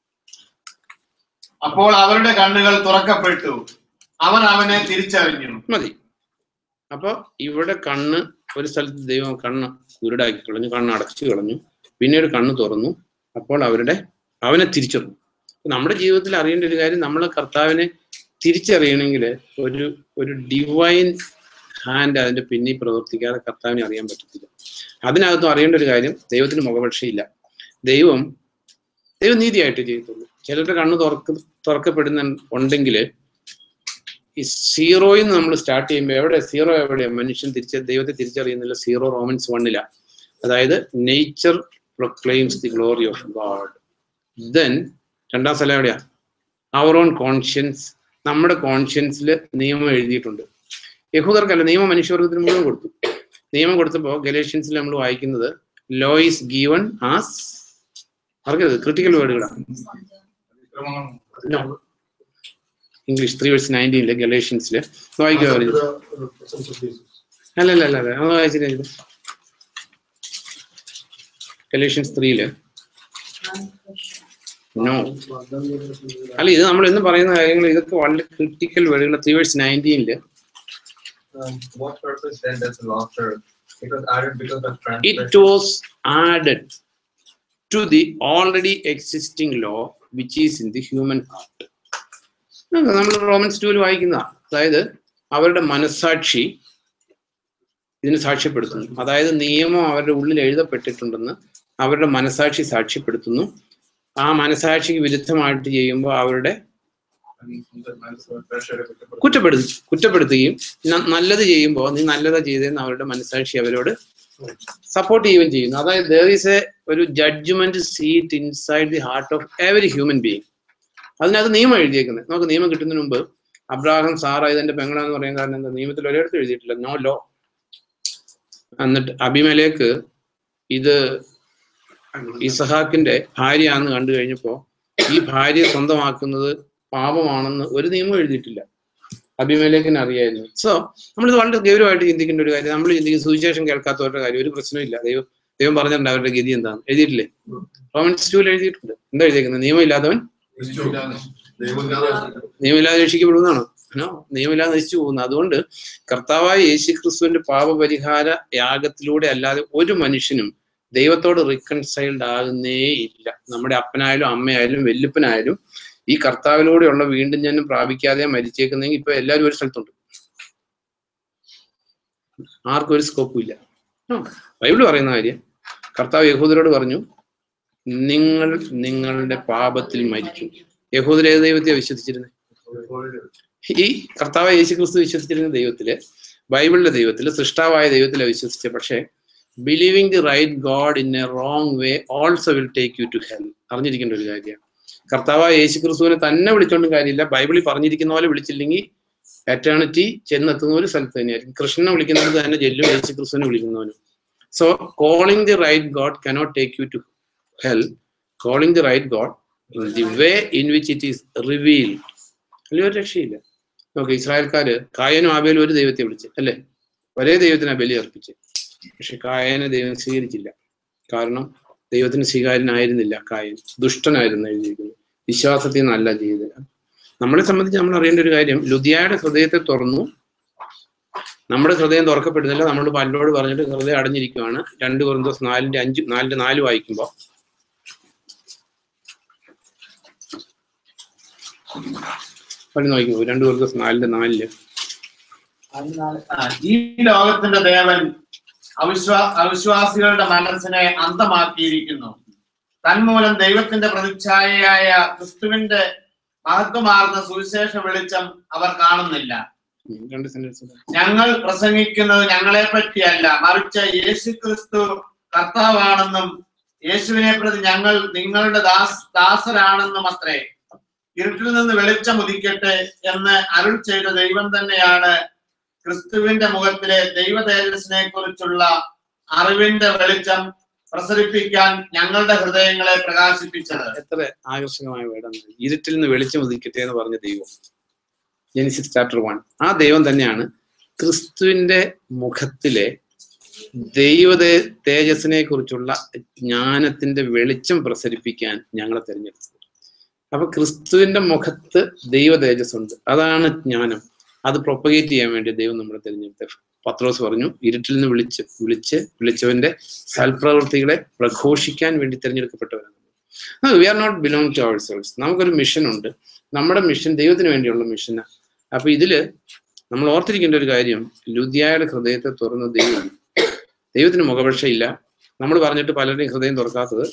അപ്പോൾ അവരുടെ കണ്ണുകൾ തുറക്കപ്പെട്ടു അവർ അവനെ തിരിച്ചറിഞ്ഞു മതി അപ്പൊ ഇവിടെ കണ്ണ് ഒരു സ്ഥലത്ത് ദൈവം കണ്ണ് കുരുടാക്കി കളഞ്ഞു കണ്ണ് അടച്ചു കളഞ്ഞു പിന്നീട് കണ്ണ് തുറന്നു അപ്പോൾ അവരുടെ അവനെ തിരിച്ചറിഞ്ഞു അപ്പൊ നമ്മുടെ ജീവിതത്തിൽ അറിയേണ്ട ഒരു കാര്യം നമ്മൾ കർത്താവിനെ തിരിച്ചറിയണമെങ്കിൽ ഒരു ഒരു ഡിവൈൻ ഹാൻഡ് അതിന്റെ പിന്നിൽ പ്രവർത്തിക്കാതെ കർത്താവിനെ അറിയാൻ പറ്റത്തില്ല അതിനകത്തും അറിയേണ്ട ഒരു കാര്യം ദൈവത്തിന് മുഖപക്ഷയില്ല ദൈവം ദൈവം നീതിയായിട്ട് ചെയ്യത്തുള്ളൂ ചിലരുടെ കണ്ണ് തുറക്ക തുറക്കപ്പെടുന്ന ഉണ്ടെങ്കിൽ ഈ സീറോയിൽ നിന്ന് നമ്മൾ സ്റ്റാർട്ട് ചെയ്യുമ്പോൾ എവിടെ സീറോ എവിടെയാണ് മനുഷ്യൻ തിരിച്ച് ദൈവത്തെ തിരിച്ചറിയുന്നില്ല സീറോ റോമൻസ് വണ്ണില അതായത് nature proclaims the glory of God then രണ്ടാം സ്ഥലം എവിടെയാ അവർ ഓൺ കോൺഷ്യൻസ് നമ്മുടെ കോൺഷ്യൻസിൽ നിയമം എഴുതിയിട്ടുണ്ട് യഹൂദർക്കല്ല നിയമം മനുഷ്യവർഗത്തിന് മുഴുവൻ കൊടുത്തു നിയമം കൊടുത്തപ്പോൾ ഗലേഷ്യൻസിൽ നമ്മൾ വായിക്കുന്നത് ലോ ഈസ് ഗീവൺ ആസ് അറിയരുത് ക്രിട്ടിക്കൽ വേർഡുകളാണ് ഇംഗ്ലീഷ് ത്രീ വേഴ്സ് നയൻറ്റീനില് ഗലേഷ്യൻസില് വായിക്കുക പറഞ്ഞു അല്ല അല്ല അല്ല അല്ല ഒന്ന് വായിച്ചിട്ട് ഗലേഷ്യൻസ് ത്രീയില് നോ അല്ല ഇത് നമ്മൾ എന്ന് പറയുന്ന കാര്യങ്ങൾ ഇതൊക്കെ വളരെ ക്രിട്ടിക്കൽ വേർഡുകൾ ത്രീ വേഴ്സ് നയൻറ്റീനില് Um, what purpose then does the law serve? It was added because of it transgression. was added to the already existing law which is in the human heart നമ്മൾ Romans ടൂവിൽ വായിക്കുന്ന അതായത് അവരുടെ മനസ്സാക്ഷി ഇതിന് സാക്ഷ്യപ്പെടുത്തുന്നു അതായത് നിയമം അവരുടെ ഉള്ളിൽ എഴുതപ്പെട്ടിട്ടുണ്ടെന്ന് അവരുടെ മനസ്സാക്ഷി സാക്ഷ്യപ്പെടുത്തുന്നു ആ മനസ്സാക്ഷിക്ക് വിരുദ്ധമായിട്ട് ചെയ്യുമ്പോൾ അവരുടെ കുറ്റപ്പെടുത്തി കുറ്റപ്പെടുത്തുകയും ന- നല്ലത് ചെയ്യുമ്പോൾ നീ നല്ലതാ ചെയ്തതെന്ന് അവരുടെ മനസ്സാക്ഷി അവരോട് സപ്പോർട്ട് ചെയ്യുകയും ചെയ്യുന്നു അതായത് ദർ ഈസ് എ ഒരു judgment seat inside the heart of every human being അതിനകത്ത് നിയമം എഴുതിയേക്കുന്നത് നമുക്ക് നിയമം കിട്ടുന്നതിന് മുമ്പ് അബ്രാഹം സാറ ഇതെന്റെ പെങ്ങളാന്ന് പറയാൻ കാരണം എന്താ നിയമത്തിൽ ഒരിടത്ത് എഴുതിയിട്ടില്ല നോ ലോ എന്നിട്ട് അഭിമലേക്ക് ഇത് ഇസഹാക്കിന്റെ ഭാര്യയാന്ന് കണ്ടു കഴിഞ്ഞപ്പോ ഈ ഭാര്യയെ സ്വന്തമാക്കുന്നത് പാപമാണെന്ന് ഒരു നിയമം എഴുതിയിട്ടില്ല അഭിമേലേക്കിന് അറിയായിരുന്നു സോ നമ്മളിത് വളരെ ഗൗരവമായിട്ട് ചിന്തിക്കേണ്ട ഒരു കാര്യം നമ്മൾ ചിന്തിക്കുന്ന സുവിശേഷം കേൾക്കാത്തവരുടെ കാര്യം ഒരു പ്രശ്നമില്ല ദൈവം ദൈവം പറഞ്ഞിട്ടുണ്ട് അവരുടെ ഗതി എന്താണ് എഴുതിയിട്ടില്ലേ റോമൻസ് ടൂവിൽ എഴുതിയിട്ടുണ്ട് എന്താ എഴുതിയേക്കുന്നത് നിയമമില്ലാത്തവൻ നിയമമില്ലാതെ രക്ഷിക്കപ്പെടുന്നതാണോ നോ നിയമമില്ലാതെ നശിച്ചു പോകുന്നു അതുകൊണ്ട് കർത്താവായ യേശു ക്രിസ്തുവിന്റെ പാപപരിഹാര യാഗത്തിലൂടെ അല്ലാതെ ഒരു മനുഷ്യനും ദൈവത്തോട് റീകൺസൈൽഡ് ആകുന്നേ ഇല്ല നമ്മുടെ അപ്പനായാലും അമ്മയായാലും വെല്ലുപ്പനായാലും ഈ കർത്താവിലൂടെയുള്ള വീണ്ടും ജന്മം പ്രാപിക്കാതെ മരിച്ചേക്കുന്നെങ്കിൽ ഇപ്പൊ എല്ലാവരും ഒരു സ്ഥലത്തുണ്ട് ആർക്കും ഒരു സ്കോപ്പും ഇല്ല ബൈബിള് പറയുന്ന കാര്യം കർത്താവ് യഹൂദരോട് പറഞ്ഞു നിങ്ങൾ നിങ്ങളുടെ പാപത്തിൽ മരിക്കും യഹൂദർ ഏത് ദൈവത്തെ വിശ്വസിച്ചിരുന്നത് ഈ കർത്താവ് യേശു ക്രിസ്തു വിശ്വസിച്ചിരുന്ന ദൈവത്തില് ബൈബിളിലെ ദൈവത്തില് സൃഷ്ടാവായ ദൈവത്തിലെ വിശ്വസിച്ച പക്ഷേ believing the right God in a wrong way also will take you to hell അറിഞ്ഞിരിക്കേണ്ട ഒരു കാര്യമാണ് കർത്താവായ യേശു ക്രിസ്തുവിനെ തന്നെ വിളിച്ചോണ്ടും കാര്യമില്ല ബൈബിളിൽ പറഞ്ഞിരിക്കുന്ന പോലെ വിളിച്ചില്ലെങ്കിൽ എറ്റേണിറ്റി ചെന്നെത്തുന്ന ഒരു സ്ഥലത്ത് തന്നെയായിരിക്കും കൃഷ്ണനെ വിളിക്കുന്നത് തന്നെ ചെല്ലും യേശു ക്രിസ്തുവിനെ വിളിക്കുന്നവനും so calling the right God cannot take you to hell calling the right God in the way in which it is revealed അതിൽ ഒരു രക്ഷയില്ല നോക്ക് ഇസ്രായേൽക്കാര് കായനും ആബേലും ഒരു ദൈവത്തെ വിളിച്ച് അല്ലേ ഒരേ ദൈവത്തിനാ ബലി അർപ്പിച്ച് പക്ഷെ കായനെ ദൈവം സ്വീകരിച്ചില്ല കാരണം ദൈവത്തിന് സ്വീകാര്യനായിരുന്നില്ല കായൻ ദുഷ്ടനായിരുന്നു എഴുതിയിരിക്കുന്നത് വിശ്വാസത്തിൽ നിന്നല്ല ചെയ്തത് നമ്മളെ സംബന്ധിച്ച് നമ്മൾ അറിയേണ്ട ഒരു കാര്യം ലുധിയായുടെ ഹൃദയത്തെ തുറന്നു നമ്മുടെ ഹൃദയം തുറക്കപ്പെടുന്നില്ല നമ്മൾ പല്ലോട് പറഞ്ഞിട്ട് ഹൃദയം അടഞ്ഞിരിക്കുവാണ് രണ്ട് കുറന്തോസ് നാലിന്റെ അഞ്ച് നാലിന്റെ നാല് വായിക്കുമ്പോൾ പള്ളി നോക്കിക്കോ രണ്ട് കുറന്തോസ് നാലിന്റെ നാലില് ആ, ഈ ലോകത്തിന്റെ ദേവൻ അവിശ്വാ അവിശ്വാസികളുടെ മനസ്സിനെ അന്തമാക്കിയിരിക്കുന്നു തന്മൂലം ദൈവത്തിന്റെ പ്രതിച്ഛായയായ ക്രിസ്തുവിന്റെ മഹത്വമാർന്ന സുവിശേഷ വെളിച്ചം അവർ കാണുന്നില്ല ഉം, രണ്ട് സെന്റൻസ് ഞങ്ങൾ പ്രസംഗിക്കുന്നത് ഞങ്ങളെ പറ്റിയല്ല മറിച്ച് യേശു ക്രിസ്തു കർത്താവാണെന്നും യേശുവിനെ പ്രതി ഞങ്ങൾ നിങ്ങളുടെ ദാസ് ദാസരാണെന്നും അത്രേ ഇരുട്ടിൽ നിന്ന് വെളിച്ചം ഉദിക്കട്ടെ എന്ന് അരുൾ ചെയ്ത ദൈവം തന്നെയാണ് ക്രിസ്തുവിന്റെ മുഖത്തിലെ ദൈവ തേജസ്സിനെ കുറിച്ചുള്ള അറിവിന്റെ വെളിച്ചം പ്രസരിപ്പിക്കാൻ ഞങ്ങളുടെ ഹൃദയങ്ങളെ പ്രകാശിപ്പിച്ചത് എത്ര ആകർഷകമായ വേടാണ് ഇരുട്ടിൽ നിന്ന് വെളിച്ചം ഉദിക്കട്ടെ എന്ന് പറഞ്ഞ ദൈവം ജെനിസിസ് ചാപ്റ്റർ വൺ ആ ദൈവം തന്നെയാണ് ക്രിസ്തുവിന്റെ മുഖത്തിലെ ദൈവ തേജസ്സിനെ കുറിച്ചുള്ള ജ്ഞാനത്തിന്റെ വെളിച്ചം പ്രസരിപ്പിക്കാൻ ഞങ്ങളെ തിരഞ്ഞെടുത്തത് അപ്പൊ ക്രിസ്തുവിന്റെ മുഖത്ത് ദൈവ തേജസ് ഉണ്ട് അതാണ് ജ്ഞാനം അത് പ്രൊപ്പഗേറ്റ് ചെയ്യാൻ വേണ്ടി ദൈവം നമ്മളെ തിരഞ്ഞെടുത്തത് പത്രോസ് പറഞ്ഞു ഇരുട്ടിൽ നിന്ന് വിളിച്ച് വിളിച്ച് വിളിച്ചവന്റെ സൽപ്രവൃത്തികളെ പ്രഘോഷിക്കാൻ വേണ്ടി തിരഞ്ഞെടുക്കപ്പെട്ടവരാണ് we are not belong to ourselves നമുക്കൊരു മിഷൻ ഉണ്ട് നമ്മുടെ മിഷൻ ദൈവത്തിന് വേണ്ടിയുള്ള മിഷനാണ് അപ്പൊ ഇതില് നമ്മൾ ഓർത്തിരിക്കേണ്ട ഒരു കാര്യം ലുദിയായുടെ ഹൃദയത്തെ തുറന്ന ദൈവം ദൈവത്തിന് മുഖപക്ഷയില്ല നമ്മൾ പറഞ്ഞിട്ട് പലരുടെയും ഹൃദയം തുറക്കാത്തത്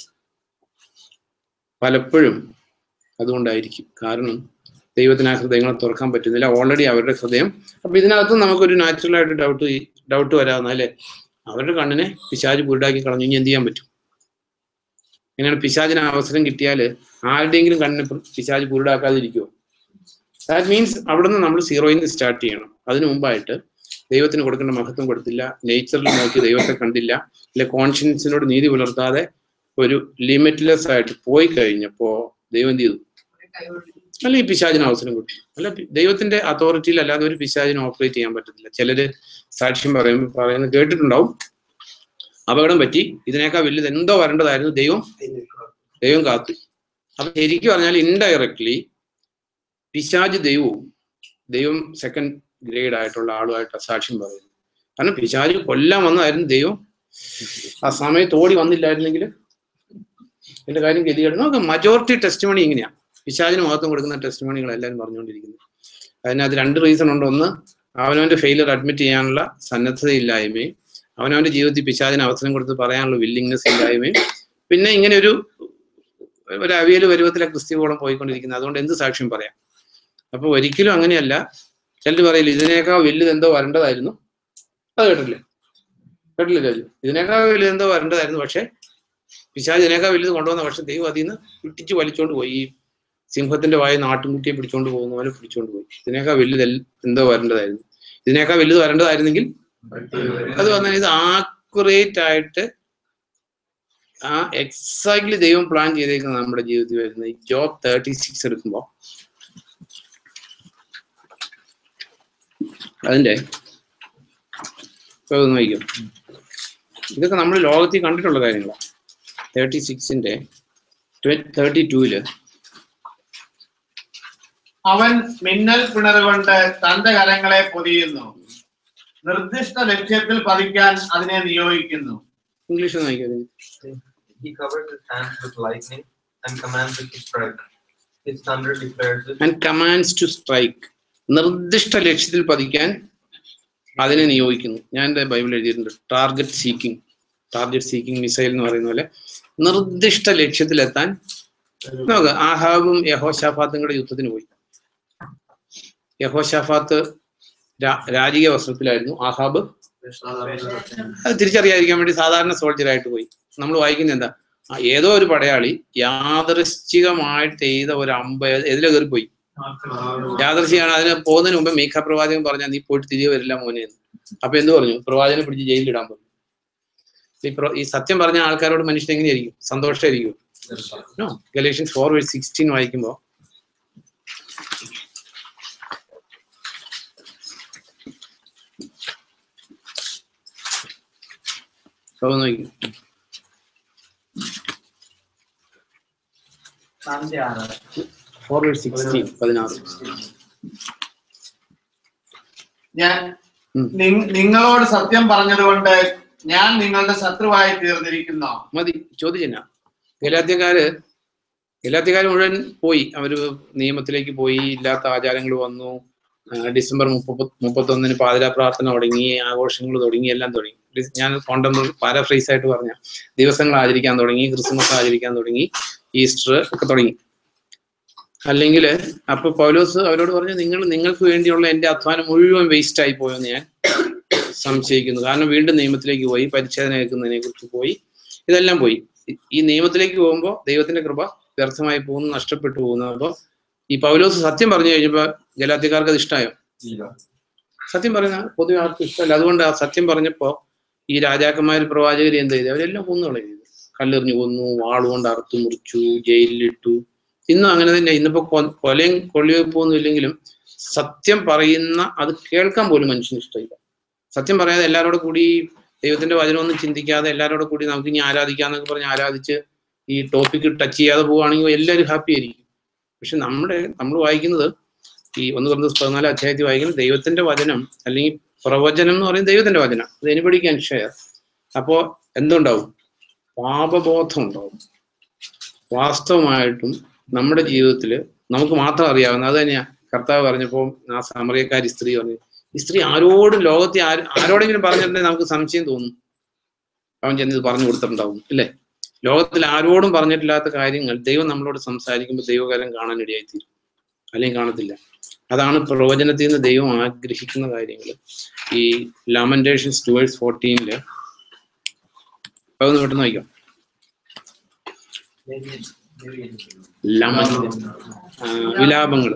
പലപ്പോഴും അതുകൊണ്ടായിരിക്കും കാരണം ദൈവത്തിന് ആ ഹൃദയങ്ങളെ തുറക്കാൻ പറ്റുന്നില്ല ഓൾറെഡി അവരുടെ ഹൃദയം അപ്പൊ ഇതിനകത്ത് നമുക്കൊരു നാച്ചുറൽ ആയിട്ട് ഡൗട്ട് ഡൗട്ട് വരാവുന്ന അല്ലെ അവരുടെ കണ്ണിനെ പിശാജ് പുരുടാക്കി കളഞ്ഞു ഇനി എന്ത് ചെയ്യാൻ പറ്റും എങ്ങനെയാണ് പിശാചിന് അവസരം കിട്ടിയാൽ ആരുടെയെങ്കിലും കണ്ണിന് പി- പിശാജ് പുരുടാക്കാതിരിക്കുമോ ദാറ്റ് മീൻസ് അവിടുന്ന് നമ്മൾ സീറോയിൽ നിന്ന് സ്റ്റാർട്ട് ചെയ്യണം അതിനു മുമ്പായിട്ട് ദൈവത്തിന് കൊടുക്കേണ്ട മഹത്വം കൊടുത്തില്ല നേച്ചറിൽ നോക്കി ദൈവത്തെ കണ്ടില്ല അല്ലെ കോൺഷ്യൻസിനോട് നീതി പുലർത്താതെ ഒരു ലിമിറ്റ്ലെസ് ആയിട്ട് പോയി കഴിഞ്ഞപ്പോ ദൈവം എന്ത് ചെയ്തു അല്ല ഈ പിശാചിന് അവസരം കൊടുത്തു അല്ല പി- ദൈവത്തിന്റെ അതോറിറ്റിയിൽ അല്ലാതെ ഒരു പിശാചിന് ഓപ്പറേറ്റ് ചെയ്യാൻ പറ്റത്തില്ല ചിലര് സാക്ഷ്യം പറയുമ്പോൾ പറയുന്നത് കേട്ടിട്ടുണ്ടാവും അപകടം പറ്റി ഇതിനേക്കാൾ വലുത് എന്തോ വരേണ്ടതായിരുന്നു ദൈവം ദൈവം കാത്തു അപ്പൊ ശരിക്കും പറഞ്ഞാൽ ഇൻഡയറക്ട്ലി പിശാജ് ദൈവവും ദൈവം സെക്കൻഡ് ഗ്രേഡ് ആയിട്ടുള്ള ആളുമായിട്ട് സാക്ഷ്യം പറയുന്നു കാരണം പിശാജ് കൊല്ലാൻ വന്നതായിരുന്നു ദൈവം ആ സമയത്ത് ഓടി വന്നില്ലായിരുന്നെങ്കിൽ എന്റെ കാര്യം ഗതികേട് നമുക്ക് മജോറിറ്റി ടെസ്റ്റ് മണി ഇങ്ങനെയാ പിശാചിന് മഹത്വം കൊടുക്കുന്ന ടെസ്റ്റ് മണികൾ എല്ലാവരും പറഞ്ഞുകൊണ്ടിരിക്കുന്നത് അതിനകത്ത് രണ്ട് റീസൺ ഉണ്ട് ഒന്ന് അവനവന്റെ ഫെയിലിയർ അഡ്മിറ്റ് ചെയ്യാനുള്ള സന്നദ്ധതയില്ലായ്മയും അവനവന്റെ ജീവിതത്തിൽ പിശാചിന് അവസരം കൊടുത്ത് പറയാനുള്ള വില്ലിങ്നെസ് ഇല്ലായ്മയും പിന്നെ ഇങ്ങനെ ഒരു ഒരു അവിയൽ പരുവത്തിലെ ക്രിസ്ത്യകോളം പോയിക്കൊണ്ടിരിക്കുന്നത് അതുകൊണ്ട് എന്ത് സാക്ഷ്യം പറയാം അപ്പൊ ഒരിക്കലും അങ്ങനെയല്ല ചിലർ പറയില്ല ഇതിനേക്കാൾ വലുത് എന്തോ വരേണ്ടതായിരുന്നു അത് കേട്ടില്ലേ കേട്ടില്ല ചോദിച്ചു ഇതിനേക്കാൾ വലുത് എന്തോ വരേണ്ടതായിരുന്നു പക്ഷെ പിശാജ് ഇതിനേക്കാൾ വലുത് കൊണ്ടുവന്ന പക്ഷെ ദൈവം അതിൽ നിന്ന് പിടിച്ച് വലിച്ചോണ്ട് പോയി ഈ സിംഹത്തിന്റെ വായ നാട്ടുംകുട്ടിയെ പിടിച്ചോണ്ട് പോകുന്ന പോലെ പിടിച്ചോണ്ട് പോയി ഇതിനേക്കാൾ വലുത് എൽ- എന്തോ വരേണ്ടതായിരുന്നു ഇതിനേക്കാൾ വലുത് വരേണ്ടതായിരുന്നെങ്കിൽ അത് വന്നാൽ ഇത് ആക്യുറേറ്റ് ആയിട്ട് ആ എക്സാക്ട്ലി ദൈവം പ്ലാൻ ചെയ്തേക്കുന്ന നമ്മുടെ ജീവിതത്തിൽ വരുന്ന ഈ ജോബ് തേർട്ടി സിക്സ് എടുക്കുമ്പോൾ അതിന്റെ ഇപ്പൊ ഒന്ന് നോക്കിയോ ഇതൊക്കെ നമ്മൾ ലോകത്തിൽ കണ്ടിട്ടുള്ള കാര്യങ്ങളാണ് തേർട്ടി സിക്സിന്റെ തേർട്ടി ടൂവില് അവൻ മിന്നൽ പിണറുകൊണ്ട് തന്റെ കരങ്ങളെ പൊതിയുന്നു നിർദ്ദിഷ്ട ലക്ഷ്യത്തിൽ പതിക്കാൻ അതിനെ നിയോഗിക്കുന്നു ഇംഗ്ലീഷ് ഒന്ന് നോക്കിയോ He covers his hands with lightning and commands it to strike. His thunder declares it. And commands to strike നിർദ്ദിഷ്ട ലക്ഷ്യത്തിൽ പതിക്കാൻ അതിനെ നിയോഗിക്കുന്നു ഞാൻ എൻ്റെ ബൈബിൾ എഴുതിയിട്ടുണ്ട് target seeking target seeking missile എന്ന് പറയുന്ന പോലെ നിർദ്ദിഷ്ട ലക്ഷ്യത്തിലെത്താൻ നോക്ക് ആഹാബും യഹോഷാഫാത്തും കൂടെ യുദ്ധത്തിന് പോയി യഹോഷാഫാത്ത് രാ- രാജകീയ വസ്ത്രത്തിലായിരുന്നു ആഹാബ് അത് തിരിച്ചറിയാതിരിക്കാൻ വേണ്ടി സാധാരണ സോൾജറായിട്ട് പോയി നമ്മൾ വായിക്കുന്ന എന്താ ആ, ഏതോ ഒരു പടയാളി യാദൃശ്ചികമായിട്ട് ചെയ്ത ഒരു അമ്പ എതിലെ കയറി പോയി യാദൃശ്ചികമാണ് അതിന് പോകുന്നതിന് മുമ്പ് മീഖ പ്രവാചകൻ പറഞ്ഞ നീ പോയിട്ട് തിരികെ വരില്ല മോനെ എന്ന് അപ്പൊ എന്ത് പറഞ്ഞു പ്രവാചകനെ പിടിച്ച് ജയിലിലിടാൻ പറഞ്ഞു ഈ പ്ര- ഈ സത്യം പറഞ്ഞ ആൾക്കാരോട് മനുഷ്യൻ എങ്ങനെയായിരിക്കും സന്തോഷമായിരിക്കും no Galatian four verse sixteen വായിക്കുമ്പോ അപ്പൊ നോക്കി ഫോർ വേഴ്സ് സിക്സ്റ്റീൻ പതിനാറ് ഞാൻ ഉം. നി- നിങ്ങളോട് സത്യം പറഞ്ഞതുകൊണ്ട് ഞാൻ നിങ്ങളുടെ ശത്രുവായി തീർന്നിരിക്കുന്നു മതി ചോദിച്ചെന്നാ ഗലാത്യക്കാര് ഗലാത്യക്കാര് മുഴുവൻ പോയി അവര് നിയമത്തിലേക്ക് പോയി ഇല്ലാത്ത ആചാരങ്ങൾ വന്നു ആ, ഡിസംബർ മുപ്പത്തി മുപ്പത്തൊന്നിന് പാതിരാ പ്രാർത്ഥന തുടങ്ങി ആഘോഷങ്ങൾ തുടങ്ങി എല്ലാം തുടങ്ങി ഡിസ്- ഞാൻ കോണ്ടംപററി പാരഫ്രൈസ് ആയിട്ട് പറഞ്ഞ ദിവസങ്ങൾ ആചരിക്കാൻ തുടങ്ങി ക്രിസ്മസ് ആചരിക്കാൻ തുടങ്ങി ഈസ്റ്റർ ഒക്കെ തുടങ്ങി അല്ലെങ്കിൽ അപ്പൊ പൗലോസ് അവരോട് പറഞ്ഞു നിങ്ങൾ നിങ്ങൾക്ക് വേണ്ടിയുള്ള എന്റെ അധ്വാനം മുഴുവൻ വേസ്റ്റ് ആയി പോയെന്ന് ഞാൻ സംശയിക്കുന്നു കാരണം വീണ്ടും നിയമത്തിലേക്ക് പോയി പരിച്ഛേദന കേൾക്കുന്നതിനെ കുറിച്ച് പോയി ഇതെല്ലാം പോയി ഈ- ഈ നിയമത്തിലേക്ക് പോകുമ്പോൾ ദൈവത്തിന്റെ കൃപ വ്യർത്ഥമായി പോകുന്നു നഷ്ടപ്പെട്ടു പോകുന്നു അപ്പോൾ ഈ പൗലോസ് സത്യം പറഞ്ഞു കഴിഞ്ഞപ്പോ ഗലാത്യക്കാർക്ക് അത് ഇഷ്ടമായോ സത്യം പറയുന്ന പൊതുവെ ആർക്കും ഇഷ്ടമല്ല അതുകൊണ്ട് ആ സത്യം പറഞ്ഞപ്പോ ഈ രാജാക്കന്മാർ പ്രവാചകർ എന്ത് ചെയ്തു അവരെല്ലാം കൊന്നു കളഞ്ഞു കല്ലെറിഞ്ഞു കൊന്നു വാളുകൊണ്ട് അറുത്തു മുറിച്ചു ജയിലിലിട്ടു ഇന്നും അങ്ങനെ തന്നെ ഇന്നിപ്പോ കൊ- കൊലയും കൊള്ളിവെപ്പൊന്നും ഇല്ലെങ്കിലും സത്യം പറയുന്ന അത് കേൾക്കാൻ പോലും മനുഷ്യന് ഇഷ്ടമില്ല സത്യം പറയാതെ എല്ലാവരോടും കൂടി ദൈവത്തിന്റെ വചനമൊന്നും ചിന്തിക്കാതെ എല്ലാവരോടും കൂടി നമുക്ക് ഇനി ആരാധിക്കാന്നൊക്കെ പറഞ്ഞ് ആരാധിച്ച് ഈ ടോപ്പിക്ക് ടച്ച് ചെയ്യാതെ പോവുകയാണെങ്കിൽ എല്ലാവരും ഹാപ്പി ആയിരിക്കും പക്ഷെ നമ്മുടെ നമ്മൾ വായിക്കുന്നത് ഈ ഒന്ന് പറഞ്ഞ പതിനാല് അധ്യായത്തിൽ വായിക്കുന്നത് ദൈവത്തിന്റെ വചനം അല്ലെങ്കിൽ പ്രവചനം എന്ന് പറയുന്നത് ദൈവത്തിന്റെ വചനം അത് എനിബഡി ക്യാൻ ഷെയർ അപ്പോ എന്തുണ്ടാവും പാപബോധം ഉണ്ടാവും വാസ്തവമായിട്ടും നമ്മുടെ ജീവിതത്തിൽ നമുക്ക് മാത്രം അറിയാവുന്ന അത് തന്നെയാ കർത്താവ് പറഞ്ഞപ്പോൾ ആ സമറിയക്കാരി സ്ത്രീ പറഞ്ഞു ഈ സ്ത്രീ ആരോടും ലോകത്തെ ആര് ആരോടെങ്കിലും പറഞ്ഞിട്ടുണ്ടെങ്കിൽ നമുക്ക് സംശയം തോന്നും അവൻ ചെന്ന് ഇത് പറഞ്ഞു കൊടുത്തിട്ടുണ്ടാവും അല്ലേ ലോകത്തിൽ ആരോടും പറഞ്ഞിട്ടില്ലാത്ത കാര്യങ്ങൾ ദൈവം നമ്മളോട് സംസാരിക്കുമ്പോൾ ദൈവകാരം കാണാനിടയായിത്തീരും അല്ലെങ്കിൽ കാണത്തില്ല അതാണ് പ്രവചനത്തിൽ നിന്ന് ദൈവം ആഗ്രഹിക്കുന്ന കാര്യങ്ങൾ ഈ ലാമന്റേഷൻസ് ടുവേഴ്സ് ഫോർട്ടീനില് അതൊന്ന് പെട്ടെന്ന് വായിക്കാം ലമൻ വിലാപങ്ങൾ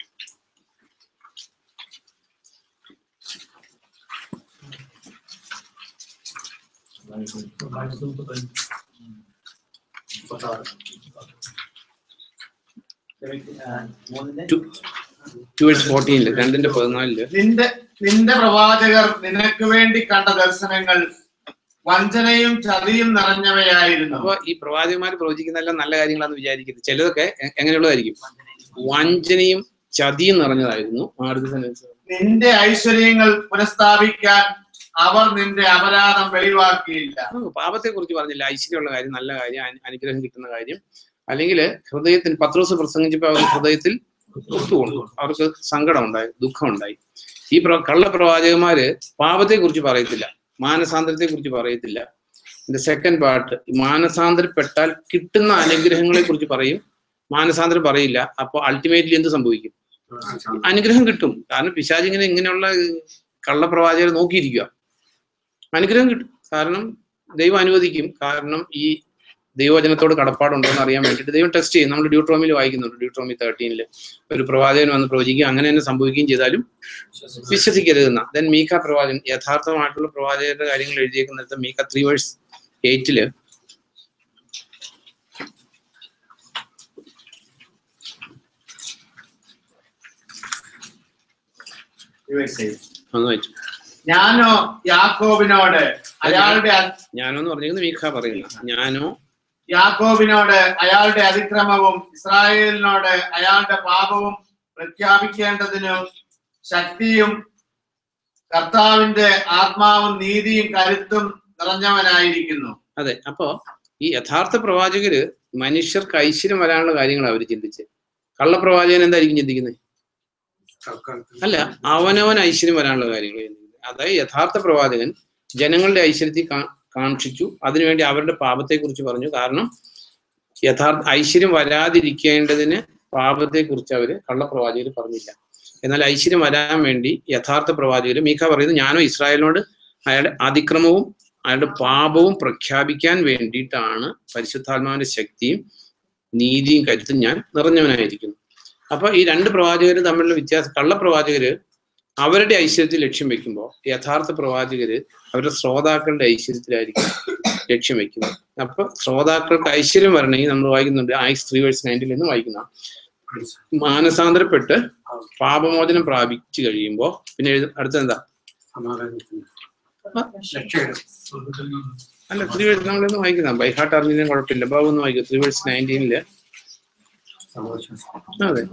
ടുവേഴ്സ് ഫോർട്ടീനില് രണ്ടിന്റെ പതിനാലില് നിന്റെ നിന്റെ പ്രവാചകർ നിനക്ക് വേണ്ടി കണ്ട ദർശനങ്ങൾ വഞ്ചനയും ചതിയും നിറഞ്ഞവയായിരുന്നു അപ്പൊ ഈ പ്രവാചകന്മാർ പ്രവചിക്കുന്നതെല്ലാം നല്ല കാര്യങ്ങളാന്ന് വിചാരിക്കരുത് ചിലതൊക്കെ എ- എങ്ങനെയുള്ളതായിരിക്കും വഞ്ചനയും ചതിയും നിറഞ്ഞതായിരുന്നു അടുത്ത സെന്റൻസ് നിന്റെ ഐശ്വര്യങ്ങൾ പുനഃസ്ഥാപിക്കാൻ അവർ നിന്റെ അപരാധം വെളിവാക്കിയില്ല പാപത്തെ കുറിച്ച് പറഞ്ഞില്ല ഐശ്വര്യമുള്ള കാര്യം നല്ല കാര്യം അനു- അനുഗ്രഹം കിട്ടുന്ന കാര്യം അല്ലെങ്കിൽ ഹൃദയത്തിൽ പത്രോസ് പ്രസംഗിച്ചപ്പോൾ അവർ ഹൃദയത്തിൽ ഒത്തുകൊണ്ടു അവർക്ക് സങ്കടം ഉണ്ടായി ദുഃഖം ഉണ്ടായി ഈ പ്ര കള്ള പ്രവാചകന്മാര് പാപത്തെ കുറിച്ച് പറയത്തില്ല മാനസാന്തരത്തെ കുറിച്ച് പറയത്തില്ല സെക്കൻഡ് പാർട്ട് മാനസാന്തരപ്പെട്ടാൽ കിട്ടുന്ന അനുഗ്രഹങ്ങളെ കുറിച്ച് പറയും മാനസാന്തരം പറയില്ല അപ്പൊ അൾട്ടിമേറ്റ്ലി എന്ത് സംഭവിക്കും അനുഗ്രഹം കിട്ടും കാരണം പിശാചിങ്ങനെ ഇങ്ങനെയുള്ള കള്ളപ്രവാചകരെ നോക്കിയിരിക്കുക അനുഗ്രഹം കിട്ടും കാരണം ദൈവം അനുവദിക്കും കാരണം ഈ ദൈവവചനത്തോട് കടപ്പാടുണ്ടോ എന്ന് അറിയാൻ വേണ്ടിയിട്ട് ദൈവം ടെസ്റ്റ് ചെയ്യും നമ്മൾ ഡ്യൂട്രോമിൽ വായിക്കുന്നുണ്ട് ഡ്യൂട്രോമി തേർട്ടീനിൽ ഒരു പ്രവാചകൻ വന്ന് പ്രവചിക്കും അങ്ങനെ തന്നെ സംഭവിക്കുകയും ചെയ്താലും വിശ്വസിക്കരുതെന്ന ദെൻ മീക്ക പ്രവാചകൻ യഥാർത്ഥമായിട്ടുള്ള പ്രവാചകരുടെ കാര്യങ്ങൾ എഴുതിയേക്കുന്നിടത്ത് മീക്ക ത്രീ വേഴ്സ് എയ്റ്റില് ഒന്ന് വായിച്ചു ഞാനോ യാക്കോബിനോട് അയാളുടെ അ- ഞാനോന്ന് പറഞ്ഞിരിക്കുന്നത് മീഖ പറയുന്നു ഞാനോ യാക്കോബിനോട് അയാളുടെ അതിക്രമവും ഇസ്രായേലിനോട് അയാളുടെ പാപവും പ്രഖ്യാപിക്കേണ്ടതിന് ശക്തിയും കർത്താവിന്റെ ആത്മാവും നീതിയും കരുത്തും നിറഞ്ഞവനായിരിക്കുന്നു അതെ അപ്പോ ഈ യഥാർത്ഥ പ്രവാചകര് മനുഷ്യർക്ക് ഐശ്വര്യം വരാനുള്ള കാര്യങ്ങൾ അവർ ചിന്തിച്ച് കള്ളപ്രവാചകൻ എന്തായിരിക്കും ചിന്തിക്കുന്നത് അല്ല അവനവൻ ഐശ്വര്യം വരാനുള്ള കാര്യങ്ങൾ ചിന്തിക്കുന്നത് അതായത് യഥാർത്ഥ പ്രവാചകൻ ജനങ്ങളുടെ ഐശ്വര്യത്തെ കാ- കാക്ഷിച്ചു അതിനുവേണ്ടി അവരുടെ പാപത്തെക്കുറിച്ച് പറഞ്ഞു കാരണം യഥാർത്ഥ ഐശ്വര്യം വരാതിരിക്കേണ്ടതിന് പാപത്തെക്കുറിച്ച് അവര് കള്ളപ്രവാചകർ പറഞ്ഞില്ല എന്നാൽ ഐശ്വര്യം വരാൻ വേണ്ടി യഥാർത്ഥ പ്രവാചകർ മീഖ പറയുന്നത് ഞാനോ ഇസ്രായേലിനോട് അയാളുടെ അതിക്രമവും അയാളുടെ പാപവും പ്രഖ്യാപിക്കാൻ വേണ്ടിയിട്ടാണ് പരിശുദ്ധാത്മാവിന്റെ ശക്തിയും നീതിയും കരുത്തും ഞാൻ നിറഞ്ഞവനായിരിക്കുന്നു അപ്പൊ ഈ രണ്ട് പ്രവാചകർ തമ്മിലുള്ള വ്യത്യാസം കള്ളപ്രവാചകര് അവരുടെ ഐശ്വര്യത്തിൽ ലക്ഷ്യം വെക്കുമ്പോൾ യഥാർത്ഥ പ്രവാചകര് അവരുടെ ശ്രോതാക്കളുടെ ഐശ്വര്യത്തിലായിരിക്കും ലക്ഷ്യം വെക്കുന്നത് അപ്പൊ ശ്രോതാക്കൾക്ക് ഐശ്വര്യം വരണമെങ്കിൽ നമ്മൾ വായിക്കുന്നുണ്ട് ആയിസ് ത്രീ വേഴ്സ് നയൻറ്റിൽ നിന്ന് വായിക്കുന്ന മാനസാന്തരപ്പെട്ട് പാപമോചനം പ്രാപിച്ചു കഴിയുമ്പോൾ പിന്നെ എഴുത- അടുത്തെന്താ അല്ല ത്രീ വേഴ്സ് നമ്മളൊന്ന് വായിക്കുന്ന ബൈഹാർട്ട് അറിഞ്ഞാലും കുഴപ്പമില്ല ബാബു ഒന്ന് വായിക്കും ത്രീ വേഴ്സ് നയൻറ്റീനില് അതെ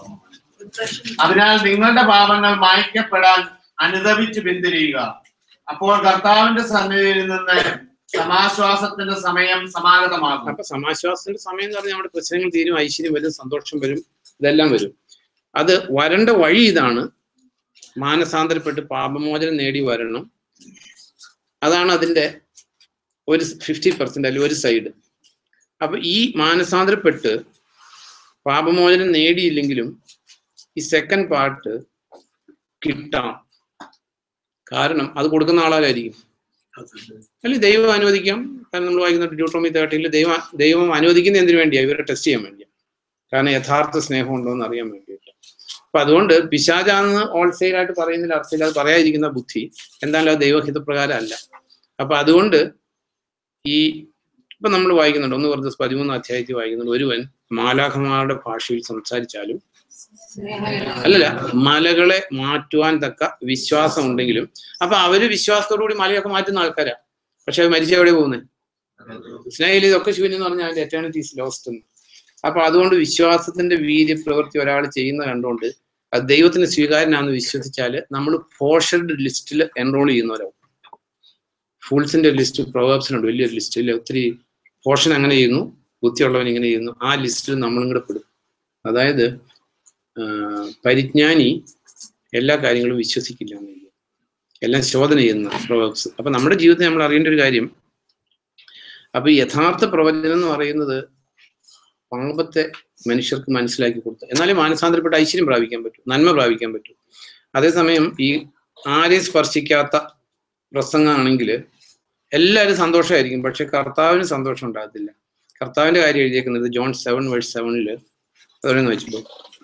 അതിനാൽ നിങ്ങളുടെ പാപങ്ങൾ മായ്ക്കപ്പെടാൻ അനുദപിച്ച് പിന്തിരിയുക അപ്പോൾ കർത്താവിന്റെ സന്നിധിയിൽ നിന്ന് സമാശ്വാസത്തിന്റെ സമയം സമാഗതമാകും അപ്പൊ സമാശ്വാസത്തിന്റെ സമയം എന്ന് പറഞ്ഞാൽ നമ്മുടെ പ്രശ്നങ്ങൾ തീരും ഐശ്വര്യം വരും സന്തോഷം വരും ഇതെല്ലാം വരും അത് വരേണ്ട വഴി ഇതാണ് മാനസാന്തരപ്പെട്ട് പാപമോചനം നേടി വരണം അതാണ് അതിന്റെ ഒരു ഫിഫ്റ്റി പെർസെന്റ് അല്ലെങ്കിൽ ഒരു സൈഡ് അപ്പൊ ഈ മാനസാന്തരപ്പെട്ട് പാപമോചനം നേടിയില്ലെങ്കിലും ഈ സെക്കൻഡ് പാർട്ട് കിട്ടാം കാരണം അത് കൊടുക്കുന്ന ആളാരായിരിക്കും അല്ലെ ദൈവം അനുവദിക്കാം കാരണം നമ്മൾ വായിക്കുന്ന ഡ്യൂട്രോമി തേർട്ടിയിൽ ദൈവം ദൈവം അനുവദിക്കുന്ന എന്തിനു വേണ്ടിയാ ഇവരെ ടെസ്റ്റ് ചെയ്യാൻ വേണ്ടിയാ കാരണം യഥാർത്ഥ സ്നേഹം ഉണ്ടോ എന്ന് അറിയാൻ വേണ്ടിയിട്ട് അപ്പൊ അതുകൊണ്ട് പിശാചാന്ന് ഹോൾസെയിലായിട്ട് പറയുന്നതിൽ അർത്ഥമില്ല അത് പറയാതിരിക്കുന്ന ബുദ്ധി എന്തായാലും അത് ദൈവഹിതപ്രകാരം അല്ല അപ്പൊ അതുകൊണ്ട് ഈ ഇപ്പൊ നമ്മൾ വായിക്കുന്നുണ്ട് ഒന്ന് പറഞ്ഞ പതിമൂന്ന് അധ്യായത്തിൽ വായിക്കുന്നുണ്ട് ഒരുവൻ മാലാഖമാരുടെ ഭാഷയിൽ സംസാരിച്ചാലും അല്ലല്ല മലകളെ മാറ്റുവാൻ തക്ക വിശ്വാസം ഉണ്ടെങ്കിലും അപ്പൊ അവര് വിശ്വാസത്തോടു കൂടി മലയൊക്കെ മാറ്റുന്ന ആൾക്കാരാ പക്ഷെ അത് മരിച്ച എവിടെ പോകുന്നത് സ്നേഹിൽ ഇതൊക്കെ ശിവൻ എന്ന് പറഞ്ഞാൽ അതിന്റെ എറ്റേണിറ്റീസ് ലോസ്റ്റ് എന്ന് അപ്പൊ അതുകൊണ്ട് വിശ്വാസത്തിന്റെ വീര്യപ്രവൃത്തി ഒരാൾ ചെയ്യുന്ന കണ്ടുകൊണ്ട് അത് ദൈവത്തിന് സ്വീകാര്യനാണെന്ന് വിശ്വസിച്ചാല് നമ്മൾ പോഷഡ് ലിസ്റ്റിൽ എൻറോൾ ചെയ്യുന്നവരാവും ഫുൾസിന്റെ ലിസ്റ്റ് പ്രൊവേബ്സിനുണ്ട് വലിയൊരു ലിസ്റ്റിൽ ഒത്തിരി പോഷൻ അങ്ങനെ ചെയ്യുന്നു ബുദ്ധിയുള്ളവൻ ഇങ്ങനെ ചെയ്യുന്നു ആ ലിസ്റ്റിൽ നമ്മളും കൂടെ പെടും അതായത് ആ, പരിജ്ഞാനി എല്ലാ കാര്യങ്ങളും വിശ്വസിക്കില്ല എന്നില്ല എല്ലാം ശോധന ചെയ്യുന്ന പ്രൊവേബ്സ് അപ്പൊ നമ്മുടെ ജീവിതത്തിൽ നമ്മൾ അറിയേണ്ട ഒരു കാര്യം അപ്പൊ ഈ യഥാർത്ഥ പ്രവചനം എന്ന് പറയുന്നത് പാപത്തെ മനുഷ്യർക്ക് മനസ്സിലാക്കി കൊടുത്ത് എന്നാലേ മാനസാന്തരപ്പെട്ട് ഐശ്വര്യം പ്രാപിക്കാൻ പറ്റും നന്മ പ്രാപിക്കാൻ പറ്റും അതേസമയം ഈ ആരെയും സ്പർശിക്കാത്ത പ്രസംഗമാണെങ്കിൽ എല്ലാവരും സന്തോഷമായിരിക്കും പക്ഷെ കർത്താവിന് സന്തോഷം ഉണ്ടാകത്തില്ല കർത്താവിന്റെ കാര്യം എഴുതിയേക്കുന്നത് ജോൺ സെവൻ വേഴ്സ് സെവനിൽ അതെന്ന് വെച്ചപ്പോൾ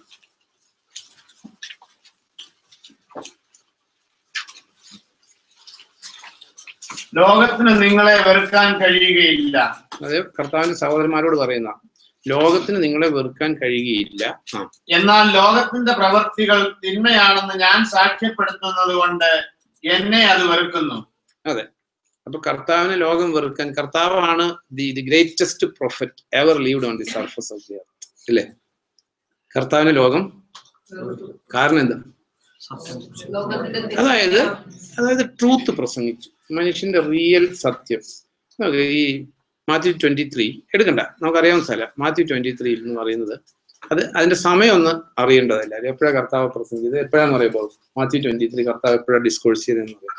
ലോകത്തിന് നിങ്ങളെ വെറുക്കാൻ കഴിയുകയില്ല അത് കർത്താവിന്റെ സഹോദരന്മാരോട് പറയുന്ന ലോകത്തിന് നിങ്ങളെ വെറുക്കാൻ കഴിയുകയില്ല ആ എന്നാൽ ലോകത്തിന്റെ പ്രവൃത്തികൾ തിന്മയാണെന്ന് ഞാൻ സാക്ഷ്യപ്പെടുത്തുന്നത് കൊണ്ട് എന്നെ അത് വെറുക്കുന്നു അതെ അപ്പൊ കർത്താവിനെ ലോകം വെറുക്കാൻ കർത്താവാണ് the the greatest prophet ever lived on the surface of the അല്ലേ കർത്താവിനെ ലോകം കാരണം എന്താ അതായത് അതായത് ട്രൂത്ത് പ്രസംഗിച്ചു മനുഷ്യന്റെ റിയൽ സത്യം നോക്ക് ഈ മാത്യു ട്വന്റി ത്രീ എടുക്കണ്ട നമുക്കറിയാവുന്ന സ്ഥലം മാത്യു ട്വന്റി ത്രീ എന്ന് പറയുന്നത് അത് അതിന്റെ സമയം ഒന്ന് അറിയേണ്ടതല്ല അത് എപ്പോഴാണ് കർത്താവ് പ്രസംഗിച്ചത് എപ്പോഴാന്ന് പറയുമ്പോൾ മാത്യു ട്വന്റി ത്രീ കർത്താവ് എപ്പോഴാണ് ഡിസ്കോഴ്സ് ചെയ്തതെന്ന് പറയാം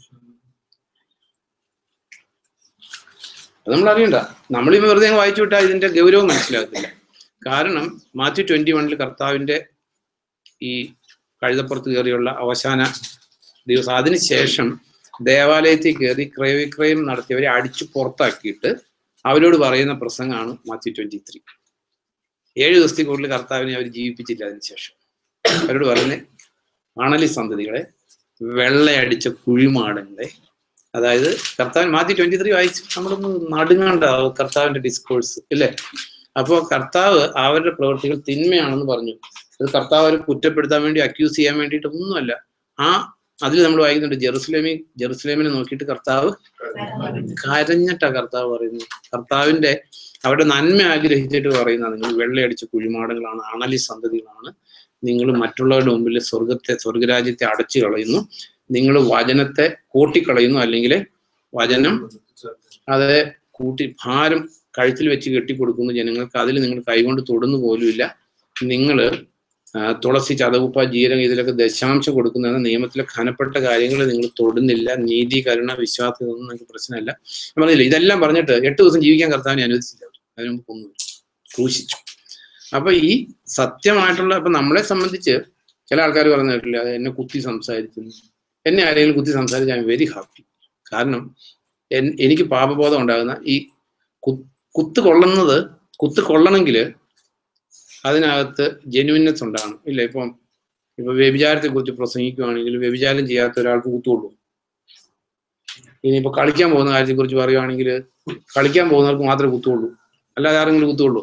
അത് നമ്മൾ അറിയണ്ട നമ്മൾ ഈ വെറുതെ അങ്ങ് വായിച്ചു വിട്ടാൽ ഇതിന്റെ ഗൗരവം മനസ്സിലാകത്തില്ല കാരണം മാത്യു ട്വന്റി വണ്ണിൽ കർത്താവിന്റെ ഈ കഴുതപ്പുറത്ത് കയറിയുള്ള അവസാന ദിവസം അതിനുശേഷം ദേവാലയത്തിൽ കയറി ക്രയവിക്രയം നടത്തിയവരെ അടിച്ചു പുറത്താക്കിയിട്ട് അവരോട് പറയുന്ന പ്രസംഗമാണ് മാത്യു ട്വന്റി ത്രീ ഏഴ് ദിവസത്തിൽ കൂടുതൽ കർത്താവിനെ അവർ ജീവിപ്പിച്ചില്ല അതിനുശേഷം അവരോട് പറയുന്നത് അണലി സന്തതികളെ വെള്ളയടിച്ച കുഴിമാടങ്ങളെ അതായത് കർത്താവിൻ മാത്യു ട്വന്റി ത്രീ വായിച്ച് നമ്മളൊന്ന് നടുങ്ങണ്ട കർത്താവിന്റെ ഡിസ്കോഴ്സ് ഇല്ലേ അപ്പോ കർത്താവ് അവരുടെ പ്രവൃത്തികൾ തിന്മയാണെന്ന് പറഞ്ഞു അത് കർത്താവ് അവരെ കുറ്റപ്പെടുത്താൻ വേണ്ടി അക്യൂസ് ചെയ്യാൻ വേണ്ടിയിട്ട് ഒന്നുമല്ല ആ അതിൽ നമ്മൾ വായിക്കുന്നുണ്ട് ജെറുസലേമി ജെറുസലേമിനെ നോക്കിയിട്ട് കർത്താവ് കരഞ്ഞിട്ടാ കർത്താവ് പറയുന്നത് കർത്താവിന്റെ അവരുടെ നന്മ ആഗ്രഹിച്ചിട്ട് പറയുന്ന നിങ്ങൾ വെള്ളയടിച്ച കുഴിമാടങ്ങളാണ് അണലി സന്തതികളാണ് നിങ്ങൾ മറ്റുള്ളവരുടെ മുമ്പിൽ സ്വർഗത്തെ സ്വർഗരാജ്യത്തെ അടച്ചു കളയുന്നു നിങ്ങൾ വചനത്തെ കൂട്ടിക്കളയുന്നു അല്ലെങ്കിൽ വചനം അത് കൂട്ടി ഭാരം കഴുത്തിൽ വെച്ച് കെട്ടിക്കൊടുക്കുന്നു ജനങ്ങൾക്ക് അതിൽ നിങ്ങൾ കൈകൊണ്ട് തൊടുന്നു പോലുമില്ല നിങ്ങൾ തുളസി ചതവുപ്പ ജീരകം ഇതിലൊക്കെ ദശാംശം കൊടുക്കുന്ന നിയമത്തിലെ ഖനപ്പെട്ട കാര്യങ്ങൾ നിങ്ങൾ തൊടുന്നില്ല നീതി കരുണ വിശ്വാസം ഇതൊന്നും നിങ്ങൾക്ക് പ്രശ്നമല്ല ഞാൻ പറഞ്ഞില്ല ഇതെല്ലാം പറഞ്ഞിട്ട് എട്ട് ദിവസം ജീവിക്കാൻ കർത്താവിനെ അനുവദിച്ചില്ല അവർ. അതിന് മുമ്പ് കൊന്നു ക്രൂശിച്ചു അപ്പൊ ഈ സത്യമായിട്ടുള്ള ഇപ്പൊ നമ്മളെ സംബന്ധിച്ച് ചില ആൾക്കാർ പറഞ്ഞു കേട്ടില്ല എന്നെ കുത്തി സംസാരിച്ചു എന്നെ ആരെങ്കിലും കുത്തി സംസാരിച്ച് ഞാൻ വെരി ഹാപ്പി കാരണം എൻ- എനിക്ക് പാപബോധം ഉണ്ടാകുന്ന ഈ കു- കുത്ത് കൊള്ളുന്നത് കുത്ത് കൊള്ളണമെങ്കിൽ അതിനകത്ത് ജെനുവിനെസ് ഉണ്ടാകണം ഇല്ല ഇപ്പം ഇപ്പൊ വ്യഭിചാരത്തെ കുറിച്ച് പ്രസംഗിക്കുകയാണെങ്കിൽ വ്യഭിചാരം ചെയ്യാത്ത ഒരാൾക്ക് കുത്തുള്ളൂ ഇനിയിപ്പോ കളിക്കാൻ പോകുന്ന കാര്യത്തെ കുറിച്ച് പറയുവാണെങ്കിൽ കളിക്കാൻ പോകുന്നവർക്ക് മാത്രമേ കുത്തുള്ളൂ അല്ലാതെ ആരെങ്കിലും കുത്തുള്ളൂ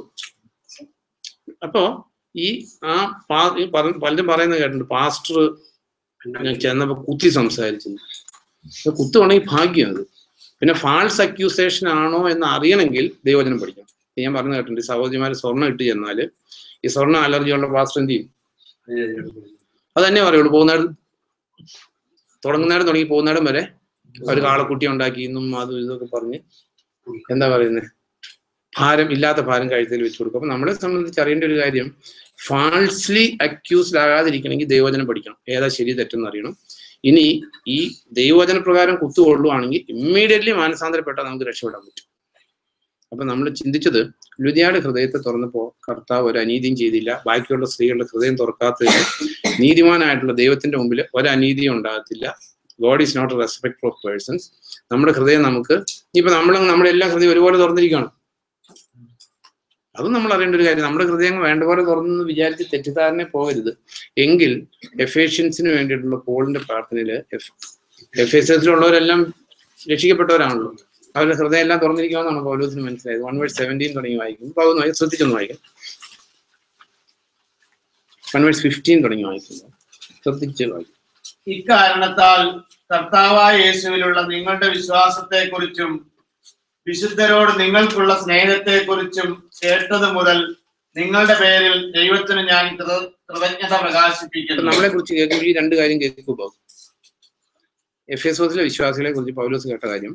അപ്പോ ഈ ആ പാ ഈ പറ- പലരും പറയുന്നത് കേട്ടിട്ടുണ്ട് പാസ്റ്റർ ഞാൻ ചെന്നപ്പോ കുത്തി സംസാരിച്ചു ഇത് കുത്തുവാണെങ്കിൽ ഭാഗ്യം അത് പിന്നെ ഫാൾസ് അക്യൂസേഷൻ ആണോ എന്ന് അറിയണമെങ്കിൽ ദൈവചനം പഠിക്കണം ഇത് ഞാൻ പറഞ്ഞു കേട്ടിട്ടുണ്ട് ഈ സഹോദരിമാര് സ്വർണ്ണം ഇട്ട് ചെന്നാല് ഈ സ്വർണ്ണ അലർജിയുള്ള പാസ്റ്റർ എന്ത് ചെയ്യും അത് തന്നെ പറയുള്ളൂ പോകുന്നിടം തുടങ്ങുന്നിടം തുടങ്ങി പോകുന്നിടം വരെ അവർ കാളക്കുട്ടി ഉണ്ടാക്കി ഇന്നും അതും ഇതൊക്കെ പറഞ്ഞ് എന്താ പറയുന്നത് ഭാരം ഇല്ലാത്ത ഭാരം കഴുത്തിൽ വെച്ച് കൊടുക്കും അപ്പൊ നമ്മളെ സംബന്ധിച്ച് അറിയേണ്ട ഒരു കാര്യം ഫാൾസ്ലി അക്യൂസ്ഡ് ആകാതിരിക്കണമെങ്കിൽ ദൈവവചനം പഠിക്കണം ഏതാ ശരി തെറ്റെന്ന് അറിയണം ഇനി ഈ ദൈവവചന പ്രകാരം കുത്തുകൊള്ളുവാണെങ്കിൽ ഇമ്മീഡിയറ്റ്ലി മാനസാന്തരപ്പെട്ടാൽ നമുക്ക് രക്ഷപ്പെടാൻ പറ്റും അപ്പൊ നമ്മൾ ചിന്തിച്ചത് ലുതിയാട് ഹൃദയത്തെ തുറന്നപ്പോ കർത്താവ് ഒരു അനീതിയും ചെയ്തില്ല ബാക്കിയുള്ള സ്ത്രീകളുടെ ഹൃദയം തുറക്കാത്തതിന് നീതിമാനായിട്ടുള്ള ദൈവത്തിന്റെ മുമ്പിൽ ഒരു അനീതിയും ഉണ്ടാകത്തില്ല God is not respect of persons നമ്മുടെ ഹൃദയം നമുക്ക് ഇപ്പൊ നമ്മൾ നമ്മുടെ എല്ലാ ഹൃദയം ഒരുപോലെ തുറന്നിരിക്കുകയാണ് അതും നമ്മൾ അറിയേണ്ട ഒരു കാര്യം നമ്മുടെ ഹൃദയം വേണ്ട പോലെ തുറന്നു വിചാരിച്ച് തെറ്റിദ്ധാരണ പോകരുത് എങ്കിൽ എഫേഷ്യൻസിന് വേണ്ടിയിട്ടുള്ള പോളിന്റെ പ്രാർത്ഥനയില് എഫ് എസ് എസിലുള്ളവരെല്ലാം രക്ഷിക്കപ്പെട്ടവരാണല്ലോ അവരുടെ ഹൃദയം എല്ലാം തുറന്നിരിക്കുമെന്നാണ് പൗലോസിന് മനസ്സിലായത് വൺ വേഴ്സ് സെവൻറ്റീൻ തുടങ്ങി വായിക്കും അപ്പൊ അതൊന്ന് വായി- ശ്രദ്ധിച്ചൊന്ന് വായിക്കാം വൺ വേഴ്സ് ഫിഫ്റ്റീൻ തുടങ്ങി വായിക്കുന്നു ശ്രദ്ധിച്ച് വായിക്കും ഇക്കാരണത്താൽ കർത്താവായ യേശുവിലുള്ള നിങ്ങളുടെ വിശ്വാസത്തെക്കുറിച്ചും വിശുദ്ധരോട് നിങ്ങൾക്കുള്ള സ്നേഹത്തെക്കുറിച്ചും കേട്ടത് മുതൽ നിങ്ങളുടെ പേരിൽ ദൈവത്തിന് ഞാൻ കൃത- കൃതജ്ഞത അപ്പൊ പ്രകാശിപ്പിക്കുന്നു നമ്മളെ കുറിച്ച് കേൾക്കുമ്പോൾ ഈ രണ്ട് കാര്യം കേൾക്കുമ്പോൾ എഫ് എസ് ഓസിലെ വിശ്വാസികളെ കുറിച്ച് പൗലോസ് കേട്ട കാര്യം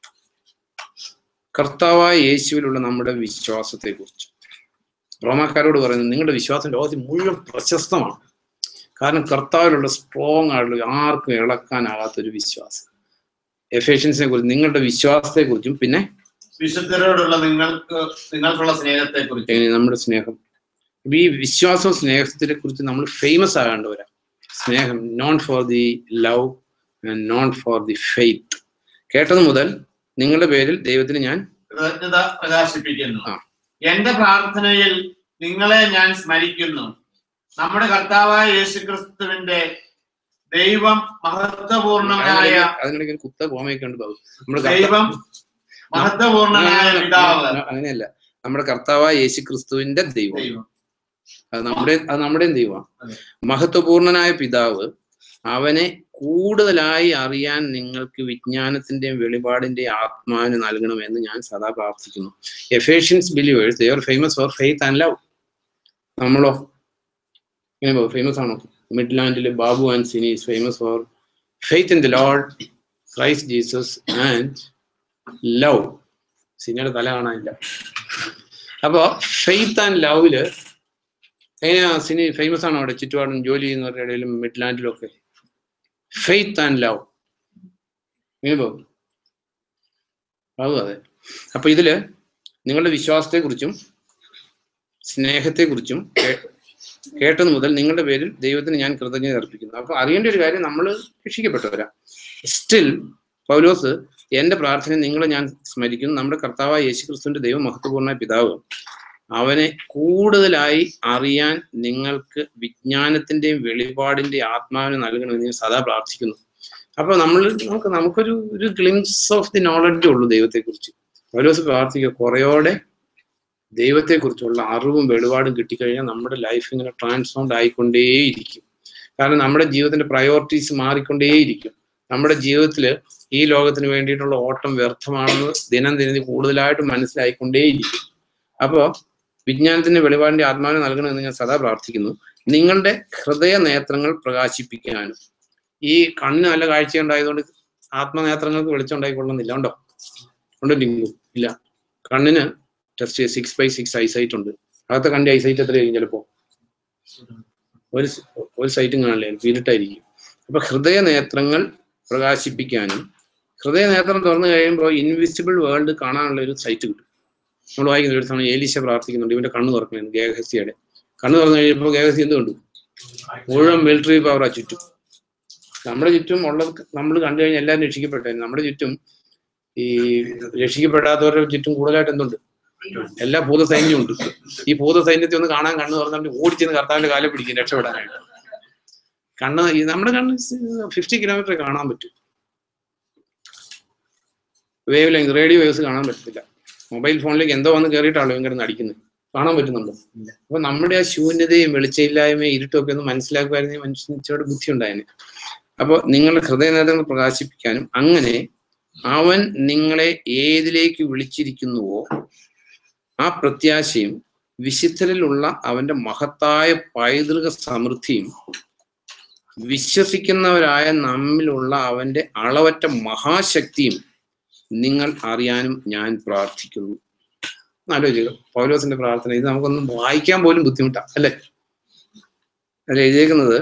കർത്താവായ യേശുവിലുള്ള നമ്മുടെ വിശ്വാസത്തെ കുറിച്ച് റോമാക്കാരോട് പറയുന്നത് നിങ്ങളുടെ വിശ്വാസം ലോകത്തിൽ മുഴുവൻ പ്രശസ്തമാണ് കാരണം കർത്താവിലുള്ള സ്ട്രോങ് ആയിട്ടുള്ള ആർക്കും ഇളക്കാനാകാത്ത ഒരു വിശ്വാസം എഫേഷ്യൻസിനെ കുറിച്ച് നിങ്ങളുടെ വിശ്വാസത്തെ കുറിച്ചും പിന്നെ വിശുദ്ധരോടുള്ള നിങ്ങൾക്ക് നിങ്ങൾക്കുള്ള സ്നേഹത്തെക്കുറിച്ചും എങ്ങനെ നമ്മുടെ സ്നേഹം അപ്പൊ ഈ വിശ്വാസവും സ്നേഹത്തിനെ കുറിച്ച് നമ്മൾ ഫേമസ് ആകേണ്ടവരാ സ്നേഹം known for the love known for the faith കേട്ടത് മുതൽ നിങ്ങളുടെ പേരിൽ ദൈവത്തിന് ഞാൻ കൃതജ്ഞത പ്രകാശിപ്പിക്കുന്നു ആ. എന്റെ പ്രാർത്ഥനയിൽ നിങ്ങളെ ഞാൻ സ്മരിക്കുന്നു നമ്മുടെ കർത്താവായ യേശുക്രിസ്തുവിന്റെ ദൈവം മഹത്വപൂർണനായ അതിനിടയ്ക്ക് അതിനിടയ്ക്ക് ഒരു കുത്ത കോമയൊക്കെ ഉണ്ട് ബാബു നമ്മുടെ കർത്താ- ദൈവം മഹത്വപൂർണനായ പിതാവ് അങ്ങനെയല്ല നമ്മുടെ കർത്താവായ യേശു ക്രിസ്തുവിന്റെ ദൈവം ദൈവം അത് നമ്മുടെ അത് നമ്മുടെയും ദൈവമാണ് അതെ. മഹത്വപൂർണനായ പിതാവ് അവനെ കൂടുതലായി അറിയാൻ നിങ്ങൾക്ക് വിജ്ഞാനത്തിന്റെയും വെളിപാടിന്റെയും ആത്മാവിന് നൽകണമെന്ന് ഞാൻ സദാ പ്രാർത്ഥിക്കുന്നു Ephesians believers they are famous for faith and love നമ്മളോ ഇങ്ങനെ ഫേമസ് ആണോ മിഡ്ലാൻഡിലെ Babu and Sini is famous for faith in the Lord Christ Jesus and love സിനിയുടെ തല കാണാനില്ല അപ്പോ ഫെയ്ത്ത് ആൻഡ് ലവില് എങ്ങനെയാ സിനി ഫേമസ് ആണോ അവിടെ ചുറ്റുപാടും ജോലി ചെയ്യുന്നവരുടെ ഇടയിലും മിഡ്ലാൻഡിലും ഒക്കെ ഫെയ്ത്ത് ആൻഡ് ലവ് ഇങ്ങനെ പോകും ആവും അതെ അപ്പൊ ഇതില് നിങ്ങളുടെ വിശ്വാസത്തെ കുറിച്ചും സ്നേഹത്തെ കുറിച്ചും കേട്ടത് മുതൽ നിങ്ങളുടെ പേരിൽ ദൈവത്തിന് ഞാൻ കൃതജ്ഞത അർപ്പിക്കുന്നു അപ്പൊ അറിയേണ്ട ഒരു കാര്യം നമ്മൾ രക്ഷിക്കപ്പെട്ടവരാ സ്റ്റിൽ പൗലോസ് എന്റെ പ്രാർത്ഥന നിങ്ങളെ ഞാൻ സ്മരിക്കുന്നു നമ്മുടെ കർത്താവായ യേശു ക്രിസ്തുവിന്റെ ദൈവം മഹത്വപൂർണ്ണ പിതാവ് അവനെ കൂടുതലായി അറിയാൻ നിങ്ങൾക്ക് വിജ്ഞാനത്തിന്റെയും വെളിപാടിന്റെയും ആത്മാവിനെ നൽകണമെന്ന് ഞാൻ സദാ പ്രാർത്ഥിക്കുന്നു അപ്പൊ നമ്മൾ നമുക്ക് നമുക്കൊരു ഒരു ഗ്ലിംസ് ഓഫ് ദി നോളജ് ഉള്ളൂ ദൈവത്തെക്കുറിച്ച് പൗലോസ് പ്രാർത്ഥിക്കുക കുറയോടെ ദൈവത്തെക്കുറിച്ചുള്ള അറിവും വെളിപാടും കിട്ടിക്കഴിഞ്ഞാൽ നമ്മുടെ ലൈഫ് ഇങ്ങനെ ട്രാൻസ്ഫോംഡ് ആയിക്കൊണ്ടേയിരിക്കും കാരണം നമ്മുടെ ജീവിതത്തിന്റെ പ്രയോറിറ്റീസ് മാറിക്കൊണ്ടേയിരിക്കും നമ്മുടെ ജീവിതത്തിൽ ഈ ലോകത്തിന് വേണ്ടിയിട്ടുള്ള ഓട്ടം വ്യർത്ഥമാണെന്ന് ദിനം ദിനം കൂടുതലായിട്ട് മനസ്സിലായിക്കൊണ്ടേയിരിക്കും അപ്പോൾ വിജ്ഞാനത്തിന്റെ വെളിപാടിന്റെ ആത്മാവിനെ നൽകണമെന്ന് ഞാൻ സദാ പ്രാർത്ഥിക്കുന്നു നിങ്ങളുടെ ഹൃദയ നേത്രങ്ങൾ പ്രകാശിപ്പിക്കാനും ഈ കണ്ണ് നല്ല കാഴ്ച ഉണ്ടായതുകൊണ്ട് ആത്മനേത്രങ്ങൾക്ക് വെളിച്ചം ഉണ്ടായിക്കൊള്ളുന്നില്ല ഉണ്ടോ ഉണ്ടോ ലിംഗു ഇല്ല കണ്ണിന് test six by six eyesight ഉണ്ട് അകത്തെ കണ്ണിന്റെ ഐസൈറ്റ് എത്രയായിരിക്കും ചിലപ്പോ ഒരു സ് ഒരു സൈറ്റും കാണില്ല ഇരുട്ടായിരിക്കും അപ്പൊ ഹൃദയ നേത്രങ്ങൾ പ്രകാശിപ്പിക്കാനും ഹൃദയ നേത്രം തുറന്നു കഴിയുമ്പോൾ ഇൻവിസിബിൾ വേൾഡ് കാണാനുള്ള ഒരു സൈറ്റ് കിട്ടും നമ്മൾ വായിക്കുന്ന ഒരു സമയം ഏലീശ പ്രാർത്ഥിക്കുന്നുണ്ട് ഇവന്റെ കണ്ണ് തുറക്കണം ഗേഹസ്യയുടെ കണ്ണ് തുറന്നു കഴിയുമ്പോൾ ഗേഹസ്യ എന്ത് കണ്ടു മുഴുവൻ മിലിറ്ററി പവറാ ചുറ്റും നമ്മുടെ ചുറ്റും ഉള്ളത് നമ്മൾ കണ്ടു കഴിഞ്ഞാൽ എല്ലാവരും രക്ഷിക്കപ്പെട്ടെ നമ്മുടെ ചുറ്റും ഈ രക്ഷിക്കപ്പെടാത്തവരുടെ ചുറ്റും കൂടുതലായിട്ട് എന്തുണ്ട് എല്ലാ ഭൂത സൈന്യവും ഉണ്ട് ഈ ഭൂത സൈന്യത്തെ ഒന്ന് കാണാൻ കണ്ണ് തുറന്നിട്ട് ഓടിച്ചെന്ന് കർത്താവിന്റെ കാലം പിടിക്കും രക്ഷപ്പെടാനായിട്ട് കണ്ണ് ഈ നമ്മുടെ കണ്ണ് ഫിഫ്റ്റി കിലോമീറ്റർ കാണാൻ പറ്റും വേവ് ലെങ്ത് റേഡിയോ വേവ്സ് കാണാൻ പറ്റത്തില്ല മൊബൈൽ ഫോണിലേക്ക് എന്തോ വന്ന് കയറിയിട്ടാണല്ലോ ഇങ്ങനെ നടിക്കുന്നത് കാണാൻ പറ്റുന്നുണ്ടോ അപ്പൊ നമ്മുടെ ആ ശൂന്യതയും വെളിച്ചമില്ലായ്മയും ഇരുട്ടും ഒക്കെ ഒന്ന് മനസ്സിലാക്കുമായിരുന്നെങ്കിൽ മനുഷ്യനോട് ബുദ്ധി ഉണ്ടായേനെ അപ്പോൾ നിങ്ങളുടെ ഹൃദയനേത്രങ്ങൾ പ്രകാശിപ്പിക്കാനും അങ്ങനെ അവൻ നിങ്ങളെ ഏതിലേക്ക് വിളിച്ചിരിക്കുന്നുവോ ആ പ്രത്യാശയും വിശുദ്ധരിലുള്ള അവന്റെ മഹത്തായ പൈതൃക സമൃദ്ധിയും വിശ്വസിക്കുന്നവരായ നമ്മിലുള്ള അവന്റെ അളവറ്റ മഹാശക്തിയും നിങ്ങൾ അറിയാനും ഞാൻ പ്രാർത്ഥിക്കുന്നു ആലോചിക്കുക പൗലോസിന്റെ പ്രാർത്ഥന ഇത് നമുക്കൊന്നും വായിക്കാൻ പോലും ബുദ്ധിമുട്ടാണ് അല്ലെ അതിൽ എഴുതിയേക്കുന്നത്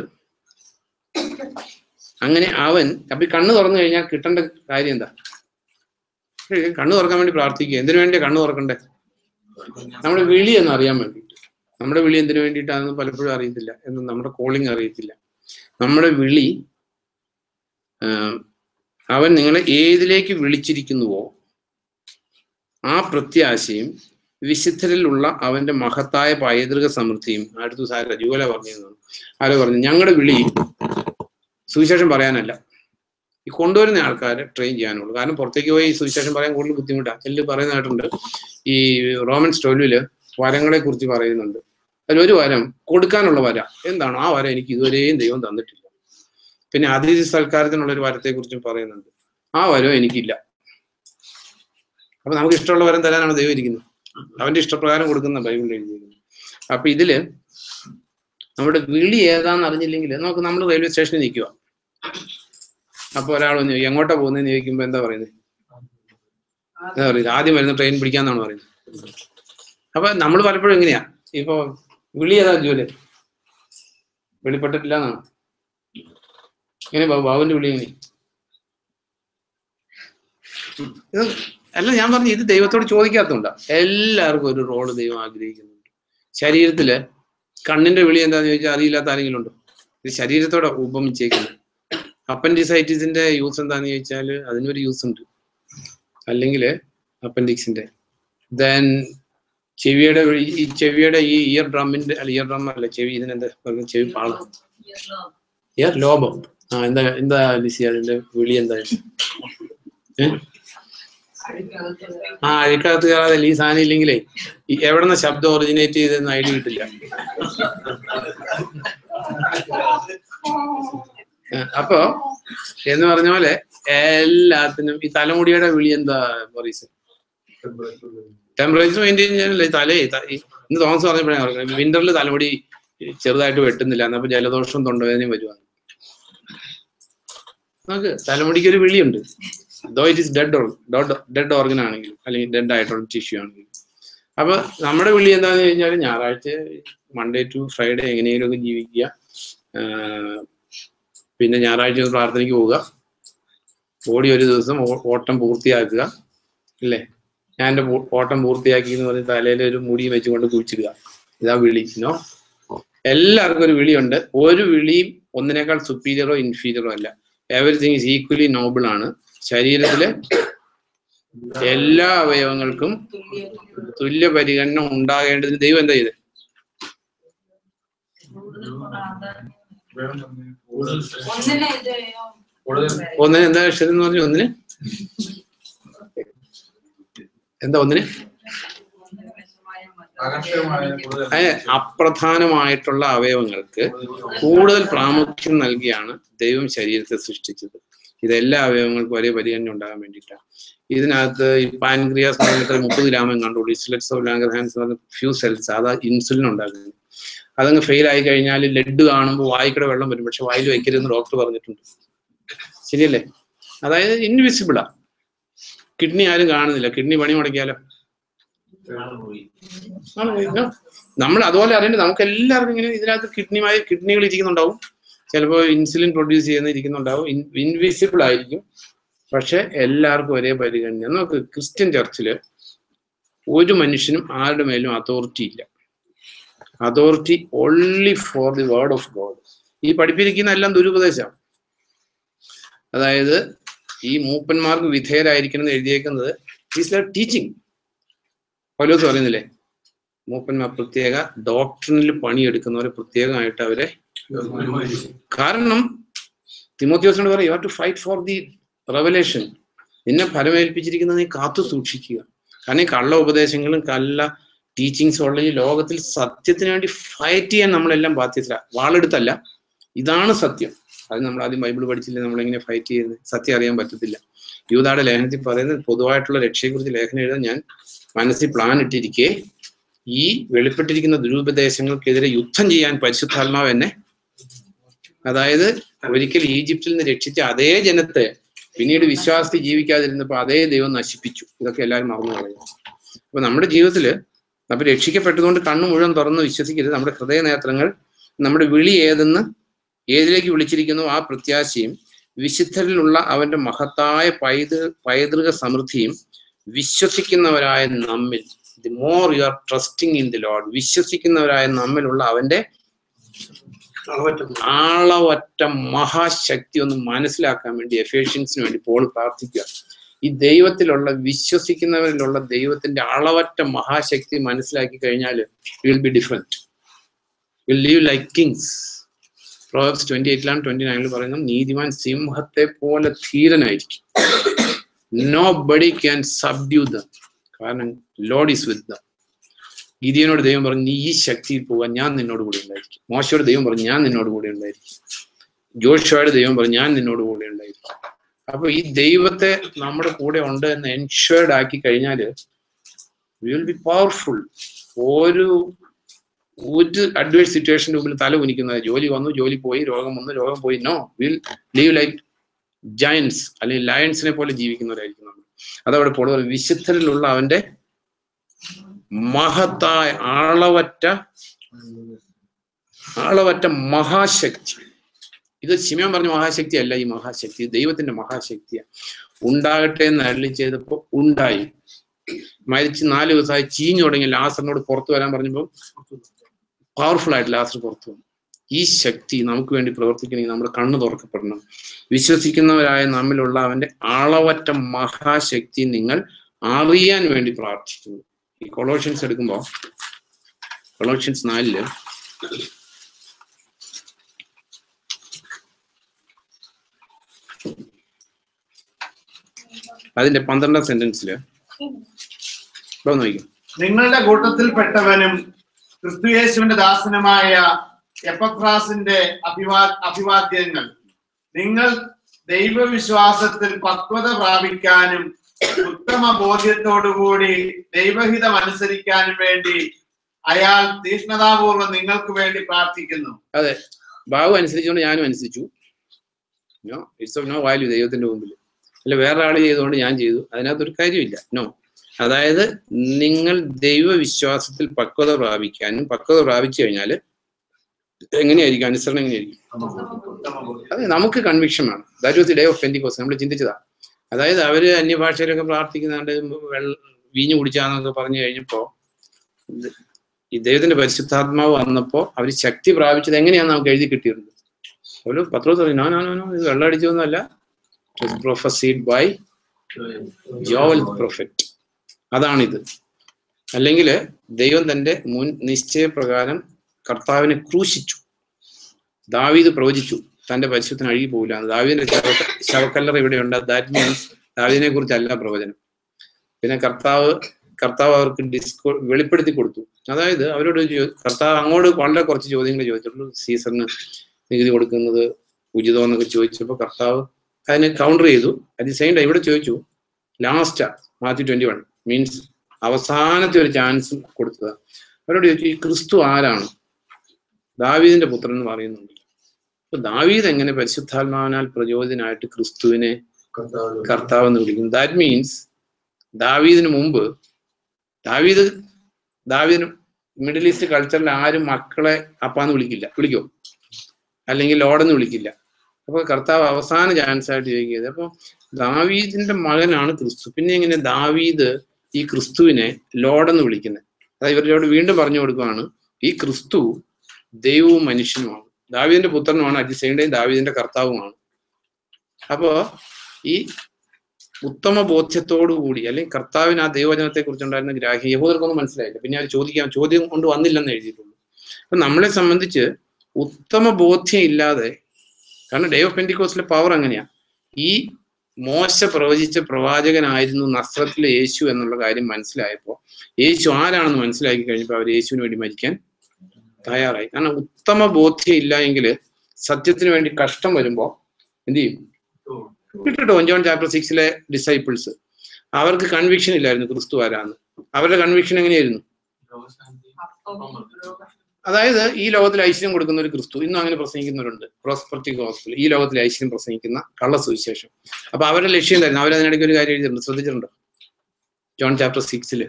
അങ്ങനെ അവൻ അപ്പൊ ഈ കണ്ണ് തുറന്നു കഴിഞ്ഞാൽ കിട്ടേണ്ട കാര്യം എന്താ കണ്ണ് തുറക്കാൻ വേണ്ടി പ്രാർത്ഥിക്കുക എന്തിനു വേണ്ടിയാ കണ്ണ് തുറക്കണ്ടേ നമ്മുടെ വിളി എന്ന് അറിയാൻ വേണ്ടിയിട്ട് നമ്മുടെ വിളി എന്തിനു വേണ്ടിയിട്ടാണെന്ന് പലപ്പോഴും അറിയത്തില്ല എന്ന് നമ്മുടെ കോളിംഗ് അറിയത്തില്ല നമ്മുടെ വിളി ആ, അവൻ നിങ്ങളെ ഏതിലേക്ക് വിളിച്ചിരിക്കുന്നുവോ ആ പ്രത്യാശയും വിശുദ്ധരിലുള്ള അവന്റെ മഹത്തായ പൈതൃക സമൃദ്ധിയും അടുത്ത സാര ജൂല പറഞ്ഞു ആരോ പറഞ്ഞു ഞങ്ങളുടെ വിളി സുവിശേഷം പറയാനല്ല ഈ കൊണ്ടുവരുന്ന ആൾക്കാരെ ട്രെയിൻ ചെയ്യാനുള്ളൂ കാരണം പുറത്തേക്ക് പോയി ഈ സുവിശേഷം പറയാൻ കൂടുതൽ ബുദ്ധിമുട്ടാണ് എല്ലാം പറയുന്നതായിട്ടുണ്ട് ഈ റോമൻ സ്റ്റോലില് വരങ്ങളെ കുറിച്ച് പറയുന്നുണ്ട് അതിലൊരു വരം കൊടുക്കാനുള്ള വര എന്താണ് ആ വരം എനിക്ക് ഇതുവരെയും ദൈവം തന്നിട്ടില്ല പിന്നെ അതിഥി സൽക്കാരത്തിനുള്ള ഒരു വരത്തെ കുറിച്ചും പറയുന്നുണ്ട് ആ വരം എനിക്കില്ല അപ്പൊ നമുക്ക് ഇഷ്ടമുള്ള വരം തരാനാണ് ദൈവം ഇരിക്കുന്നത് അവന്റെ ഇഷ്ടപ്രകാരം കൊടുക്കുന്ന ബൈബിളിൽ എഴുതിയിരിക്കുന്നത് അപ്പൊ ഇതില് നമ്മുടെ വിളി ഏതാന്ന് അറിഞ്ഞില്ലെങ്കിൽ നമുക്ക് നമ്മൾ റെയിൽവേ സ്റ്റേഷനിൽ നിൽക്കുക അപ്പൊ ഒരാൾ വന്ന് ചോദിക്കും, എങ്ങോട്ടാ പോകുന്നതെന്ന് ചോദിക്കുമ്പോ എന്താ പറയുന്നത് എന്താ പറയുന്നത് ആദ്യം വരുന്ന ട്രെയിൻ പിടിക്കാന്നാണ് പറയുന്നത് അപ്പൊ നമ്മൾ പലപ്പോഴും എങ്ങനെയാ ഇപ്പൊ വിളി ഏതാ ജോലി വെളിപ്പെട്ടിട്ടില്ല എന്നാണ് എങ്ങനെ ബാബു ബാബുവിന്റെ വിളി എങ്ങനെ ഇത് അല്ല ഞാൻ പറഞ്ഞു ഇത് ദൈവത്തോട് ചോദിക്കാത്തതുകൊണ്ടാ എല്ലാവർക്കും ഒരു റോള് ദൈവം ആഗ്രഹിക്കുന്നുണ്ട് ശരീരത്തില് കണ്ണിന്റെ വിളി എന്താന്ന് ചോദിച്ചാൽ അറിയില്ലാത്ത ആരെങ്കിലും ഉണ്ടോ ഇത് ശരീരത്തോടെ ഉപമിച്ചേക്കുന്നത് അപ്പൻഡിസൈറ്റിസിന്റെ യൂസ് എന്താന്ന് ചോദിച്ചാൽ അതിനൊരു യൂസ് ഉണ്ട് അല്ലെങ്കിൽ അപ്പൻഡിക്സിന്റെ ദെൻ ചെവിയുടെ വഴി- ഈ ചെവിയുടെ ഈ ഇയർ ഡ്രമ്മിന്റെ അല്ല ഇയർ ഡ്രം അല്ല ചെവി ഇതിനെന്താ പറയുക ചെവി പാളം ഇയർ ലോബം ആ എന്താ എന്താ ലിസി അതിന്റെ വിളി എന്താ ഏ? ആ അഴുക്കകത്ത് കയറാതെ ഈ സാധനം ഇല്ലെങ്കിലേ ഈ എവിടെന്ന ശബ്ദം ഒറിജിനേറ്റ് ചെയ്തെന്ന് ഐഡിയ കിട്ടില്ല ഏ, അപ്പോ എന്ന് പറഞ്ഞ പോലെ എല്ലാത്തിനും ഈ തലമുടിയുടെ വിളി എന്താ പറയസ് ടെമ്പറേച്ചർ മെയിൻറ്റെയിൻ ചെയ്യാനല്ലേ തലേ ത- ഈ- ഇന്ന് തോമസ് പറഞ്ഞപ്പോഴാണ് പറഞ്ഞത് വിന്ററിൽ തലമുടി ചെറുതായിട്ട് വെട്ടുന്നില്ല എന്നപ്പോ ജലദോഷവും തൊണ്ടവേദനയും വരുവാണ് നമുക്ക് തലമുടിക്ക് ഒരു വിളിയുണ്ട് though it is dead dead organ ആണെങ്കിലും അല്ലെങ്കിൽ ഡെഡ് ആയിട്ടുള്ള ടിഷ്യൂ ആണെങ്കിലും അപ്പൊ നമ്മുടെ വിളി എന്താന്ന് കഴിഞ്ഞാൽ ഞായറാഴ്ച മൺഡേ ടു ഫ്രൈഡേ എങ്ങനെയെങ്കിലുമൊക്കെ ജീവിക്കുക ആഹ് പിന്നെ ഞായറാഴ്ച ഒന്ന് പ്രാർത്ഥനയ്ക്ക് പോവുക ഓടി ഒരു ദിവസം ഓ- ഓട്ടം പൂർത്തിയാക്കുക അല്ലേ ഞാൻ എൻ്റെ പൂ- ഓട്ടം പൂർത്തിയാക്കി എന്ന് പറഞ്ഞ് തലയിൽ ഒരു മുടി വെച്ചുകൊണ്ട് കുഴിച്ചിടുക ഇതാ വിളി നോ എല്ലാവർക്കും ഒരു വിളിയുണ്ട് ഒരു വിളിയും ഒന്നിനേക്കാൾ സുപ്പീരിയറോ ഇൻഫീരിയറോ അല്ല എവറിഥിങ് ഈസ് ഈക്വലി നോബിൾ ആണ് ശരീരത്തിലെ എല്ലാ അവയവങ്ങൾക്കും തുല്യ പരിഗണന ഉണ്ടാകേണ്ടതിന് ദൈവം എന്താ ചെയ്ത് ഒന്നിനെ ഇത് ഒന്നിന് എന്താ അക്ഷരം എന്ന് പറഞ്ഞു ഒന്നിന് എന്താ ഒന്നിന് അതിന് അപ്രധാനമായിട്ടുള്ള അവയവങ്ങൾക്ക് കൂടുതൽ പ്രാമുഖ്യം നൽകിയാണ് ദൈവം ശരീരത്തെ സൃഷ്ടിച്ചത് ഇതെല്ലാ അവയവങ്ങൾക്കും ഒരേ പരിഗണന ഉണ്ടാകാൻ വേണ്ടിയിട്ടാണ് ഇതിനകത്ത് ഈ പാൻക്രിയാസ് എന്ന് പറഞ്ഞിട്ട് മുപ്പത് ഗ്രാമം കണ്ടുള്ളൂ ഇസ്ലെറ്റ്സ് ഓഫ് ലാംഗർഹാൻസ് എന്ന് പറഞ്ഞ ഫ്യൂ സെൽസ് അതാ ഇൻസുലിൻ ഉണ്ടാക്കുന്നത് അതങ്ങ് ഫെയിൽ ആയി കഴിഞ്ഞാൽ ലഡ് കാണുമ്പോൾ വായിക്കടെ വെള്ളം വരും പക്ഷെ വായിൽ വയ്ക്കരുതെന്ന് ഡോക്ടർ പറഞ്ഞിട്ടുണ്ട് ശരിയല്ലേ അതായത് ഇൻവിസിബിളാ കിഡ്നി ആരും കാണുന്നില്ല കിഡ്നി പണി മുടക്കിയാലോ ആണ് പോയി. No. നമ്മൾ അതുപോലെ അറിയേണ്ടത് നമുക്ക് എല്ലാവർക്കും ഇങ്ങനെ ഇതിനകത്ത് കിഡ്നിമായി കിഡ്നികൾ ഇരിക്കുന്നുണ്ടാവും ചിലപ്പോൾ ഇൻസുലിൻ പ്രൊഡ്യൂസ് ചെയ്യുന്ന ഇരിക്കുന്നുണ്ടാവും ഇൻവിസിബിൾ ആയിരിക്കും പക്ഷെ എല്ലാവർക്കും ഒരേ പരിഗണന നമുക്ക് ക്രിസ്ത്യൻ ചർച്ചില് ഒരു മനുഷ്യനും ആരുടെ മേലും അതോറിറ്റി ഇല്ല authority only for the word of God ഈ പഠിപ്പിരിക്കുന്ന എല്ലാം ദുരുപദേശമാണ് അതായത് ഈ മൂപ്പന്മാർക്ക് വിധേയരായിരിക്കണം എന്ന് എഴുതിയേക്കുന്നത് ഈസ് ലൈക്ക് ടീച്ചിങ് പൗലോസ് പറയുന്നില്ലേ മൂപ്പന്മാർ പ്രത്യേക ഡോക്ടറിനിൽ പണിയെടുക്കുന്നവരെ പ്രത്യേകമായിട്ട് അവരെ കാരണം തിമോത്യോസിനോട് പറയും you have to fight for the revelation നിന്നെ ഫലമേൽപ്പിച്ചിരിക്കുന്നത് നീ കാത്തു സൂക്ഷിക്കുക കാരണം ഈ കള്ള ഉപദേശങ്ങളും കള്ള ടീച്ചിങ്സും ഉള്ള ഈ ലോകത്തിൽ സത്യത്തിന് വേണ്ടി ഫൈറ്റ് ചെയ്യാൻ നമ്മളെല്ലാം ബാധ്യത വാളെടുത്തല്ല ഇതാണ് സത്യം അത് നമ്മൾ ആദ്യം ബൈബിൾ പഠിച്ചില്ല നമ്മൾ എങ്ങനെ ഫൈറ്റ് ചെയ്യുന്നത് സത്യം അറിയാൻ പറ്റത്തില്ല യൂതാടെ ലേഖനത്തിൽ പറയുന്നത് പൊതുവായിട്ടുള്ള രക്ഷയെക്കുറിച്ച് ലേഖനം എഴുതാൻ ഞാൻ മനസ്സിൽ പ്ലാൻ ഇട്ടിരിക്കെ ഈ വെളിപ്പെട്ടിരിക്കുന്ന ദുരുപദേശങ്ങൾക്കെതിരെ യുദ്ധം ചെയ്യാൻ പരിശുദ്ധാത്മാവ് എന്നെ അതായത് ഒരിക്കൽ ഈജിപ്തിൽ നിന്ന് രക്ഷിച്ച അതേ ജനത്തെ പിന്നീട് വിശ്വാസത്തിൽ ജീവിക്കാതിരുന്നപ്പോൾ അതേ ദൈവം നശിപ്പിച്ചു ഇതൊക്കെ എല്ലാവരും മറന്നു കളയും അപ്പൊ നമ്മുടെ ജീവിതത്തില് അപ്പൊ രക്ഷിക്കപ്പെട്ടതുകൊണ്ട് കണ്ണു മുഴുവൻ തുറന്ന് വിശ്വസിക്കരുത് നമ്മുടെ ഹൃദയ നേത്രങ്ങൾ നമ്മുടെ വിളി ഏതെന്ന് ഏതിലേക്ക് വിളിച്ചിരിക്കുന്നു ആ പ്രത്യാശയും വിശുദ്ധരിലുള്ള അവന്റെ മഹത്തായ പൈതൃ പൈതൃക സമൃദ്ധിയും വിശ്വസിക്കുന്നവരായ നമ്മിൽ the more you are trusting in the Lord വിശ്വസിക്കുന്നവരായ നമ്മിലുള്ള അവന്റെ ആളവറ്റ മഹാശക്തി ഒന്ന് മനസ്സിലാക്കാൻ വേണ്ടി എഫേഷ്യൻസിന് വേണ്ടി പോൾ പ്രാർത്ഥിക്കുക ഈ ദൈവത്തിലുള്ള വിശ്വസിക്കുന്നവരിലുള്ള ദൈവത്തിന്റെ അളവറ്റ മഹാശക്തി മനസ്സിലാക്കി കഴിഞ്ഞാൽ will be different will live like kings Proverbs twenty എയ്റ്റിലാണ് ട്വന്റി നയനിൽ പറയുന്നത് നീതിമാൻ സിംഹത്തെ പോലെ ധീരനായിരിക്കും nobody can subdue them കാരണം ലോഡ് ഈസ് വിത്ത് ദം ഗിരിയനോട് ദൈവം പറഞ്ഞു നീ ഈ ശക്തിയിൽ പോകാൻ ഞാൻ നിന്നോട് കൂടെ ഉണ്ടായിരിക്കും മോശയോട് ദൈവം പറഞ്ഞു ഞാൻ നിന്നോട് കൂടെ ഉണ്ടായിരിക്കും ജോഷുവോട് ദൈവം പറഞ്ഞു ഞാൻ നിന്നോട് കൂടെ ഉണ്ടായിരിക്കും അപ്പൊ ഈ ദൈവത്തെ നമ്മുടെ കൂടെ ഉണ്ട് എന്ന് എൻഷുവേർഡ് ആക്കി കഴിഞ്ഞാൽ വിൽ ബി പവർഫുൾ ഒരു ഒരു അഡ്വേഴ്സ് സിറ്റുവേഷന്റെ മുമ്പിൽ തല കുനിക്കുന്നത് ജോലി വന്നു ജോലി പോയി രോഗം വന്നു രോഗം പോയി no will live like giants അല്ലെങ്കിൽ ലയൺസിനെ പോലെ ജീവിക്കുന്നവരായിരിക്കും നമ്മൾ അതവിടെ പോള വിശുദ്ധരിലുള്ള അവന്റെ മഹത്തായ ആളവറ്റ ആളവറ്റ മഹാശക്തി ഇത് ശിമയോൻ പറഞ്ഞ മഹാശക്തി അല്ല ഈ മഹാശക്തി ദൈവത്തിന്റെ മഹാശക്തിയാണ് ഉണ്ടാകട്ടെ എന്ന് അരളി ചെയ്തപ്പോ ഉണ്ടായി മരിച്ച് നാല് ദിവസമായി ചീഞ്ഞു തുടങ്ങി ലാസറിനോട് പുറത്തു വരാൻ പറഞ്ഞപ്പോൾ പവർഫുൾ ആയിട്ട് ലാസർ പുറത്തു വന്നു ഈ ശക്തി നമുക്ക് വേണ്ടി പ്രവർത്തിക്കണമെങ്കിൽ നമ്മുടെ കണ്ണ് തുറക്കപ്പെടണം വിശ്വസിക്കുന്നവരായ നമ്മിലുള്ള അവന്റെ ആളവറ്റ മഹാശക്തി നിങ്ങൾ അറിയാൻ വേണ്ടി പ്രാർത്ഥിക്കുന്നു ഈ കൊളോഷ്യൻസ് എടുക്കുമ്പോൾ കൊളോഷ്യൻസ് നാലില് അതിന്റെ പന്ത്രണ്ടാം സെന്റൻസില് ഇവിടെ ഒന്ന് നോക്കിക്കോ നിങ്ങളുടെ കൂട്ടത്തിൽപ്പെട്ടവനും ക്രിസ്തുയേശുവിന്റെ ദാസനുമായ എപ്പക്രാസിന്റെ അഭിവാ അഭിവാദ്യങ്ങൾ നിങ്ങൾ ദൈവവിശ്വാസത്തിൽ പക്വത പ്രാപിക്കാനും ഉത്തമ ബോധ്യത്തോടുകൂടി ദൈവഹിതം അനുസരിക്കാനും വേണ്ടി അയാൾ തീഷ്ണതാപൂർവ്വം നിങ്ങൾക്ക് വേണ്ടി പ്രാർത്ഥിക്കുന്നു അതെ ബാബു അനുസരിച്ചുകൊണ്ട് ഞാനും അനുസരിച്ചു no it's of no value ദൈവത്തിന്റെ മുമ്പിൽ അല്ല വേറെ ആൾ ചെയ്തുകൊണ്ട് ഞാൻ ചെയ്തു അതിനകത്തൊരു കാര്യമില്ല നോ അതായത് നിങ്ങൾ ദൈവവിശ്വാസത്തിൽ പക്വത പ്രാപിക്കാനും പക്വത പ്രാപിച്ചു കഴിഞ്ഞാൽ എങ്ങനെയായിരിക്കും അനുസരണം എങ്ങനെയായിരിക്കും അതെ നമുക്ക് കൺവിക്ഷൻ വേണം that was the day of Pentecost നമ്മൾ ചിന്തിച്ചതാ അതായത് അവര് അന്യഭാഷയിലൊക്കെ പ്രാർത്ഥിക്കുന്നുണ്ട് വെള്ള വീഞ്ഞു കുടിച്ചാന്നൊക്കെ പറഞ്ഞു കഴിഞ്ഞപ്പോ ഇത് ഈ ദൈവത്തിന്റെ പരിശുദ്ധാത്മാവ് വന്നപ്പോ അവര് ശക്തി പ്രാപിച്ചത് എങ്ങനെയാന്ന് നമുക്ക് എഴുതി കിട്ടിയിരുന്നത് ഒരു പത്രോസ് പറയും നോ നോ നോ നോ ഇത് വെള്ളം അടിച്ചതൊന്നുമല്ല പ്രൊഫസീഡ് ബൈ ജോവൽ പ്രൊഫറ്റ് അതാണിത് അല്ലെങ്കിൽ ദൈവം തന്റെ മുൻ നിശ്ചയപ്രകാരം കർത്താവിനെ ക്രൂശിച്ചു ദാവീദ് പ്രവചിച്ചു തന്റെ പരിശുദ്ധത്തിന് അഴുകി പോകില്ല ദാവീദിന്റെ ശവ ശവക്കല്ലറ ഇവിടെയുണ്ട് ദാറ്റ് മീൻസ് ദാവീദിനെ കുറിച്ചല്ല പ്രവചനം പിന്നെ കർത്താവ് കർത്താവ് അവർക്ക് ഡിസ്കോ വെളിപ്പെടുത്തി കൊടുത്തു അതായത് അവരോട് ചോ- കർത്താവ് അങ്ങോട്ട് വളരെ കുറച്ച് ചോദ്യങ്ങൾ ചോദിച്ചിട്ടുള്ളൂ സീസറിന് നികുതി കൊടുക്കുന്നത് ഉചിതമെന്നൊക്കെ ചോദിച്ചപ്പോൾ കർത്താവ് അതിനെ കൗണ്ടർ ചെയ്തു അറ്റ് ദി സെയിം ടൈം ഇവിടെ ചോദിച്ചു last Matthew twenty one means അവസാനത്തെ ഒരു ചാൻസ് കൊടുത്തത് അവരോട് ചോദിച്ചു ഈ ക്രിസ്തു ആരാണ് ദാവീദിന്റെ പുത്രൻ എന്ന് പറയുന്നുണ്ട് അപ്പൊ ദാവീദ് എങ്ങനെ പരിശുദ്ധാത്മാവിനാൽ പ്രചോദിതനായിട്ട് ക്രിസ്തുവിനെ കർത്താവ് എന്ന് വിളിക്കുന്നു ദാറ്റ് മീൻസ് ദാവീദിന് മുമ്പ് ദാവീദ് ദാവീദിന് മിഡിൽ ഈസ്റ്റ് കൾച്ചറിൽ ആരും മക്കളെ അപ്പാന്ന് വിളിക്കില്ല വിളിക്കോ അല്ലെങ്കിൽ ലോഡെന്ന് വിളിക്കില്ല അപ്പൊ കർത്താവ് അവസാന ചാൻസ് ആയിട്ട് ചോദിക്കുന്നത് അപ്പൊ ദാവീദിന്റെ മകനാണ് ക്രിസ്തു പിന്നെ എങ്ങനെ ദാവീദ് ഈ ക്രിസ്തുവിനെ ലോഡെന്ന് വിളിക്കുന്നത് അതായത് ഇവരോട് വീണ്ടും പറഞ്ഞു കൊടുക്കുകയാണ് ഈ ക്രിസ്തു ദൈവവും മനുഷ്യനുമാണ് ദാവീദിന്റെ പുത്രനുമാണ് അറ്റ് ദി സെയിം ടൈം ദാവീദിന്റെ കർത്താവുമാണ് അപ്പോ ഈ ഉത്തമ ബോധ്യത്തോടു കൂടി അല്ലെങ്കിൽ കർത്താവിന് ആ ദൈവവചനത്തെ കുറിച്ചുണ്ടായിരുന്ന ഗ്രാഹ്യം യഹൂദർക്കൊന്നും മനസ്സിലായില്ല പിന്നെ അവർ ചോദിക്കാൻ ചോദ്യം കൊണ്ട് വന്നില്ലെന്ന് എഴുതിയിട്ടുള്ളൂ അപ്പൊ നമ്മളെ സംബന്ധിച്ച് ഉത്തമ ബോധ്യം ഇല്ലാതെ കാരണം ഡേ ഓഫ് പെന്റിക്കോസിലെ പവർ അങ്ങനെയാ ഈ മോശ പ്രവചിച്ച പ്രവാചകനായിരുന്നു നസ്രത്തിലെ യേശു എന്നുള്ള കാര്യം മനസ്സിലായപ്പോൾ യേശു ആരാണെന്ന് മനസ്സിലാക്കി കഴിഞ്ഞപ്പോൾ അവർ യേശുവിന് വേണ്ടി മരിക്കാൻ തയ്യാറായി കാരണം ഉത്തമ ബോധ്യം ഇല്ല എങ്കിൽ സത്യത്തിന് വേണ്ടി കഷ്ടം വരുമ്പോൾ എന്ത് ചെയ്യും കിട്ടോ ജോൺ ചാപ്റ്റർ സിക്സിലെ ഡിസൈപ്പിൾസ് അവർക്ക് കൺവിക്ഷൻ ഇല്ലായിരുന്നു ക്രിസ്തു ആരാന്ന് അവരുടെ കൺവിക്ഷൻ എങ്ങനെയായിരുന്നു അതായത് ഈ ലോകത്തിൽ ഐശ്വര്യം കൊടുക്കുന്ന ഒരു ക്രിസ്തു ഇന്നും അങ്ങനെ പ്രസംഗിക്കുന്നവരുണ്ട് പ്രോസ്പെർട്ടി ഹോസ്പിറ്റൽ ഈ ലോകത്തിൽ ഐശ്വര്യം പ്രസംഗിക്കുന്ന കള്ള സുവിശേഷം അപ്പൊ അവരുടെ ലക്ഷ്യം എന്തായിരുന്നു അവരതിനിടയ്ക്ക് ഒരു കാര്യം എഴുതിയിട്ടുണ്ട് ശ്രദ്ധിച്ചിട്ടുണ്ടോ ജോൺ ചാപ്റ്റർ സിക്സില്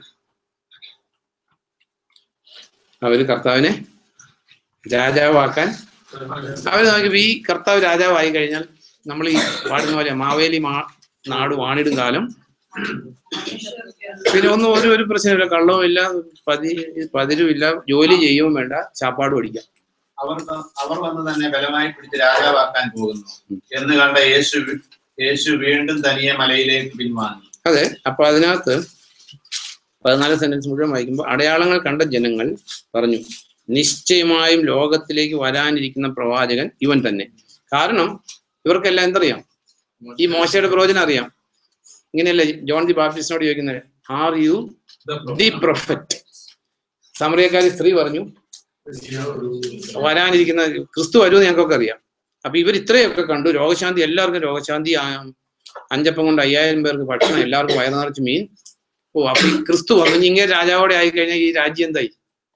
അവര് കർത്താവിനെ രാജാവാക്കാൻ അവര് നോക്കി ഈ കർത്താവ് രാജാവായി കഴിഞ്ഞാൽ നമ്മൾ ഈ പാടുന്ന പോലെ മാവേലി മാ നാട് വാണിടും കാലം പിന്നെ ഒന്നും ഒരു ഒരു പ്രശ്നമില്ല കള്ളവും ഇല്ല പതി പതിരുമില്ല ജോലി ചെയ്യുകയും വേണ്ട ചാപ്പാടും അടിക്കാം അവർ ത- അവർ വന്ന് തന്നെ ബലമായി പിടിച്ച് രാജാവാക്കാൻ പോകുന്നു എന്ന് കണ്ട യേശു യേശു വീണ്ടും തനിയെ മലയിലേക്ക് പിൻവാങ്ങി അതെ അപ്പൊ അതിനകത്ത് പതിനാല് സെന്റൻസ് മുഴുവൻ വായിക്കുമ്പോൾ അടയാളങ്ങൾ കണ്ട ജനങ്ങൾ പറഞ്ഞു നിശ്ചയമായും ലോകത്തിലേക്ക് വരാനിരിക്കുന്ന പ്രവാചകൻ ഇവൻ തന്നെ കാരണം ഇവർക്കെല്ലാം എന്തറിയാം ഈ മോശയുടെ പ്രവചനം അറിയാം ഇങ്ങനെയല്ലേ ജോൺ ദി ബാപ്റ്റിസ്റ്റിനോട് ചോദിക്കുന്നത് ആർ യു ദി പ്രൊഫറ്റ് സമറിയക്കാരി സ്ത്രീ പറഞ്ഞു വരാനിരിക്കുന്ന ക്രിസ്തു വരുമെന്ന് ഞങ്ങൾക്കൊക്കെ അറിയാം അപ്പൊ ഇവർ ഇത്രയൊക്കെ കണ്ടു രോഗശാന്തി എല്ലാവർക്കും രോഗശാന്തി ആ, അഞ്ചപ്പം കൊണ്ട് അയ്യായിരം പേർക്ക് ഭക്ഷണം എല്ലാവർക്കും വയറ് നിറച്ച് മീൻ ഓ അപ്പൊ ഈ ക്രിസ്തു വന്നു ഇനി ഇങ്ങനെ രാജാവോടെ ആയി കഴിഞ്ഞാൽ ഈ രാജ്യം എന്തായി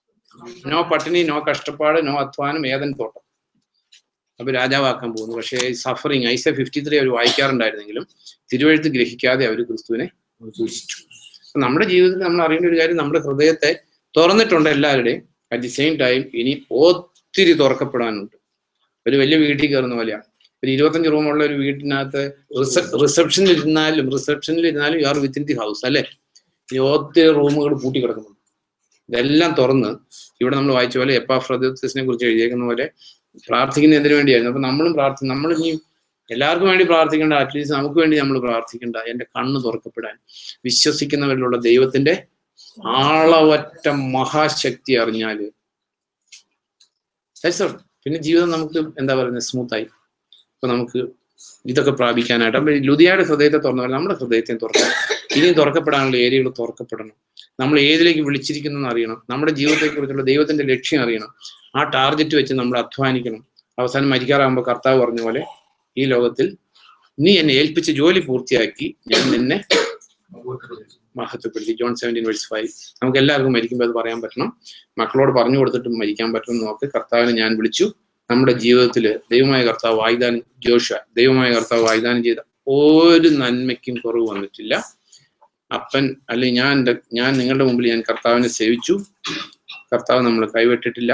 നോ പട്ടിണി നോ കഷ്ടപ്പാട് നോ അധ്വാനം ഏതൻ തോട്ടം അപ്പൊ രാജാവാക്കാൻ പോകുന്നു പക്ഷേ സഫറിങ് ഐസ ഫിഫ്റ്റി ത്രീ അവർ വായിക്കാറുണ്ടായിരുന്നെങ്കിലും തിരുവഴുത്ത് ഗ്രഹിക്കാതെ അവർ ക്രിസ്തുവിനെ സൂക്ഷിച്ചു അപ്പൊ നമ്മുടെ ജീവിതത്തിൽ നമ്മൾ അറിയേണ്ട ഒരു കാര്യം നമ്മുടെ ഹൃദയത്തെ തുറന്നിട്ടുണ്ട് എല്ലാവരുടെയും അറ്റ് ദി സെയിം ടൈം ഇനി ഒത്തിരി തുറക്കപ്പെടാനുണ്ട് ഒരു വലിയ വീട്ടിൽ കയറുന്ന പോലെയാണ് ഒരു ഇരുപത്തഞ്ച് റൂമുള്ള ഒരു വീട്ടിനകത്ത് റിസപ്ഷനിൽ ഇരുന്നാലും റിസപ്ഷനിൽ ഇരുന്നാലും you are within the house അല്ലെ ഇനി ഒത്തിരി റൂമുകൾ പൂട്ടി കിടക്കുന്നുണ്ട് ഇതെല്ലാം തുറന്ന് ഇവിടെ നമ്മൾ വായിച്ച പോലെ എപ്പാഫ്രദിസിനെ കുറിച്ച് എഴുതിയേക്കുന്ന പോലെ പ്രാർത്ഥിക്കുന്ന എന്തിനു വേണ്ടിയായിരുന്നു അപ്പൊ നമ്മളും പ്രാർത്ഥി നമ്മൾ ഇനി എല്ലാവർക്കും വേണ്ടി പ്രാർത്ഥിക്കേണ്ട അറ്റ്ലീസ്റ്റ് നമുക്ക് വേണ്ടി നമ്മൾ പ്രാർത്ഥിക്കേണ്ട എന്റെ കണ്ണ് തുറക്കപ്പെടാൻ വിശ്വസിക്കുന്നവരിലുള്ള ദൈവത്തിന്റെ ആളവറ്റ മഹാശക്തി അറിഞ്ഞാല് That's all. പിന്നെ ജീവിതം നമുക്ക് എന്താ പറയുന്നത് സ്മൂത്തായി അപ്പൊ നമുക്ക് ഇതൊക്കെ പ്രാപിക്കാനായിട്ട് അപ്പൊ ഈ ലുധിയായുടെ ഹൃദയത്തെ തുറന്ന പോലെ നമ്മുടെ ഹൃദയത്തെ തുറക്കണം ഇനിയും തുറക്കപ്പെടാനുള്ള ഏരിയകൾ തുറക്കപ്പെടണം നമ്മൾ ഏതിലേക്ക് വിളിച്ചിരിക്കുന്നു അറിയണം നമ്മുടെ ജീവിതത്തെ കുറിച്ചുള്ള ദൈവത്തിന്റെ ലക്ഷ്യം അറിയണം ആ ടാർഗറ്റ് വെച്ച് നമ്മൾ അധ്വാനിക്കണം അവസാനം മരിക്കാറാകുമ്പോൾ കർത്താവ് പറഞ്ഞ പോലെ ഈ ലോകത്തിൽ നീ എന്നെ ഏൽപ്പിച്ച ജോലി പൂർത്തിയാക്കി ഞാൻ നിന്നെ മഹത്വപ്പെടുത്തി ജോൺ സെവൻറ്റീൻ വേഴ്സ് ഫൈവ് നമുക്ക് എല്ലാവർക്കും മരിക്കുമ്പോൾ അത് പറയാൻ പറ്റണം മക്കളോട് പറഞ്ഞു കൊടുത്തിട്ട് മരിക്കാൻ പറ്റും നോക്ക് കർത്താവിനെ ഞാൻ വിളിച്ചു നമ്മുടെ ജീവിതത്തിൽ ദൈവമായ കർത്താവ് വാഗ്ദാനം ജോഷ ദൈവമായ കർത്താവ് വാഗ്ദാനം ചെയ്ത ഒരു നന്മയ്ക്കും കുറവ് വന്നിട്ടില്ല അപ്പൻ അല്ലെങ്കിൽ ഞാൻ എൻ്റെ ഞാൻ നിങ്ങളുടെ മുമ്പിൽ ഞാൻ കർത്താവിനെ സേവിച്ചു കർത്താവ് നമ്മൾ കൈവിട്ടിട്ടില്ല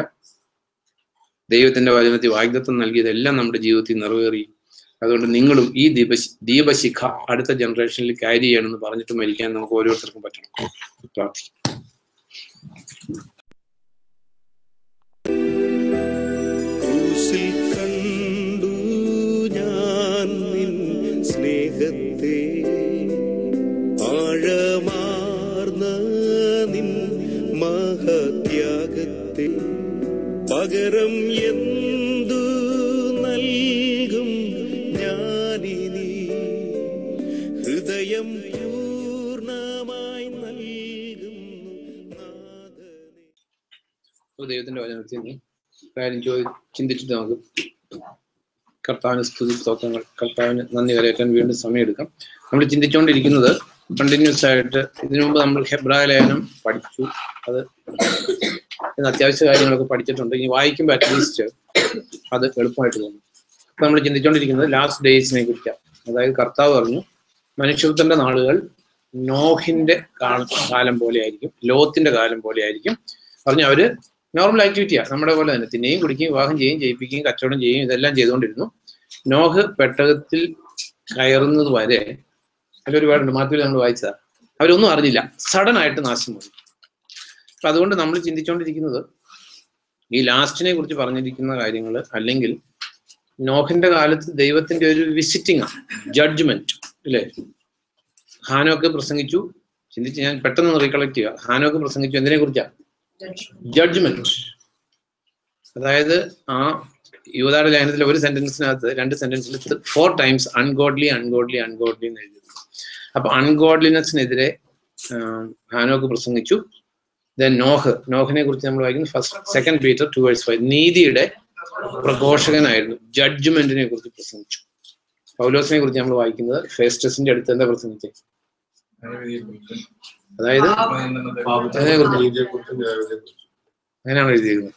ദൈവത്തിന്റെ വചനത്തിൽ വാഗ്ദത്വം നൽകിയതെല്ലാം നമ്മുടെ ജീവിതത്തിൽ നിറവേറി അതുകൊണ്ട് നിങ്ങളും ഈ ദീപ ദീപശിഖ അടുത്ത ജനറേഷനിൽ ക്യാരി ചെയ്യണമെന്ന് പറഞ്ഞിട്ട് മരിക്കാൻ നമുക്ക് ഓരോരുത്തർക്കും പറ്റണം പ്രാർത്ഥിക്കാം ക്രൂശിൽ കണ്ടു ഞാൻ നിൻ സ്നേഹ സ്നേഹത്തെ ആഴമാർന്ന നിൻ മഹത്യാഗത്തെ പകരം എന്തു നൽകും ഞാനിനി ഹൃദയം പൂർണ്ണമായി നൽകുന്നു നാഥനേ അപ്പോൾ ദൈവത്തിന്റെ വചനത്തിൽ നിന്ന് കാര്യം ചോദി ചിന്തിച്ചിട്ട് നമുക്ക് കർത്താവിന് സ്തുതി സ്തോത്രങ്ങൾ കർത്താവിന് നന്ദി കരയറ്റാൻ വീണ്ടും സമയമെടുക്കാം നമ്മൾ ചിന്തിച്ചുകൊണ്ടിരിക്കുന്നത് കണ്ടിന്യൂസ് ആയിട്ട് ഇതിനു മുമ്പ് നമ്മൾ ഹെബ്രായ ലേഖനം പഠിച്ചു അത് ഇന്ന് അത്യാവശ്യ കാര്യങ്ങളൊക്കെ പഠിച്ചിട്ടുണ്ട് ഇനി വായിക്കുമ്പോൾ അറ്റ്ലീസ്റ്റ് അത് എളുപ്പമായിട്ട് തോന്നും അപ്പൊ നമ്മൾ ചിന്തിച്ചുകൊണ്ടിരിക്കുന്നത് ലാസ്റ്റ് ഡേയ്സിനെ കുറിച്ചാണ് അതായത് കർത്താവ് പറഞ്ഞു മനുഷ്യത്വന്റെ നാളുകൾ നോഹിന്റെ കാ- കാലം പോലെ ആയിരിക്കും ലോത്തിന്റെ കാലം പോലെ ആയിരിക്കും പറഞ്ഞു അവര് നോർമൽ ആക്ടിവിറ്റിയാണ് നമ്മുടെ പോലെ തന്നെ തിന്നുകയും കുടിക്കുകയും വിവാഹം ചെയ്യുകയും ചെയ്യിപ്പിക്കുകയും കച്ചവടം ചെയ്യുകയും ഇതെല്ലാം ചെയ്തുകൊണ്ടിരുന്നു നോഹ് പെട്ടകത്തിൽ കയറുന്നത് വരെ അതിൽ ഒരുപാടുണ്ട് മാത്യു നമ്മൾ വായിച്ചതാ അവരൊന്നും അറിഞ്ഞില്ല സഡൻ ആയിട്ട് നാശം വന്നു അപ്പൊ അതുകൊണ്ട് നമ്മൾ ചിന്തിച്ചുകൊണ്ടിരിക്കുന്നത് ഈ ലാസ്റ്റിനെ കുറിച്ച് പറഞ്ഞിരിക്കുന്ന കാര്യങ്ങൾ അല്ലെങ്കിൽ നോഹിന്റെ കാലത്ത് ദൈവത്തിന്റെ ഒരു വിസിറ്റിംഗ് ആണ് ജഡ്ജ്മെന്റ് അല്ലേ ഹാനോക്ക് പ്രസംഗിച്ചു ചിന്തിച്ച് ഞാൻ പെട്ടെന്ന് റീകളക്ട് ചെയ്യുക ഹാനോക്ക് പ്രസംഗിച്ചു എന്തിനെ കുറിച്ചാ ജഡ്ജ്മെന്റ് അതായത് ആ യുവതാടെ ലേഖനത്തിലെ ഒരു സെന്റൻസിനകത്ത് രണ്ട് സെന്റൻസിൽ four times ungodly ungodly ungodly എന്ന് എഴുതി അപ്പൊ അൺഗോഡ്ലിനെസ്സിനെതിരെ ഹാനോക്ക് പ്രസംഗിച്ചു ദെൻ നോഹ് നോഹിനെ കുറിച്ച് നമ്മൾ വായിക്കുന്നു first second Peter two verse five നീതിയുടെ പ്രഘോഷകനായിരുന്നു ജഡ്ജ്മെന്റിനെ കുറിച്ച് പ്രസംഗിച്ചു പൗലോസിനെ കുറിച്ച് നമ്മൾ വായിക്കുന്നത് ഫേസ്റ്റസിന്റെ അടുത്ത് എന്താ പ്രസംഗിച്ചത് അതായത് അതിനെക്കുറിച്ച് അങ്ങനെയാണ് എഴുതിയിരുന്നത്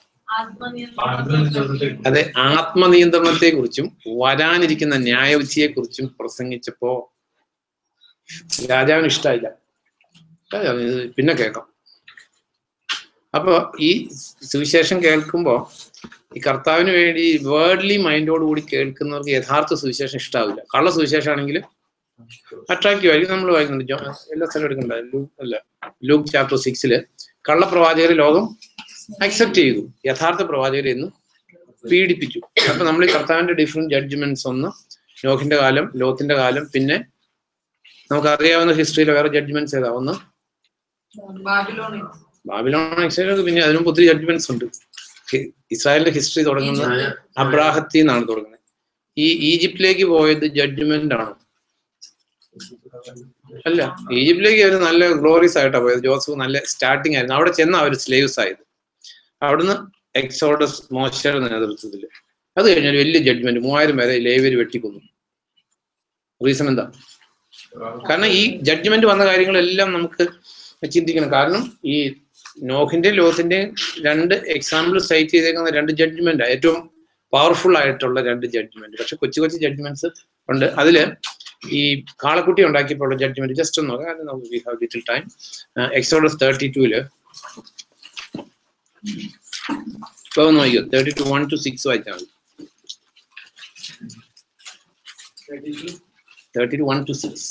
അതെ ആത്മനിയന്ത്രണത്തെ കുറിച്ചും വരാനിരിക്കുന്ന ന്യായവിധിയെ കുറിച്ചും പ്രസംഗിച്ചപ്പോ രാജാവിന് ഇഷ്ടമായില്ല രാജാവ് ഇത് പിന്നെ കേൾക്കാം അപ്പൊ ഈ സുവിശേഷം കേൾക്കുമ്പോ ഈ കർത്താവിന് വേണ്ടി വേർഡ്ലി മൈൻഡോട് കൂടി കേൾക്കുന്നവർക്ക് യഥാർത്ഥ സുവിശേഷം ഇഷ്ടാവില്ല കള്ള സുവിശേഷം ആണെങ്കിൽ അട്രാക്റ്റീവ് ആയിരിക്കും നമ്മൾ വായിക്കുന്നുണ്ട് ജോ- എല്ലാ സ്ഥലവും എടുക്കണ്ട ലൂക്ക് അല്ല ലൂക്ക് ചാപ്റ്റർ സിക്സില് കള്ളപ്രവാചകരെ ലോകം അക്സെപ്റ്റ് ചെയ്തു യഥാർത്ഥ പ്രവാചകരെ ഇന്ന് പീഡിപ്പിച്ചു അപ്പൊ നമ്മൾ ഈ കർത്താവിന്റെ ഡിഫറെന്റ് ജഡ്ജ്മെന്റ്സ് ഒന്ന് നോഹിന്റെ കാലം ലോത്തിന്റെ കാലം പിന്നെ നമുക്കറിയാവുന്ന ഹിസ്റ്ററിയിലെ വേറെ ജഡ്ജ്മെന്റ്സ് ഏതാ ഒന്ന് ബാബിലോൺ എക്സൈലൊക്കെ പിന്നെ അതിനും ഒത്തിരി ജഡ്ജ്മെന്റ്സ് ഉണ്ട് ഹി- ഇസ്രായേലിന്റെ ഹിസ്റ്ററി തുടങ്ങുന്നത് അബ്രാഹത്തിൽ നിന്നാണ് തുടങ്ങുന്നത് ഈ ഈജിപ്തിലേക്ക് പോയത് ജഡ്ജ്മെന്റ് ആണോ അല്ല ഈജിപ്തിലേക്ക് അവർ നല്ല ഗ്ലോറീസ് ആയിട്ടാണ് പോയത് ജോസഫ് നല്ല സ്റ്റാർട്ടിങ് ആയിരുന്നു അവിടെ ചെന്ന അവർ സ്ലേവ്സ് ആയത് അവിടുന്ന് എക്സോഡസ് മോശയുടെ നേതൃത്വത്തിൽ അത് കഴിഞ്ഞ ഒരു വലിയ ജഡ്ജ്മെന്റ് മൂവായിരം പേരെ ലേവര് വെട്ടിക്കൊന്നു റീസൺ എന്താ കാരണം ഈ ജഡ്ജ്മെന്റ് വന്ന കാര്യങ്ങളെല്ലാം നമുക്ക് ചിന്തിക്കണം കാരണം ഈ നോഹിന്റെ ലോത്തിന്റെ രണ്ട് എക്സാമ്പിൾ സൈറ്റ് ചെയ്തേക്കുന്ന രണ്ട് ജഡ്ജ്മെന്റ് ഏറ്റവും പവർഫുൾ ആയിട്ടുള്ള രണ്ട് ജഡ്ജ്മെന്റ് പക്ഷെ കൊച്ചു കൊച്ചു ജഡ്ജ്മെന്റ്സ് ഉണ്ട് അതില് ഈ കാളക്കുട്ടി ഉണ്ടാക്കിയപ്പോൾ ജഡ്ജ്മെന്റ് ജസ്റ്റ് ഒന്ന് നോക്കാം കാരണം നമുക്ക് we have little time Exodus thirty ടൂല് ഇപ്പൊ ഒന്ന് വായിക്കോ thirty two one two six വായിച്ചാൽ മതി thirty two one two six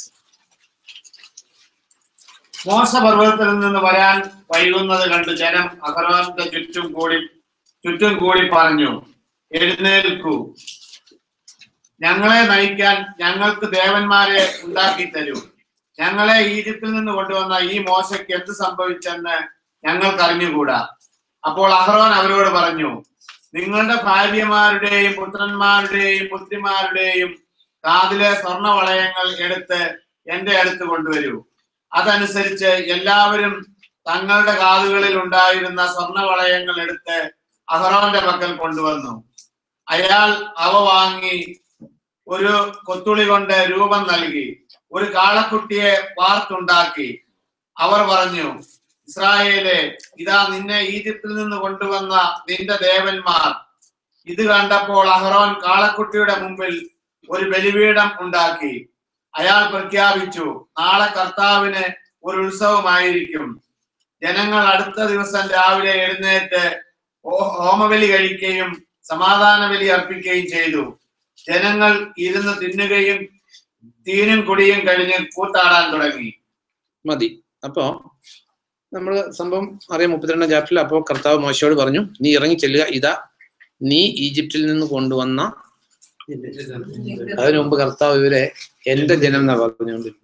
മോശപർവ്വതത്തിൽ നിന്ന് വരാൻ വൈകുന്നത് കണ്ട് ജനം അഹരോന്റെ ചുറ്റും കൂടി ചുറ്റും കൂടി പറഞ്ഞു എഴുന്നേൽക്കൂ ഞങ്ങളെ നയിക്കാൻ ഞങ്ങൾക്ക് ദേവന്മാരെ ഉണ്ടാക്കി തരൂ ഞങ്ങളെ ഈജിപ്തിൽ നിന്ന് കൊണ്ടുവന്ന ഈ മോശയ്ക്ക് എന്ത് സംഭവിച്ചെന്ന് ഞങ്ങൾക്ക് അറിഞ്ഞുകൂടാ അപ്പോൾ അഹ്റോൻ അവരോട് പറഞ്ഞു നിങ്ങളുടെ ഭാര്യമാരുടെയും പുത്രന്മാരുടെയും പുത്രിമാരുടെയും കാതിലെ സ്വർണവളയങ്ങൾ എടുത്ത് എന്റെ അടുത്ത് കൊണ്ടുവരൂ അതനുസരിച്ച് എല്ലാവരും തങ്ങളുടെ കാതുകളിൽ ഉണ്ടായിരുന്ന സ്വർണവളയങ്ങൾ എടുത്ത് അഹ്റോന്റെ പക്കൽ കൊണ്ടുവന്നു അയാൾ അവ വാങ്ങി ഒരു കൊത്തുളി കൊണ്ട് രൂപം നൽകി ഒരു കാളക്കുട്ടിയെ വാർത്തുണ്ടാക്കി അവർ പറഞ്ഞു ഇസ്രായേലെ ഇതാ നിന്നെ ഈജിപ്തിൽ നിന്ന് കൊണ്ടുവന്ന നിന്റെ ദേവന്മാർ ഇത് കണ്ടപ്പോൾ അഹ്റോൻ കാളക്കുട്ടിയുടെ മുമ്പിൽ ഒരു ബലിപീഠം ഉണ്ടാക്കി അയാൾ പ്രഖ്യാപിച്ചു നാളെ കർത്താവിന് ഒരു ഉത്സവമായിരിക്കും ജനങ്ങൾ അടുത്ത ദിവസം രാവിലെ എഴുന്നേറ്റ് ഹോ- ഹോമബലി കഴിക്കുകയും സമാധാന ബലി അർപ്പിക്കുകയും ചെയ്തു ജനങ്ങൾ ഇരുന്ന് തിന്നുകയും തീനും കുടിയും കഴിഞ്ഞ് കൂത്താടാൻ തുടങ്ങി മതി അപ്പോ നമ്മൾ സംഭവം അറിയാം മുപ്പത്തിരണ്ടാം ചാപ്റ്ററിൽ അപ്പോൾ കർത്താവ് മോശയോട് പറഞ്ഞു നീ ഇറങ്ങി ചെല്ലുക ഇതാ നീ ഈജിപ്തിൽ നിന്ന് കൊണ്ടുവന്ന അതിനു മുമ്പ് കർത്താവ് ഇവരെ എന്റെ ജനം എന്നാ പറഞ്ഞുകൊണ്ടിരുന്നത്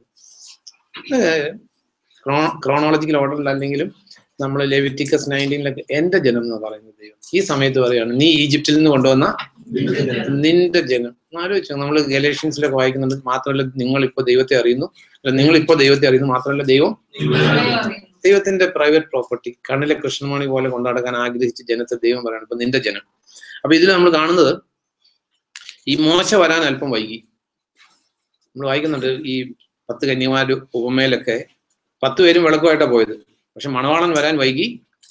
ക്രോണോളജിക്കൽ ഓർഡറിൽ അല്ലെങ്കിലും നമ്മൾ ലെവിറ്റിക്കസ് നയൻറ്റീനിലൊക്കെ എന്റെ ജനം എന്ന് പറയുന്നത് ദൈവം ഈ സമയത്ത് പറയാണ് നീ ഈജിപ്തിൽ നിന്ന് കൊണ്ടുവന്ന നിന്റെ ജനം ആലോചിച്ചു നമ്മൾ ഗലേഷ്യൻസിലൊക്കെ വായിക്കുന്നുണ്ട് മാത്രമല്ല നിങ്ങൾ ഇപ്പൊ ദൈവത്തെ അറിയുന്നു നിങ്ങൾ ഇപ്പൊ ദൈവത്തെ അറിയുന്നു മാത്രമല്ല ദൈവം ദൈവത്തിന്റെ പ്രൈവറ്റ് പ്രോപ്പർട്ടി കണ്ണിലെ കൃഷ്ണമണി പോലെ കൊണ്ടുനടക്കാൻ ആഗ്രഹിച്ച ജനത്തെ ദൈവം പറയാണ് ഇപ്പൊ നിന്റെ ജനം അപ്പൊ ഇതിൽ നമ്മൾ കാണുന്നത് ഈ മോശ വരാൻ അല്പം വൈകി നമ്മൾ വായിക്കുന്നുണ്ട് ഈ പത്ത് കന്യമാര് ഉപമയിലൊക്കെ പത്ത് പേരും വിളക്കുമായിട്ടാ പോയത് പക്ഷെ മണവാളൻ വരാൻ വൈകി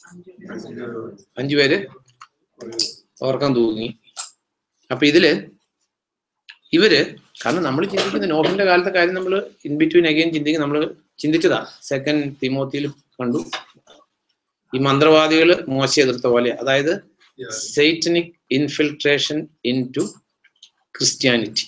അഞ്ചു പേര് ഓർക്കാൻ തൂങ്ങി അപ്പൊ ഇതില് ഇവര് കാരണം നമ്മൾ ചിന്തിക്കുന്ന നോബിന്റെ കാലത്തെ കാര്യം നമ്മൾ ഇൻ ബിറ്റ്വീൻ അഗൈൻ ചിന്തിക്കും നമ്മൾ ചിന്തിച്ചതാ സെക്കൻഡ് തിമോത്തിയിൽ കണ്ടു ഈ മന്ത്രവാദികൾ മോശ എതിർത്ത പോലെ അതായത് satanic infiltration into Christianity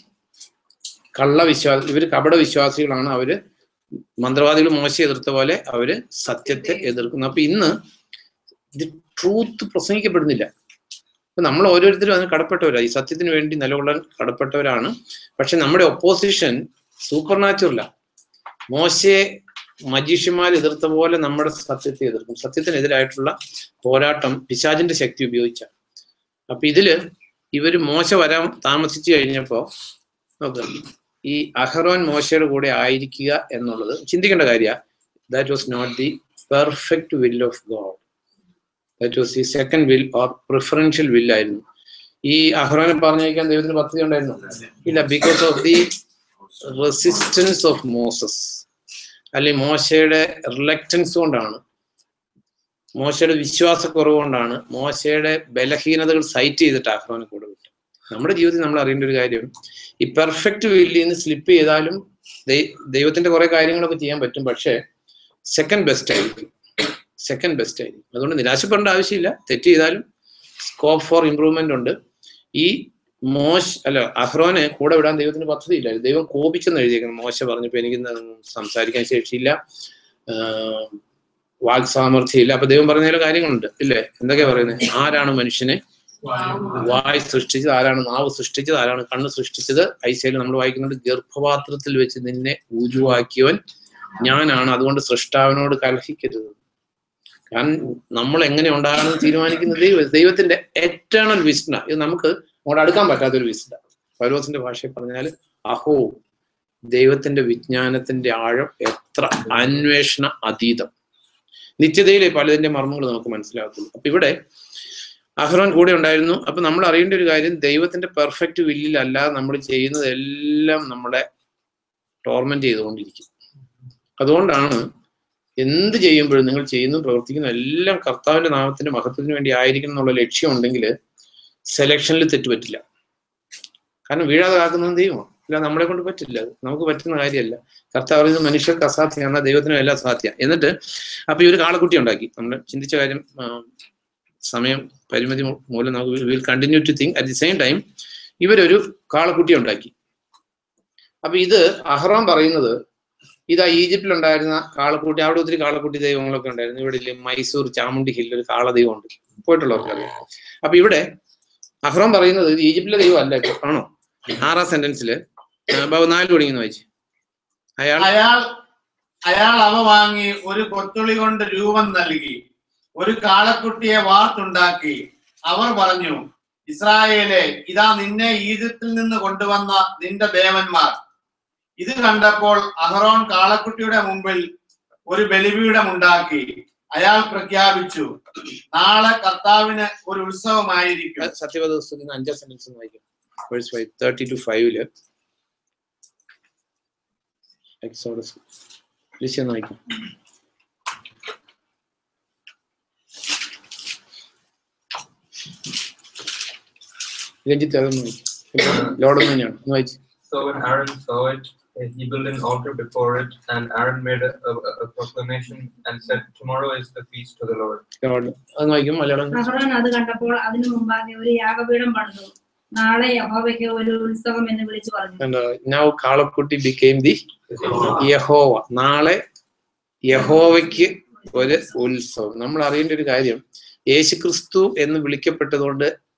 കള്ളവിശ്വാസ ഇവർ കപട വിശ്വാസികളാണ് അവര് മന്ത്രവാദികൾ മോശ എതിർത്ത പോലെ അവര് സത്യത്തെ എതിർക്കുന്നു അപ്പൊ ഇന്ന് ഇത് ട്രൂത്ത് പ്രസംഗിക്കപ്പെടുന്നില്ല അപ്പൊ നമ്മൾ ഓരോരുത്തരും അതിന് കടപ്പെട്ടവരാണ് ഈ സത്യത്തിന് വേണ്ടി നിലകൊള്ളാൻ കടപ്പെട്ടവരാണ് പക്ഷെ നമ്മുടെ ഒപ്പോസിഷൻ സൂപ്പർ നാച്ചുറല മോശയെ മജീഷ്യന്മാർ എതിർത്ത പോലെ നമ്മുടെ സത്യത്തെ എതിർക്കും സത്യത്തിനെതിരായിട്ടുള്ള പോരാട്ടം പിശാചിന്റെ ശക്തി ഉപയോഗിച്ച അപ്പൊ ഇതില് ഇവര് മോശ വരാൻ താമസിച്ചു കഴിഞ്ഞപ്പോ നോക്ക് ഈ അഹറോൻ മോശയുടെ കൂടെ ആയിരിക്കുക എന്നുള്ളത് ചിന്തിക്കേണ്ട കാര്യ that was not the perfect will of God that was the second will or preferential വില്ലായിരുന്നു ഈ അഹ്റോനെ പറഞ്ഞയക്കാൻ ദൈവത്തിന് പദ്ധതി ഉണ്ടായിരുന്നു ഇല്ല because of the resistance of Moses അല്ലെങ്കിൽ മോശയുടെ റിലക്റ്റൻസ് കൊണ്ടാണ് മോശയുടെ വിശ്വാസക്കുറവ് കൊണ്ടാണ് മോശയുടെ ബലഹീനതകൾ സൈറ്റ് ചെയ്തിട്ട് അഹ്റോനെ കൂടെ വിട്ടു നമ്മുടെ ജീവിതത്തിൽ നമ്മൾ അറിയേണ്ട ഒരു കാര്യം ഈ പെർഫെക്റ്റ് വില്ലിൽ നിന്ന് സ്ലിപ്പ് ചെയ്താലും ദൈ- ദൈവത്തിന്റെ കുറെ കാര്യങ്ങളൊക്കെ ചെയ്യാൻ പറ്റും പക്ഷേ സെക്കൻഡ് ബെസ്റ്റ് ആയിരിക്കും സെക്കൻഡ് ബെസ്റ്റ് ആയിരിക്കും അതുകൊണ്ട് നിരാശപ്പെടേണ്ട ആവശ്യമില്ല തെറ്റ് ചെയ്താലും സ്കോപ്പ് ഫോർ ഇമ്പ്രൂവ്മെന്റ് ഉണ്ട് ഈ മോശ അല്ല അഹ്റോനെ കൂടെ വിടാൻ ദൈവത്തിന് പദ്ധതിയില്ല ദൈവം കോപിച്ചെന്ന് എഴുതിയേക്കുന്നു മോശ പറഞ്ഞപ്പോ എനിക്ക് ഇന്ന് സംസാരിക്കാൻ ശേഷിയില്ല ആഹ് വാക് സാമർഥ്യമില്ല അപ്പൊ ദൈവം പറഞ്ഞ ചില കാര്യങ്ങളുണ്ട് ഇല്ലേ എന്തൊക്കെയാ പറയുന്നത് ആരാണ് മനുഷ്യനെ വായ് സൃഷ്ടിച്ചത് ആരാണ് നാവ് സൃഷ്ടിച്ചത് ആരാണ് കണ്ണ് സൃഷ്ടിച്ചത് ഐശയിൽ നമ്മൾ വായിക്കുന്നുണ്ട് ഗർഭപാത്രത്തിൽ വെച്ച് നിന്നെ ഉരുവാക്കിയവൻ ഞാനാണ് അതുകൊണ്ട് സൃഷ്ടാവിനോട് കലഹിക്കരുത് കാരണം നമ്മൾ എങ്ങനെ ഉണ്ടാകണമെന്ന് തീരുമാനിക്കുന്ന ദൈവം ദൈവത്തിന്റെ എറ്റേണൽ വിസ്ഡ ഇത് നമുക്ക് അങ്ങോട്ട് അടുക്കാൻ പറ്റാത്തൊരു വിസ്ഡ പൗലോസിന്റെ ഭാഷയിൽ പറഞ്ഞാൽ അഹോ ദൈവത്തിന്റെ വിജ്ഞാനത്തിന്റെ ആഴം എത്ര അന്വേഷണ അതീതം നിത്യതയിലെ പലതിന്റെ മർമ്മങ്ങൾ നമുക്ക് മനസ്സിലാകത്തുള്ളൂ അപ്പൊ ഇവിടെ അഹ്റോൻ കൂടെ ഉണ്ടായിരുന്നു അപ്പൊ നമ്മൾ അറിയേണ്ട ഒരു കാര്യം ദൈവത്തിന്റെ പെർഫെക്റ്റ് വില്ലിലല്ലാതെ നമ്മൾ ചെയ്യുന്നതെല്ലാം നമ്മളെ ടോർമെന്റ് ചെയ്തുകൊണ്ടിരിക്കും അതുകൊണ്ടാണ് എന്ത് ചെയ്യുമ്പോഴും നിങ്ങൾ ചെയ്യുന്നു പ്രവർത്തിക്കുന്നു എല്ലാം കർത്താവിന്റെ നാമത്തിന്റെ മഹത്വത്തിന് വേണ്ടി ആയിരിക്കണം എന്നുള്ള ലക്ഷ്യം ഉണ്ടെങ്കിൽ സെലക്ഷനിൽ തെറ്റുപറ്റില്ല കാരണം വീഴാതെ കാക്കുന്നത് ദൈവമാണ് അല്ല നമ്മളെ കൊണ്ട് പറ്റില്ല അത് നമുക്ക് പറ്റുന്ന കാര്യമല്ല കർത്താവ് പറയുന്നത് മനുഷ്യർക്ക് അസാധ്യം എന്നാൽ ദൈവത്തിനും എല്ലാം സാധ്യം എന്നിട്ട് അപ്പൊ ഈ ഒരു കാളക്കുട്ടി ഉണ്ടാക്കി നമ്മൾ ചിന്തിച്ച കാര്യം ആ, സമയം പരിമിതി മൂ- മൂലം നമുക്ക് will continue to think at the same time ഇവരൊരു കാളക്കുട്ടി ഉണ്ടാക്കി അപ്പൊ ഇത് അഹ്റാം പറയുന്നത് ഇതാ ഈജിപ്തിൽ ഉണ്ടായിരുന്ന കാളക്കുട്ടി അവിടെ ഒത്തിരി കാളക്കുട്ടി ദൈവങ്ങളൊക്കെ ഉണ്ടായിരുന്നു ഇവിടെ ഇല്ലേ മൈസൂർ ചാമുണ്ടി ഹില്ലിൽ ഒരു കാള ദൈവമുണ്ട് പോയിട്ടുള്ളവർക്ക് അറിയാം അപ്പൊ ഇവിടെ അഹ്റാം പറയുന്നത് ഇത് ഈജിപ്തിലെ ദൈവം അല്ല ഇപ്പൊ ആണോ ആറാം സെന്റൻസില് ബാബു നാല് തുടങ്ങി വായിച്ചു അയാൾ അയാൾ അയാൾ അവ വാങ്ങി ഒരു കൊത്തുളി കൊണ്ട് രൂപം നൽകി ഒരു കാളക്കുട്ടിയെ വാർത്തുണ്ടാക്കി അവർ പറഞ്ഞു ഇസ്രായേലെ ഇതാ നിന്നെ ഈജിപ്തിൽ നിന്ന് കൊണ്ടുവന്ന നിന്റെ ദേവന്മാർ ഇത് കണ്ടപ്പോൾ അഹറോൻ കാളക്കുട്ടിയുടെ മുമ്പിൽ ഒരു ബലിപീഠം ഉണ്ടാക്കി അയാൾ പ്രഖ്യാപിച്ചു നാളെ കർത്താവിന് ഒരു ഉത്സവമായിരിക്കും സത്യവത പുസ്തകത്തിന് അഞ്ചാം സെന്റൻസ് വായിക്കാം വേഴ്സ് ഫൈവ് തേർട്ടി ടു ഫൈവില് എക്സോഡസ് ലിസ്റ്റ് വായിക്കാം രഞ്ജിത്ത് അതൊന്ന് വായിക്കാം ലോഡ് തന്നെയാണ് ഒന്ന് വായിച്ചു So when Aaron saw it, he built an altar before it, and Aaron made a, a, a proclamation and said, "Tomorrow is the feast to the Lord." Lord അതൊന്ന് വായിക്കും മലയാളം അഹ്റോൻ അത് കണ്ടപ്പോൾ അതിനു മുമ്പാകെ ഒരു യാഗപീഠം പണിതു നാളെ യഹോവയ്ക്ക് ഒരു ഉത്സവം എന്ന് വിളിച്ചു പറഞ്ഞു നൗ കാളക്കുട്ടി ബിക്കെയിം ദി യഹോവ നാളെ യഹോവയ്ക്ക് ഒരു ഉത്സവം നമ്മൾ അറിയേണ്ട ഒരു കാര്യം യേശുക്രിസ്തു എന്ന് വിളിക്കപ്പെട്ടതുകൊണ്ട്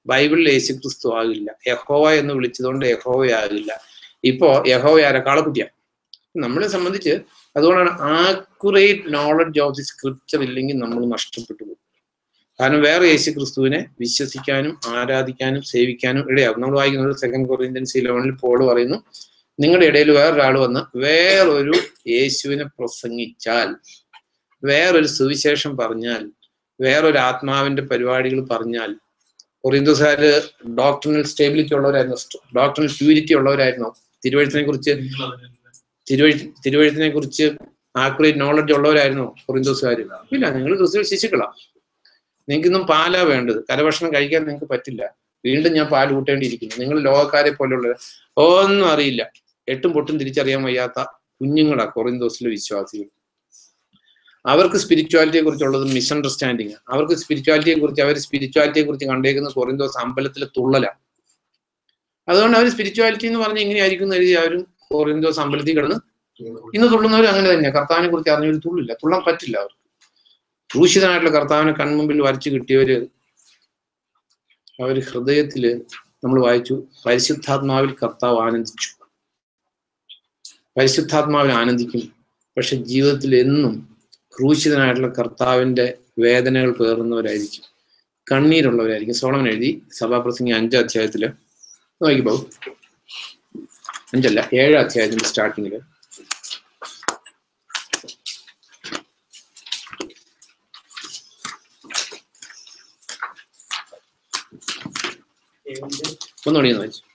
ബൈബിളിൽ യേശു ക്രിസ്തു ആകില്ല യഹോവ എന്ന് വിളിച്ചതുകൊണ്ട് യഹോവയാകില്ല ഇപ്പോ യഹോവ ആരാ കാളക്കുട്ടിയ നമ്മളെ സംബന്ധിച്ച് അതുകൊണ്ടാണ് accurate knowledge of the scripture ഇല്ലെങ്കിൽ നമ്മൾ നഷ്ടപ്പെട്ടു പോകും കാരണം വേറെ യേശു ക്രിസ്തുവിനെ വിശ്വസിക്കാനും ആരാധിക്കാനും സേവിക്കാനും ഇടയാകും നമ്മൾ വായിക്കുന്നത് സെക്കൻഡ് കൊറിയൻസ് ഇലവനിൽ പോൾ പറയുന്നു നിങ്ങളുടെ ഇടയിൽ വേറൊരാൾ വന്ന് വേറൊരു യേശുവിനെ പ്രസംഗിച്ചാൽ വേറൊരു സുവിശേഷം പറഞ്ഞാൽ വേറൊരു ആത്മാവിന്റെ പരിപാടികൾ പറഞ്ഞാൽ കൊറിയന്തോസുകാര് ഡോക്ടറിനൽ സ്റ്റേബിലിറ്റി ഉള്ളവരായിരുന്നു ഡോക്ടറിനൽ പ്യൂരിറ്റി ഉള്ളവരായിരുന്നു തിരുവഴുത്തിനെ കുറിച്ച് തിരുവഴി തിരുവഴുത്തിനെ കുറിച്ച് ആക്യുറേറ്റ് നോളജ് ഉള്ളവരായിരുന്നു കൊറിന്തോസുകാർ ഇല്ല നിങ്ങൾ ക്രിസ്തു ശിശുക്കളാ നിങ്ങൾക്കിന്നും പാലാ വേണ്ടത് കരഭക്ഷണം കഴിക്കാൻ നിങ്ങൾക്ക് പറ്റില്ല വീണ്ടും ഞാൻ പാൽ കൂട്ടേണ്ടിയിരിക്കുന്നു നിങ്ങൾ ലോകക്കാരെ പോലെയുള്ള ഒന്നും അറിയില്ല എട്ടും പൊട്ടും തിരിച്ചറിയാൻ വയ്യാത്ത കുഞ്ഞുങ്ങളാ കൊറിന്തോസിലെ വിശ്വാസികൾ അവർക്ക് സ്പിരിച്വാലിറ്റിയെ കുറിച്ചുള്ളത് മിസ്അണ്ടർസ്റ്റാൻഡിങ് അവർക്ക് സ്പിരിച്വാലിറ്റിയെ കുറിച്ച് അവർ സ്പിരിച്വാലിറ്റിയെ കുറിച്ച് കണ്ടേക്കുന്ന കൊറിന്തോസ് അമ്പലത്തിലെ തുള്ളല അതുകൊണ്ട് അവർ സ്പിരിച്വാലിറ്റി എന്ന് പറഞ്ഞ് എങ്ങനെയായിരിക്കും എന്ന് എഴുതി അവരും കൊറിന്തോസ് അമ്പലത്തിൽ കിടന്ന് ഇന്ന് തുള്ളുന്നവർ അങ്ങനെ തന്നെയാണ് കർത്താവിനെ കുറിച്ച് അറിഞ്ഞൊരു തുള്ളില്ല തുള്ളാൻ പറ്റില്ല അവർക്ക് ക്രൂശിതനായിട്ടുള്ള കർത്താവിനെ കൺമുമ്പിൽ വരച്ചു കിട്ടിയവര് അവര് ഹൃദയത്തില് നമ്മൾ വായിച്ചു പരിശുദ്ധാത്മാവിൽ കർത്താവ് ആനന്ദിച്ചു പരിശുദ്ധാത്മാവിൽ ആനന്ദിക്കും പക്ഷെ ജീവിതത്തിൽ എന്നും ക്രൂശിതനായിട്ടുള്ള കർത്താവിന്റെ വേദനകൾ പേറുന്നവരായിരിക്കും കണ്ണീരുള്ളവരായിരിക്കും സോളമൻ എഴുതി സഭാപ്രസംഗി അഞ്ചാം അധ്യായത്തില് നോക്കിപ്പോ അഞ്ചല്ല ഏഴാം അധ്യായത്തിന്റെ സ്റ്റാർട്ടിങ്ങില് ഒന്നുകൂടി ഒന്ന് വായിച്ചു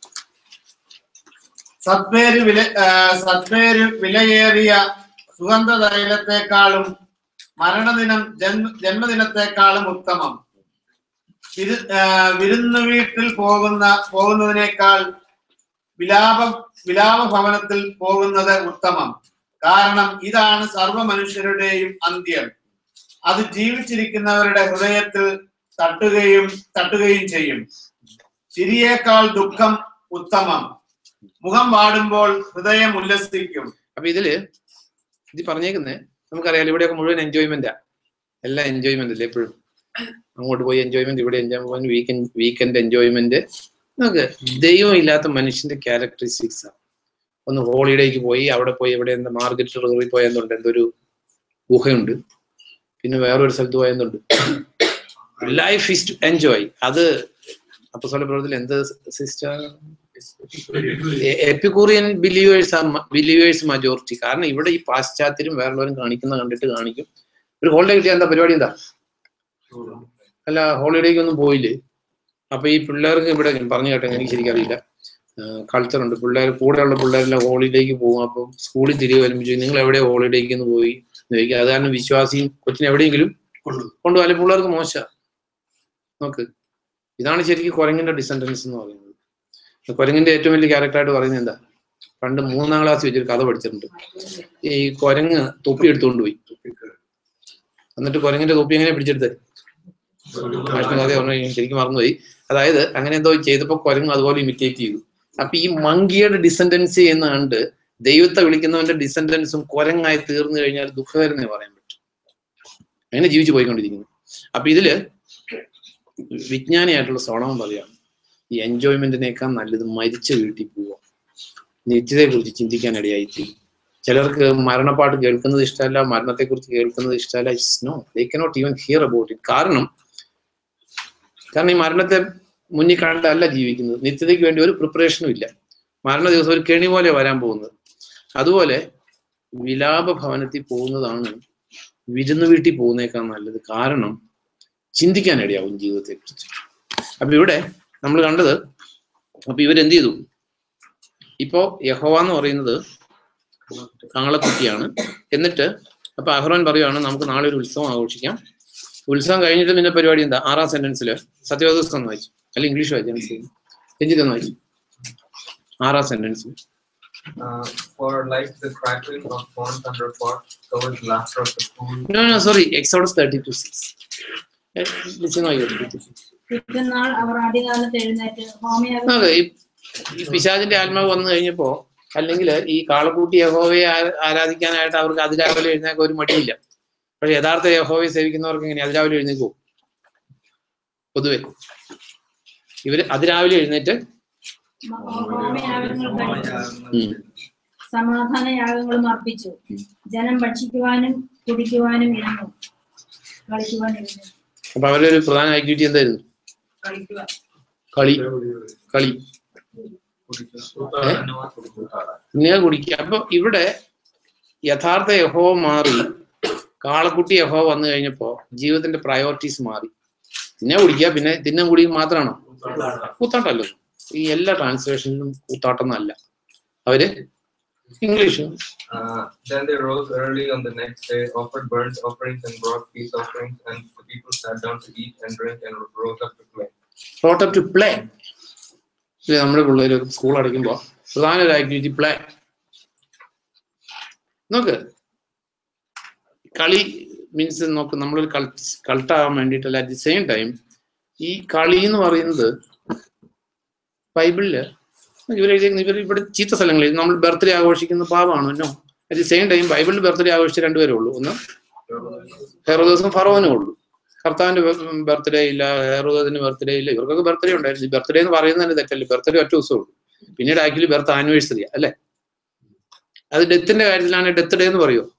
സത്പേര് വില ആ, സത്പേര് വിലയേറിയ സുഗന്ധ തൈലത്തെക്കാളും മരണദിനം ജന്മ ജന്മദിനത്തെക്കാളും ഉത്തമം വിരു ആ, വിരുന്നു വീട്ടിൽ പോകുന്ന പോകുന്നതിനേക്കാൾ വിലാപ വിലാപ ഭവനത്തിൽ പോകുന്നത് ഉത്തമം കാരണം ഇതാണ് സർവ്വ മനുഷ്യരുടെയും അന്ത്യം അത് ജീവിച്ചിരിക്കുന്നവരുടെ ഹൃദയത്തിൽ തട്ടുകയും തട്ടുകയും ചെയ്യും ചിരിയേക്കാൾ ദുഃഖം ഉത്തമം മുഖം വാടുമ്പോൾ ഹൃദയം ഉല്ലസിക്കും അപ്പൊ ഇതില് ഇത് പറഞ്ഞേക്കുന്നേ നമുക്കറിയാലോ ഇവിടെയൊക്കെ മുഴുവൻ എൻജോയ്മെന്റാ എല്ലാം എൻജോയ്മെന്റ് അല്ലേ എപ്പോഴും അങ്ങോട്ട് പോയി എൻജോയ്മെന്റ് ഇവിടെ എൻജോയ്മെന്റ് വീക്കെൻഡ് വീക്കെൻഡ് എൻജോയ്മെന്റ് നമുക്ക് ദൈവം ഇല്ലാത്ത മനുഷ്യന്റെ ക്യാരക്ടറിസ്റ്റിക്സ് ആണ് ഒന്ന് ഹോളിഡേക്ക് പോയി അവിടെ പോയി ഇവിടെ എന്താ മാർക്കറ്റ് റിവറിൽ പോയെന്നുണ്ട് എന്തൊരു ഗുഹയുണ്ട് പിന്നെ വേറൊരു സ്ഥലത്ത് പോയെന്നുണ്ട് ലൈഫ് ഇസ് ടു എൻജോയ് അത് അപ്പൊ സ്വല പ്രവർത്തനം എന്ത് സിസ്റ്റർ എപ്പിക്കൂറിയൻ ബിലീവേഴ്സ് ആ ബിലീവേഴ്സ് മജോറിറ്റി കാരണം ഇവിടെ ഈ പാശ്ചാത്യരും വേറുള്ളവരും കാണിക്കുന്ന കണ്ടിട്ട് കാണിക്കും ഒരു ഹോളിഡേ കിട്ടിയ എന്താ പരിപാടി എന്താ അല്ല ഹോളിഡേക്ക് ഒന്നും പോയില്ലേ അപ്പൊ ഈ പിള്ളേർക്ക് ഇവിടെ പറഞ്ഞു കേട്ടോ എനിക്ക് ശരിക്കും അറിയില്ല കൾച്ചർ ഉണ്ട് പിള്ളേർ കൂടെയുള്ള പിള്ളേരെല്ലാം ഹോളിഡേക്ക് പോകും അപ്പം സ്കൂളിൽ തിരികെ വരുമ്പോൾ ചോദിക്കും, നിങ്ങൾ എവിടെ ഹോളിഡേക്ക് എന്ന് പോയി എന്ന് ചോദിക്കും അത് കാരണം വിശ്വാസിയും കൊച്ചിനെ എവിടെയെങ്കിലും കൊണ്ടുപോകാൻ പിള്ളേർക്ക് മോശ നോക്ക് ഇതാണ് ശരിക്കും കുരങ്ങിന്റെ ഡിസെൻഡൻസ് എന്ന് പറയുന്നത് കുരങ്ങിന്റെ ഏറ്റവും വലിയ ക്യാരക്ടറായിട്ട് പറയുന്നത് എന്താ പണ്ട് മൂന്നാം ക്ലാസ് വെച്ചൊരു കഥ പഠിച്ചിട്ടുണ്ട് ഈ കുരങ്ങ് തൊപ്പി എടുത്തുകൊണ്ട് പോയി എന്നിട്ട് കുരങ്ങിന്റെ തൊപ്പി എങ്ങനെ പിടിച്ചെടുത്ത് മാഷിന് കഥ പറഞ്ഞു ശരിക്കും മറന്നുപോയി അതായത് അങ്ങനെ എന്തോ ചെയ്തപ്പോ കുരങ്ങ് അതുപോലെ ഇമിറ്റേറ്റ് ചെയ്തു അപ്പൊ ഈ മങ്കിയുടെ ഡിസെൻഡൻസി എന്ന് കണ്ട് ദൈവത്തെ വിളിക്കുന്നവന്റെ ഡിസെൻഡൻസും കുരങ്ങായി തീർന്നു കഴിഞ്ഞാൽ ദുഃഖകരമേ പറയാൻ പറ്റും അങ്ങനെ ജീവിച്ചു പോയിക്കൊണ്ടിരിക്കുന്നു അപ്പൊ ഇതില് വിജ്ഞാനിയായിട്ടുള്ള സോളമൻ പറയാണ് ഈ എൻജോയ്മെന്റിനേക്കാൾ നല്ലത് മരിച്ച വീട്ടിൽ പോവുക നിത്യതയെ കുറിച്ച് ചിന്തിക്കാൻ ഇടയായിത്തീരും ചിലർക്ക് മരണപ്പാട്ട് കേൾക്കുന്നത് ഇഷ്ടമല്ല മരണത്തെ കുറിച്ച് കേൾക്കുന്നത് ഇഷ്ടമല്ല no they cannot even hear about it കാരണം കാരണം ഈ മരണത്തെ മുന്നിൽ കണ്ടല്ല ജീവിക്കുന്നത് നിത്യതയ്ക്ക് വേണ്ടി ഒരു പ്രിപ്പറേഷനും ഇല്ല മരണ ദിവസം ഒരു കെണി പോലെ വരാൻ പോകുന്നത് അതുപോലെ വിലാപ ഭവനത്തിൽ പോകുന്നതാണ് വിരുന്ന് വീട്ടിൽ പോകുന്നേക്കാൾ നല്ലത് കാരണം ചിന്തിക്കാൻ ഇടയാവും ജീവിതത്തെ കുറിച്ച് അപ്പൊ ഇവിടെ നമ്മൾ കണ്ടത് അപ്പൊ ഇവരെന്ത് ചെയ്തു ഇപ്പോ യഹോവ എന്ന് പറയുന്നത് കാളക്കുട്ടിയാണ് എന്നിട്ട് അപ്പൊ അഹ്റോൻ പറയുവാണ് നമുക്ക് നാളെ ഒരു ഉത്സവം ആഘോഷിക്കാം ഉത്സവം കഴിഞ്ഞിട്ട് പിന്നെ പരിപാടി എന്താ ആറാം സെന്റൻസിൽ സത്യവദോസം എന്ന് വായിച്ചു അല്ല ഇംഗ്ലീഷ് വായിച്ചു രഞ്ജിത്ത് എന്ന് വായിച്ചു ആറാം സെന്റൻസിൽ Uh, for like the crackling of thorns under pot, so is laughter of the fool. No no sorry Exodus thirty two six listen വായിക്കട്ടെ പിറ്റന്നാൾ അവർ ആദ്യകാലത്ത് എഴുന്നേറ്റ് ഹോമയാഗം അതെ ഈ ഈ പിശാചിന്റെ ആത്മാവ് വന്നു കഴിഞ്ഞപ്പോ അല്ലെങ്കിൽ ഈ കാളക്കൂട്ടി യഹോവയെ ആ- ആരാധിക്കാനായിട്ട് അവർക്ക് അതിരാവിലെ എഴുന്നേക്കാൻ ഒരു മടിയില്ല പക്ഷെ യഥാർത്ഥ യഹോവയെ സേവിക്കുന്നവർക്ക് എങ്ങനെ അതിരാവിലെ എഴുന്നേക്കോ പൊതുവെ ഇവര് അതിരാവിലെ എഴുന്നേറ്റ് ഹോമയാഗങ്ങൾ കഴിച്ചു ഉം. സമാധാന യാഗങ്ങളും അർപ്പിച്ചു ജനം ഭക്ഷിക്കുവാനും കുടിക്കുവാനും ഇരുന്നു കളിക്കുവാനും ഇരുന്നു അപ്പൊ അവരുടെ ഒരു പ്രധാന ആക്ടിവിറ്റി എന്തായിരുന്നു കളിക്കുക കളി കളി പിന്നെ കുടിക്കുക അപ്പൊ ഇവിടെ യഥാർത്ഥ യഹോവ മാറി കാളക്കുട്ടി യഹോവ വന്നു കഴിഞ്ഞപ്പോ ജീവിതത്തിന്റെ പ്രയോറിറ്റീസ് മാറി പിന്നെ കുടിക്കുക പിന്നെ തിന്നും കുടിയും മാത്രമാണോ കൂത്താട്ടല്ലോ ഈ എല്ലാ ട്രാൻസ്ലേഷനിലും കൂത്താട്ടം എന്നല്ല അവര് English Uh, then they rose early on the next day, offered burnt offerings and brought peace offerings, and the people sat down to eat and drink and rose up to play. brought up to play ഇത് നമ്മുടെ പിള്ളേർ school അടയ്ക്കുമ്പോൾ പ്രധാന ഒരു activity play നോക്ക് കളി means നോക്ക് നമ്മളൊരു കൾട്ടാകാൻ വേണ്ടിയിട്ടല്ല അറ്റ് ദി സെയിം ടൈം ഈ കളി എന്ന് പറയുന്നത് ബൈബിളില് ഇവർ എഴുതിയിരിക്കുന്ന ഇവർ ഇവിടെ ചീത്ത സ്ഥലങ്ങളിൽ നമ്മൾ ബർത്ത്ഡേ ആഘോഷിക്കുന്ന പാവമാണ് no at the same time ബൈബിളിൽ ബർത്ത്ഡേ ആഘോഷിച്ച രണ്ടുപേരേ ഉള്ളൂ ഒന്ന് ഹെറോദോസും ഫറോനും ഉള്ളൂ കർത്താവിന്റെ ബർത്ത്ഡേ ഇല്ല ഹെറോദോസിന്റെ ബർത്ത്ഡേ ഇല്ല ഇവർക്കൊക്കെ ബർത്ത്ഡേ ഉണ്ടായിരുന്നു ബർത്ത്ഡേ എന്ന് പറയുന്നത് തന്നെ തെറ്റല്ലേ ബർത്ത്ഡേ ഒറ്റ ദിവസമേ ഉള്ളൂ പിന്നീട് ആക്ച്വലി ബർത്ത് ആനിവേഴ്സറി അല്ലേ അത് ഡെത്തിന്റെ കാര്യത്തിലാണ് ഡെത്ത് ഡേ എന്ന് പറയുമോ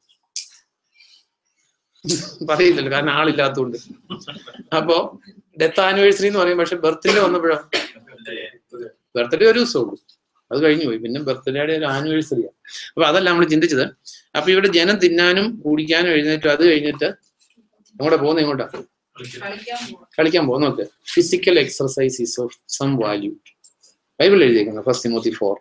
പറയില്ലല്ലോ കാരണം ആളില്ലാത്തതുകൊണ്ട് അപ്പോ ഡെത്ത് ആനിവേഴ്സറി എന്ന് പറയും പക്ഷെ ബർത്ത്ഡേ വന്നപ്പോഴോ ബർത്ത്ഡേ ഒരു ദിവസമേ ഉള്ളൂ അത് കഴിഞ്ഞു പോയി പിന്നെ ബർത്ത്ഡേയുടെ ഒരു ആനിവേഴ്സറിയാണ് അപ്പൊ അതല്ല നമ്മൾ ചിന്തിച്ചത് അപ്പൊ ഇവിടെ ജനം തിന്നാനും കുടിക്കാനും എഴുന്നേറ്റു അത് കഴിഞ്ഞിട്ട് അങ്ങോട്ട് പോകുന്നത് ഇങ്ങോട്ടാ കളിക്കാൻ പോകും നോക്ക് physical exercise is of some value Bible എഴുതിയേക്കുന്നത് ഫസ്റ്റ് തിമോത്തി ഫോർ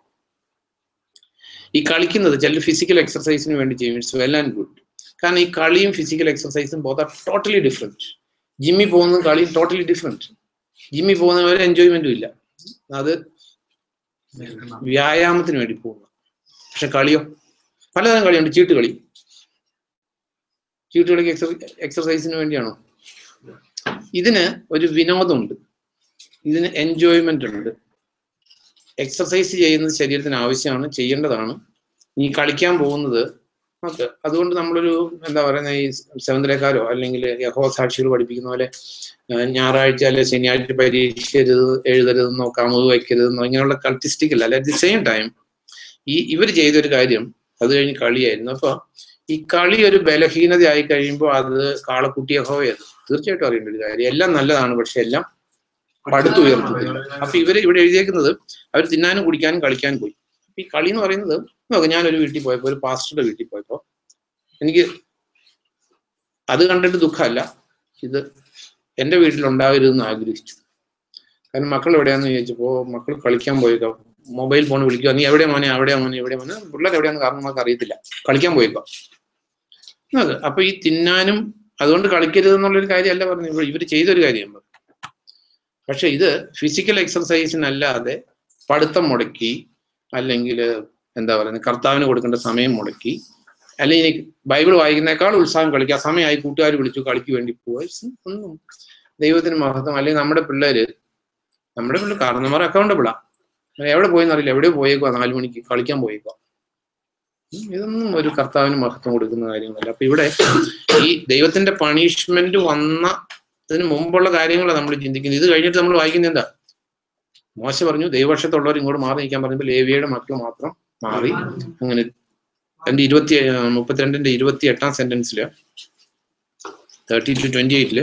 ഈ കളിക്കുന്നത് ചില ഫിസിക്കൽ എക്സർസൈസിന് വേണ്ടി ചെയ്യും ഇറ്റ്സ് വെൽ ആൻഡ് ഗുഡ് കാരണം ഈ കളിയും ഫിസിക്കൽ എക്സർസൈസും ബോത്ത് ആർ ടോട്ടലി ഡിഫറെന്റ് ജിമ്മിൽ പോകുന്നതും കളിയും ടോട്ടലി ഡിഫറെന്റ് ജിമ്മിൽ പോകുന്ന ഒരു എൻജോയ്മെന്റും ഇല്ല അത് വ്യായാമത്തിന് വേണ്ടി പോകുന്നു പക്ഷെ കളിയോ പലതരം കളിയുണ്ട് ചീട്ട് കളി ചീട്ട് കളിക്ക് എക്സർസൈസിന് വേണ്ടിയാണോ ഇതിന് ഒരു വിനോദമുണ്ട് ഇതിന് എൻജോയ്മെന്റ് ഉണ്ട് എക്സർസൈസ് ചെയ്യുന്നത് ശരീരത്തിന് ആവശ്യമാണ് ചെയ്യേണ്ടതാണ് ഈ കളിക്കാൻ പോകുന്നത് നമുക്ക് അതുകൊണ്ട് നമ്മളൊരു എന്താ പറയുന്ന ഈ സെവന്തരക്കാരോ അല്ലെങ്കിൽ യഹോ സാക്ഷികൾ പഠിപ്പിക്കുന്ന പോലെ ആ, ഞായറാഴ്ച അല്ലെ ശനിയാഴ്ച പരീക്ഷ എഴുത് എഴുതരുതെന്നോ കാമുക വയ്ക്കരുതെന്നോ ഇങ്ങനെയുള്ള കൾട്ടിസ്റ്റിക് അല്ല അറ്റ് ദി സെയിം ടൈം ഈ ഇവർ ചെയ്തൊരു കാര്യം അത് കഴിഞ്ഞ് കളിയായിരുന്നു അപ്പൊ ഈ കളി ഒരു ബലഹീനതയായി കഴിയുമ്പോൾ അത് കാളക്കുട്ടി യഹോവയത് തീർച്ചയായിട്ടും അറിയേണ്ട ഒരു കാര്യം എല്ലാം നല്ലതാണ് പക്ഷെ എല്ലാം പടുത്തുയർത്തുന്നില്ല അപ്പൊ ഇവര് ഇവിടെ എഴുതിയേക്കുന്നത് അവർ തിന്നാനും കുടിക്കാനും കളിക്കാനും പോയി അപ്പൊ ഈ കളി എന്ന് പറയുന്നത് നോക്ക് ഞാനൊരു വീട്ടിൽ പോയപ്പോ ഒരു പാസ്റ്ററുടെ വീട്ടിൽ പോയപ്പോ എനിക്ക് അത് കണ്ടിട്ട് ദുഃഖമല്ല ഇത് എന്റെ വീട്ടിലുണ്ടാകരുതെന്ന് ആഗ്രഹിച്ചു കാരണം മക്കൾ എവിടെയാന്ന് ചോദിച്ചപ്പോ മക്കൾ കളിക്കാൻ പോയേക്കാം മൊബൈൽ ഫോൺ വിളിക്കുക നീ എവിടെ മോനെ എവിടെയാ മോനെ എവിടെ മോനെ പിള്ളേർ എവിടെയാന്ന് കാരണം നമുക്ക് അറിയത്തില്ല കളിക്കാൻ പോയേക്കാം അത് അപ്പൊ ഈ തിന്നാനും അതുകൊണ്ട് കളിക്കരുത് എന്നുള്ളൊരു കാര്യമല്ല പറഞ്ഞു ഇവർ ചെയ്തൊരു കാര്യം പക്ഷെ ഇത് ഫിസിക്കൽ എക്സർസൈസിനല്ലാതെ പഠിത്തം മുടക്കി അല്ലെങ്കിൽ എന്താ പറയുന്നത് കർത്താവിന് കൊടുക്കേണ്ട സമയം മുടക്കി അല്ലെങ്കിൽ ബൈബിൾ വായിക്കുന്നേക്കാൾ ഉത്സാഹം കളിക്കുക സമയമായി കൂട്ടുകാർ വിളിച്ചു കളിക്ക് വേണ്ടി പോവുക It's ഒന്നും ദൈവത്തിന് മഹത്വം അല്ലെങ്കിൽ നമ്മുടെ പിള്ളേര് നമ്മുടെ പിള്ളേർ കാരണന്മാർ അക്കൗണ്ടബിളാ എവിടെ പോയെന്ന് അറിയില്ല എവിടെ പോയേക്കുവാ നാലു മണിക്ക് കളിക്കാൻ പോയേക്കുവാ ഉം, ഇതൊന്നും ഒരു കർത്താവിന് മഹത്വം കൊടുക്കുന്ന കാര്യങ്ങളല്ല അപ്പൊ ഇവിടെ ഈ ദൈവത്തിന്റെ പണിഷ്മെന്റ് വന്ന ഇതിന് മുമ്പുള്ള കാര്യങ്ങളാണ് നമ്മൾ ചിന്തിക്കുന്നത് ഇത് കഴിഞ്ഞിട്ട് നമ്മൾ വായിക്കുന്നത് എന്താ മോശ പറഞ്ഞു ദൈവപക്ഷത്തുള്ളവർ ഇങ്ങോട്ട് മാറി നിൽക്കാൻ പറഞ്ഞപ്പോൾ ലേവിയുടെ മക്കൾ മാത്രം മാറി അങ്ങനെ എന്റെ ഇരുപത്തി മുപ്പത്തിരണ്ടിന്റെ ഇരുപത്തി എട്ടാം സെന്റൻസില് തേർട്ടി ടു ട്വന്റി എയ്റ്റില്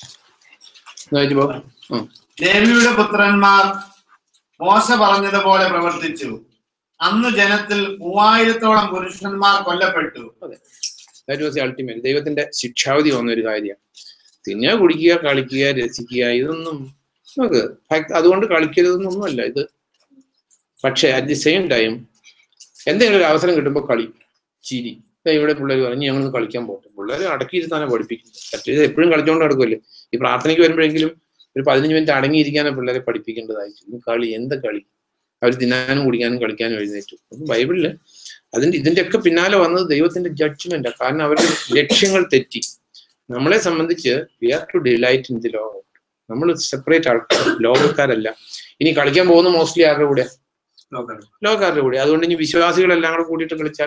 ലേവിയുടെ പുത്രന്മാർ മോശ പറഞ്ഞതുപോലെ പ്രവർത്തിച്ചു അന്ന് ജനത്തിൽ മൂവായിരത്തോളം പുരുഷന്മാർ കൊല്ലപ്പെട്ടു ദാറ്റ് വാസ് അൾട്ടിമേറ്റ് ദൈവത്തിന്റെ ശിക്ഷാവിധി വന്ന ഒരു കാര്യമാണ് തിന്നുക കുടിക്കുക കളിക്കുക രസിക്കുക ഇതൊന്നും നമുക്ക് fact അതുകൊണ്ട് കളിക്കരുതെന്നൊന്നുമല്ല ഇത് പക്ഷെ അറ്റ് ദി സെയിം ടൈം എന്തെങ്കിലും ഒരു അവസരം കിട്ടുമ്പോൾ കളി ചിരി ദേ ഇവിടെ പിള്ളേർ പറഞ്ഞു ഞങ്ങൾ കളിക്കാൻ പോകട്ടെ പിള്ളേർ അടക്കിയിരുത്താനെ പഠിപ്പിക്കും മറ്റേത് എപ്പോഴും കളിച്ചോണ്ട് നടക്കുമല്ലേ ഈ പ്രാർത്ഥനയ്ക്ക് വരുമ്പോഴെങ്കിലും ഒരു പതിനഞ്ച് മിനിറ്റ് അടങ്ങിയിരിക്കാനാണ് പിള്ളേരെ പഠിപ്പിക്കേണ്ടതായിട്ട് കളി എന്ത് കളി അവർ തിന്നാനും കുടിക്കാനും കളിക്കാനും എഴുന്നേറ്റു അപ്പം ബൈബിളില് അതിന്റെ ഇതിന്റെയൊക്കെ പിന്നാലെ വന്നത് ദൈവത്തിന്റെ ജഡ്ജ്മെന്റാണ് കാരണം അവരുടെ ലക്ഷ്യങ്ങൾ തെറ്റി നമ്മളെ സംബന്ധിച്ച് we are to delight in the ലോകം നമ്മൾ സെപ്പറേറ്റ് ആൾക്കാർ ലോകക്കാരല്ല ഇനി കളിക്കാൻ പോകുന്ന മോസ്റ്റ്ലി ആരുടെ കൂടെ ലോകക്കാരുടെ കൂടെ അതുകൊണ്ട് ഇനി വിശ്വാസികളെല്ലാം കൂടെ കൂടിയിട്ട് കളിച്ചാൽ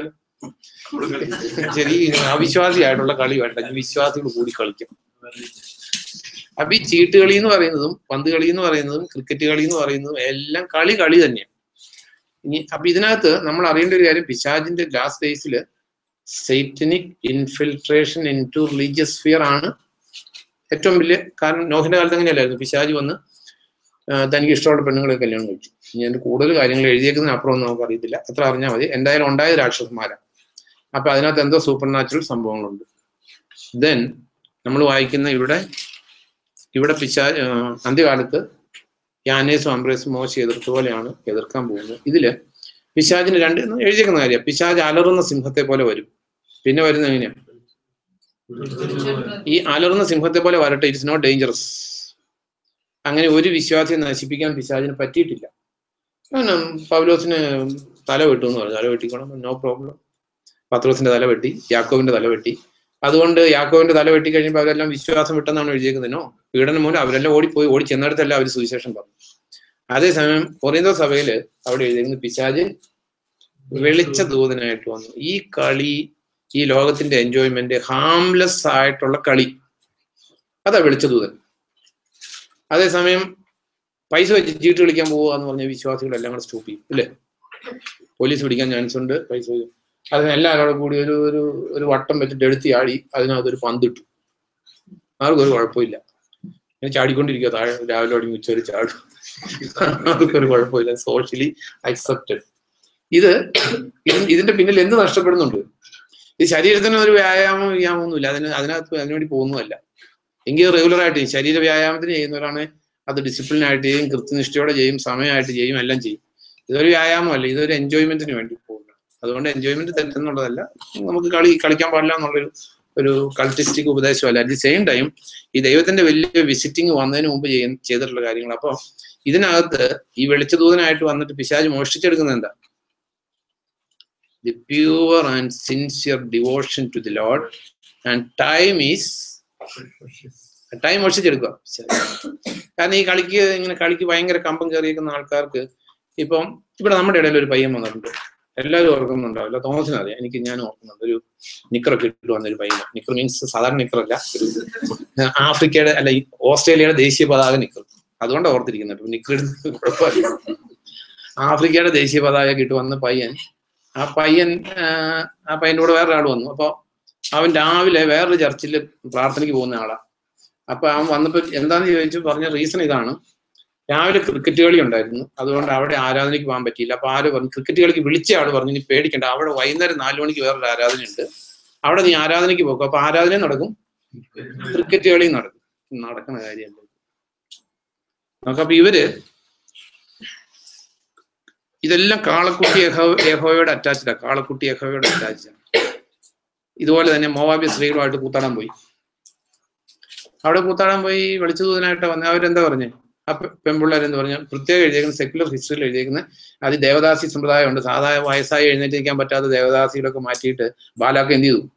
ശരി അവിശ്വാസിയായിട്ടുള്ള കളി വേണ്ട ഇനി വിശ്വാസികൾ കൂടി കളിക്കും അപ്പൊ ഈ ചീട്ട് കളി എന്ന് പറയുന്നതും പന്ത് കളി എന്ന് പറയുന്നതും ക്രിക്കറ്റ് കളി എന്ന് പറയുന്നതും എല്ലാം കളി കളി തന്നെയാണ് ഇനി അപ്പൊ ഇതിനകത്ത് നമ്മൾ അറിയേണ്ട ഒരു കാര്യം പിശാജിന്റെ ലാസ്റ്റ് ഡേയ്സിൽ satanic infiltration into religious sphere ആണ് ഏറ്റവും വലിയ കാരണം നോഹിന്റെ കാലത്ത് അങ്ങനെയല്ലായിരുന്നു പിശാജ് വന്ന് ആ, തനിക്ക് ഇഷ്ടമുള്ള പെണ്ണുങ്ങളെ കല്യാണം കഴിച്ചു ഇനി അതിന്റെ കൂടുതൽ കാര്യങ്ങൾ എഴുതിയേക്കുന്നതിന് അപ്പുറം നമുക്ക് അറിയത്തില്ല അത്ര അറിഞ്ഞാൽ മതി എന്തായാലും ഉണ്ടായത് രാക്ഷസന്മാരാണ് അപ്പൊ അതിനകത്ത് എന്തോ സൂപ്പർ നാച്ചുറൽ സംഭവങ്ങളുണ്ട് ദെൻ നമ്മൾ വായിക്കുന്ന ഇവിടെ ഇവിടെ പിശാ ആ, അന്ത്യകാലത്ത് യാനേസും അംബ്രേസും മോശം എതിർത്ത പോലെയാണ് എതിർക്കാൻ പോകുന്നത് ഇതില് പിശാജിന് രണ്ട് എഴുതിയേക്കുന്ന കാര്യം പിശാജ് അലറുന്ന സിംഹത്തെ പോലെ വരും പിന്നെ വരുന്നത് എങ്ങനെയാണ് ഈ അലറുന്ന സിംഹത്തെ പോലെ വരട്ടെ ഇറ്റ്സ് നോട്ട് ഡേഞ്ചറസ് അങ്ങനെ ഒരു വിശ്വാസിയെ നശിപ്പിക്കാൻ പിശാചിന് പറ്റിയിട്ടില്ല കാരണം പൗലോസിന് തല വെട്ടു എന്ന് പറഞ്ഞു തല വെട്ടിക്കണം നോ പ്രോബ്ലം പത്രോസിന്റെ തല വെട്ടി യാക്കോവിന്റെ തല വെട്ടി അതുകൊണ്ട് യാക്കോവിന്റെ തല വെട്ടി കഴിയുമ്പോൾ അവരെല്ലാം വിശ്വാസം വിട്ടെന്നാണ് എഴുതിയേക്കുന്നതിനോ പീഡനം മൂലം അവരെല്ലാം ഓടിപ്പോയി ഓടി ചെന്നിടത്തല്ല അവർ സുവിശേഷം പറഞ്ഞു അതേസമയം കൊറിയന്തോ സഭയില് അവിടെ എഴുതിയിരിക്കുന്നത് പിശാജ് വെളിച്ച ദൂതനായിട്ട് വന്നു ഈ കളി ഈ ലോകത്തിന്റെ എൻജോയ്മെന്റ് ഹാംലെസ് ആയിട്ടുള്ള കളി അതാ വെളിച്ച ദൂതൻ അതേസമയം പൈസ വെച്ച് ചീട്ട് കളിക്കാൻ പോവുക എന്ന് പറഞ്ഞ വിശ്വാസികളെല്ലാം കൂടെ സ്റ്റോപ്പ് ചെയ്യും അല്ലേ പോലീസ് പിടിക്കാൻ ചാൻസ് ഉണ്ട് പൈസ വെച്ച്. അതിന് എല്ലാവരും കൂടി ഒരു ഒരു ഒരു വട്ടം വെച്ചിട്ട് എടുത്ത് ചാടി അതിനകത്ത് ഒരു പന്തിട്ടു ആർക്കും ഒരു കുഴപ്പമില്ല ഞാൻ ചാടിക്കൊണ്ടിരിക്കുക താഴെ രാവിലെ തുടങ്ങി ഉച്ച വരെ ചാടും ആർക്കും ഒരു കുഴപ്പമില്ല സോഷ്യലി അക്സെപ്റ്റഡ് ഇത് ഇത് ഇതിന്റെ പിന്നിൽ എന്ത് നഷ്ടപ്പെടുന്നുണ്ട് ഈ ശരീരത്തിന് ഒരു വ്യായാമം വ്യായാമമൊന്നുമില്ല അതിന് അതിനകത്ത് അതിനുവേണ്ടി പോകുന്നതല്ല എങ്കിൽ റെഗുലർ ആയിട്ട് ചെയ്യും ശരീര വ്യായാമത്തിന് ചെയ്യുന്നവരാണ് അത് ഡിസിപ്ലിൻ ആയിട്ട് ചെയ്യും കൃത്യനിഷ്ഠയോടെ ചെയ്യും സമയമായിട്ട് ചെയ്യും എല്ലാം ചെയ്യും ഇതൊരു വ്യായാമമല്ല ഇതൊരു എൻജോയ്മെന്റിന് വേണ്ടി പോകുന്നു അതുകൊണ്ട് എൻജോയ്മെന്റ് തെറ്റെന്നുള്ളതല്ല നമുക്ക് കളി കളിക്കാൻ പാടില്ല എന്നുള്ളൊരു ഒരു കൾട്ടിസ്റ്റിക് ഉപദേശമല്ല അറ്റ് ദി സെയിം ടൈം ഈ ദൈവത്തിന്റെ വലിയ വിസിറ്റിംഗ് വന്നതിന് മുമ്പ് ചെയ്യ ചെയ്തിട്ടുള്ള കാര്യങ്ങൾ അപ്പൊ ഇതിനകത്ത് ഈ വെളിച്ചദൂതനായിട്ട് വന്നിട്ട് പിശാജ് മോഷ്ടിച്ചെടുക്കുന്നത് എന്താ the pure and sincere devotion to the Lord and time is time മോഷിച്ചെടുക്കുക കാരണം ഈ കളിക്ക് ഇങ്ങനെ കളിക്ക് ഭയങ്കര കമ്പം കയറിയേക്കുന്ന ആൾക്കാർക്ക് ഇപ്പം ഇവിടെ നമ്മുടെ ഇടയിൽ ഒരു പയ്യൻ വന്നിട്ടുണ്ട് എല്ലാവരും ഓർക്കുന്നുണ്ടാവില്ല തോമസിന് അറിയാം എനിക്ക് ഞാൻ ഓർക്കുന്നുണ്ട് ഒരു നിക്കറൊക്കെ ഇട്ട് വന്ന ഒരു പയ്യൻ നിക്കർ മീൻസ് സാധാരണ നിക്കറല്ല ഒരു ആഫ്രിക്കയുടെ അല്ല ഈ ഓസ്ട്രേലിയയുടെ ദേശീയ പതാക നിക്കർ അതുകൊണ്ടാണ് ഓർത്തിരിക്കുന്നത് ഇപ്പൊ നിക്കർ ഇടുന്നത് കുഴപ്പമില്ല ആഫ്രിക്കയുടെ ദേശീയ പതാക ഇട്ട് വന്ന പയ്യൻ ആ പയ്യൻ ആ, ആ പയ്യൻ്റെ കൂടെ വേറൊരാൾ വന്നു അപ്പൊ അവൻ രാവിലെ വേറൊരു ചർച്ചിൽ പ്രാർത്ഥനയ്ക്ക് പോകുന്ന ആളാ അപ്പൊ അവൻ വന്നപ്പോ എന്താന്ന് ചോദിച്ചു പറഞ്ഞ റീസൺ ഇതാണ് രാവിലെ ക്രിക്കറ്റ് കളി ഉണ്ടായിരുന്നു അതുകൊണ്ട് അവിടെ ആരാധനയ്ക്ക് പോകാൻ പറ്റിയില്ല അപ്പൊ ആര് പറഞ്ഞു ക്രിക്കറ്റ് കളിക്ക് വിളിച്ച ആള് പറഞ്ഞു നീ പേടിക്കണ്ട അവിടെ വൈകുന്നേരം നാലു മണിക്ക് വേറൊരു ആരാധനയുണ്ട് അവിടെ നീ ആരാധനയ്ക്ക് പോകും അപ്പൊ ആരാധന നടക്കും ക്രിക്കറ്റ് കളി നടക്കും നടക്കുന്ന കാര്യമല്ല നോക്കപ്പൊ ഇവര് ഇതെല്ലാം കാളക്കുട്ടി യഹോ യഹോയോട് അറ്റാച്ച്ഡാ കാളക്കുട്ടി യഹോയോട് അറ്റാച്ച്ഡാ ഇതുപോലെ തന്നെ മോവാബി സ്ത്രീകളുമായിട്ട് കൂത്താടാൻ പോയി അവിടെ കൂത്താടാൻ പോയി വെളിച്ചതൂതനായിട്ട് വന്ന അവരെന്താ പറഞ്ഞേ ആ പെ- പെൺപിള്ളേരെന്ന് പറഞ്ഞാൽ പ്രത്യേകം എഴുതിയേക്കുന്ന സെക്യുലർ ഹിസ്റ്ററിയിൽ എഴുതിയേക്കുന്ന അത് ദേവദാസി സമ്പ്രദായമുണ്ട് സാധാരണ വയസ്സായി എഴുന്നേറ്റിരിക്കാൻ പറ്റാത്ത ദേവദാസികളൊക്കെ മാറ്റിയിട്ട് ബാലാക്ക് എന്ത് ചെയ്തു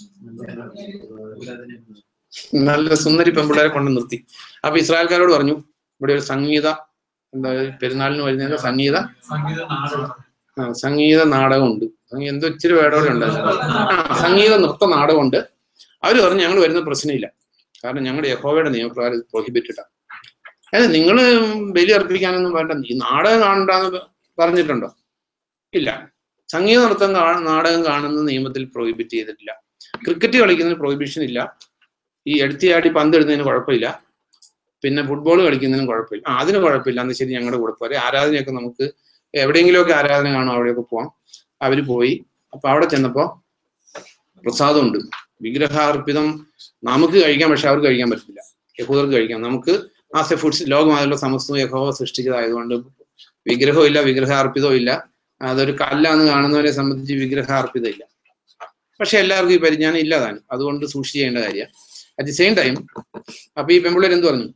നല്ല സുന്ദരി പെൺപിള്ളേരെ കൊണ്ട് നിർത്തി അപ്പൊ ഇസ്രായേൽക്കാരോട് പറഞ്ഞു ഇവിടെ ഒരു സംഗീത എന്താ പെരുന്നാളിന് വരുന്ന സംഗീത ആ, സംഗീത നാടകമുണ്ട് സംഗീ- എന്തോ ഇച്ചിരി വേടോടെ ഉണ്ടായിരുന്നു ആ സംഗീത നൃത്ത നാടകമുണ്ട് അവര് പറഞ്ഞു ഞങ്ങൾ വരുന്ന പ്രശ്നമില്ല കാരണം ഞങ്ങളുടെ യഹോവയുടെ നിയമപ്രകാരം പ്രൊഹിബിറ്റഡാണ് അതായത് നിങ്ങൾ ബലി അർപ്പിക്കാനൊന്നും വേണ്ട ഈ നാടകം കാണണ്ടെന്ന് പറഞ്ഞിട്ടുണ്ടോ ഇല്ല സംഗീത നൃത്തം കാ- നാടകം കാണുന്ന നിയമത്തിൽ പ്രൊഹിബിറ്റ് ചെയ്തിട്ടില്ല ക്രിക്കറ്റ് കളിക്കുന്നതിന് പ്രൊഹിബിഷൻ ഇല്ല ഈ എടുത്തിയാടി പന്ത് ഇടുന്നതിന് കുഴപ്പമില്ല പിന്നെ ഫുട്ബോൾ കളിക്കുന്നതിനും കുഴപ്പമില്ല ആ അതിന് കുഴപ്പമില്ല അന്ന് ശരി ഞങ്ങളുടെ കൂടെ പോരെ ആരാധനയൊക്കെ നമുക്ക് എവിടെയെങ്കിലുമൊക്കെ ആരാധന കാണും അവിടെയൊക്കെ പോവാം അവര് പോയി അപ്പൊ അവിടെ ചെന്നപ്പോ പ്രസാദമുണ്ട് വിഗ്രഹാർപ്പിതം നമുക്ക് കഴിക്കാൻ പക്ഷെ അവർക്ക് കഴിക്കാൻ പറ്റില്ല യഹൂദർക്ക് കഴിക്കാം നമുക്ക് ആസ് എ ഫുഡ്സ് ലോകമായുള്ള സമസ്തവും യഹോവ സൃഷ്ടിച്ചതായതുകൊണ്ട് വിഗ്രഹവും ഇല്ല വിഗ്രഹാർപ്പിതവും ഇല്ല അതൊരു കല്ലാന്ന് കാണുന്നവരെ സംബന്ധിച്ച് വിഗ്രഹാർപ്പിതം ഇല്ല പക്ഷെ എല്ലാവർക്കും ഈ പരിജ്ഞാനം ഇല്ലാതാണ് അതുകൊണ്ട് സൂക്ഷിച്ച് ചെയ്യേണ്ട കാര്യം അറ്റ് ദി സെയിം ടൈം അപ്പൊ ഈ പെമ്പിള്ളേർ എന്ത് പറഞ്ഞു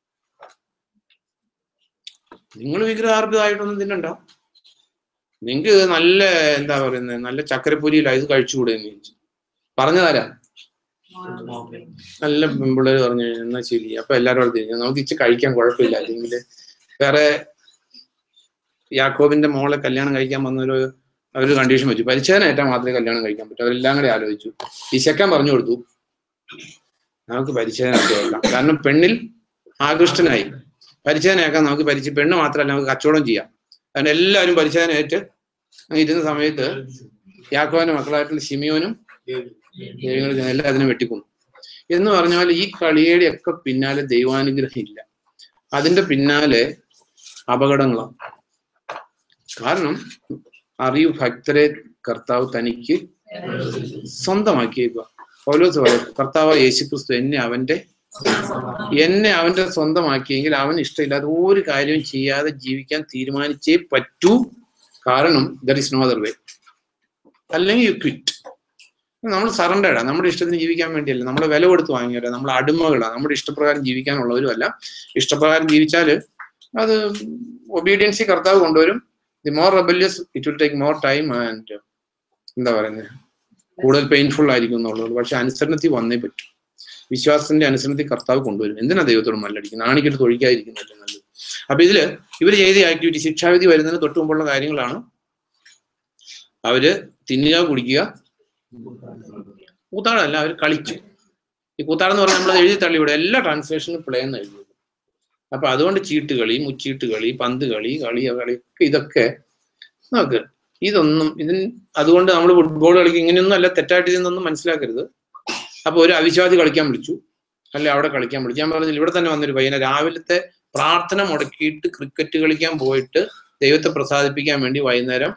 നിങ്ങൾ വിഗ്രഹാർപ്പിതമായിട്ടൊന്നും തിന്നണ്ട നിങ്ങക്ക് നല്ല എന്താ പറയുന്നത് നല്ല ചക്കരപ്പൊരിയില്ല ഇത് കഴിച്ചുകൂടെ എന്ന് ചോദിച്ചു പറഞ്ഞതാരാ നല്ല പെമ്പിള്ളേര് പറഞ്ഞു എന്നാ ശരി അപ്പൊ എല്ലാരും അവിടെ തിരിഞ്ഞു നമുക്ക് ഇച്ചിരി കഴിക്കാൻ കുഴപ്പമില്ല അല്ലെങ്കിൽ വേറെ യാക്കോബിന്റെ മോളെ കല്യാണം കഴിക്കാൻ വന്നൊരു അവര് കണ്ടീഷൻ വെച്ചു പരിച്ഛേദന ഏറ്റാൽ മാത്രമേ കല്യാണം കഴിക്കാൻ പറ്റൂ അവരെല്ലാം കൂടെ ആലോചിച്ചു ഈ ചെക്കൻ പറഞ്ഞു കൊടുത്തു നമുക്ക് പരിച്ഛേദനയാക്കാം കാരണം പെണ്ണിൽ ആകൃഷ്ടനായി പരിച്ഛേദനയാക്കാൻ നമുക്ക് പരിചയ പെണ്ണ് മാത്രമല്ല നമുക്ക് കച്ചവടം ചെയ്യാം കാരണം എല്ലാവരും പരിച്ഛേദനയേറ്റ് അങ്ങ് ഇരുന്ന സമയത്ത് യാക്കോവിന്റെ മക്കളായിട്ടുള്ള ഷിമിയോനും ദൈവങ്ങളും എല്ലാത്തിനും വെട്ടിക്കൊന്നു എന്ന് പറഞ്ഞാൽ ഈ കളിയുടെ ഒക്കെ പിന്നാലെ ദൈവാനുഗ്രഹം ഇല്ല അതിന്റെ പിന്നാലെ അപകടങ്ങളാണ് കാരണം അറിയു ഭക്തരെ കർത്താവ് തനിക്ക് സ്വന്തമാക്കിയേക്കുക പൗലോസ് പറയും കർത്താവ് യേശുക്രിസ്തു എന്നെ അവന്റെ എന്നെ അവന്റെ സ്വന്തമാക്കിയെങ്കിൽ അവൻ ഇഷ്ടമില്ലാതെ ഒരു കാര്യവും ചെയ്യാതെ ജീവിക്കാൻ തീരുമാനിച്ചേ പറ്റൂ കാരണം there is no other way അല്ലെങ്കിൽ യു ക്വിറ്റ് നമ്മൾ സറണ്ടേഡാ നമ്മുടെ ഇഷ്ടത്തിന് ജീവിക്കാൻ വേണ്ടിയല്ല നമ്മളെ വില കൊടുത്ത് വാങ്ങിയവരാ നമ്മൾ അടിമകളാണ് നമ്മുടെ ഇഷ്ടപ്രകാരം ജീവിക്കാനുള്ളവരും അല്ല ഇഷ്ടപ്രകാരം ജീവിച്ചാൽ അത് ഒബീഡിയൻസി കർത്താവ് കൊണ്ടുവരും the more rebellious it will take more time and എന്താ പറയുന്നത് കൂടുതൽ പെയിൻഫുൾ ആയിരിക്കും എന്നുള്ളത് പക്ഷെ അനുസരണത്തിൽ വന്നേ പറ്റും വിശ്വാസത്തിന്റെ അനുസരണത്തിൽ കർത്താവ് കൊണ്ടുവരും എന്തിനാ ദൈവത്തോട് മല്ലടിക്കുന്നത് നാണിക്കെടുത്ത് ഒഴിക്കാതിരിക്കുന്നതല്ലേ നല്ലത് അപ്പൊ ഇതില് ഇവർ ചെയ്ത ആക്ടിവിറ്റി ശിക്ഷാവിധി വരുന്നതിന് തൊട്ട് മുമ്പുള്ള കാര്യങ്ങളാണ് അവര് തിന്നുക കുടിക്കുക കൂത്താടല്ല അവർ കളിച്ചു ഈ കൂത്താടം എന്ന് പറഞ്ഞാൽ നമ്മൾ എഴുതി തള്ളി ഇവിടെ എല്ലാ ട്രാൻസ്ലേഷനും പ്ലേ എന്ന് എഴുതി അപ്പൊ അതുകൊണ്ട് ചീട്ടുകളി മുച്ചീട്ടുകളി പന്ത് കളി കളി കളി ഒക്കെ ഇതൊക്കെ നോക്ക് ഇതൊന്നും ഇതിന് അതുകൊണ്ട് നമ്മൾ ഫുട്ബോൾ കളിക്കും ഇങ്ങനെയൊന്നും അല്ല തെറ്റായിട്ട് ഇതൊന്നും മനസ്സിലാക്കരുത് അപ്പൊ ഒരു അവിശ്വാസി കളിക്കാൻ വിളിച്ചു അല്ലെ അവിടെ കളിക്കാൻ വിളിച്ചു ഞാൻ പറഞ്ഞില്ല ഇവിടെ തന്നെ വന്നൊരു പയ്യനെ രാവിലത്തെ പ്രാർത്ഥന മുടക്കിയിട്ട് ക്രിക്കറ്റ് കളിക്കാൻ പോയിട്ട് ദൈവത്തെ പ്രസാദിപ്പിക്കാൻ വേണ്ടി വൈകുന്നേരം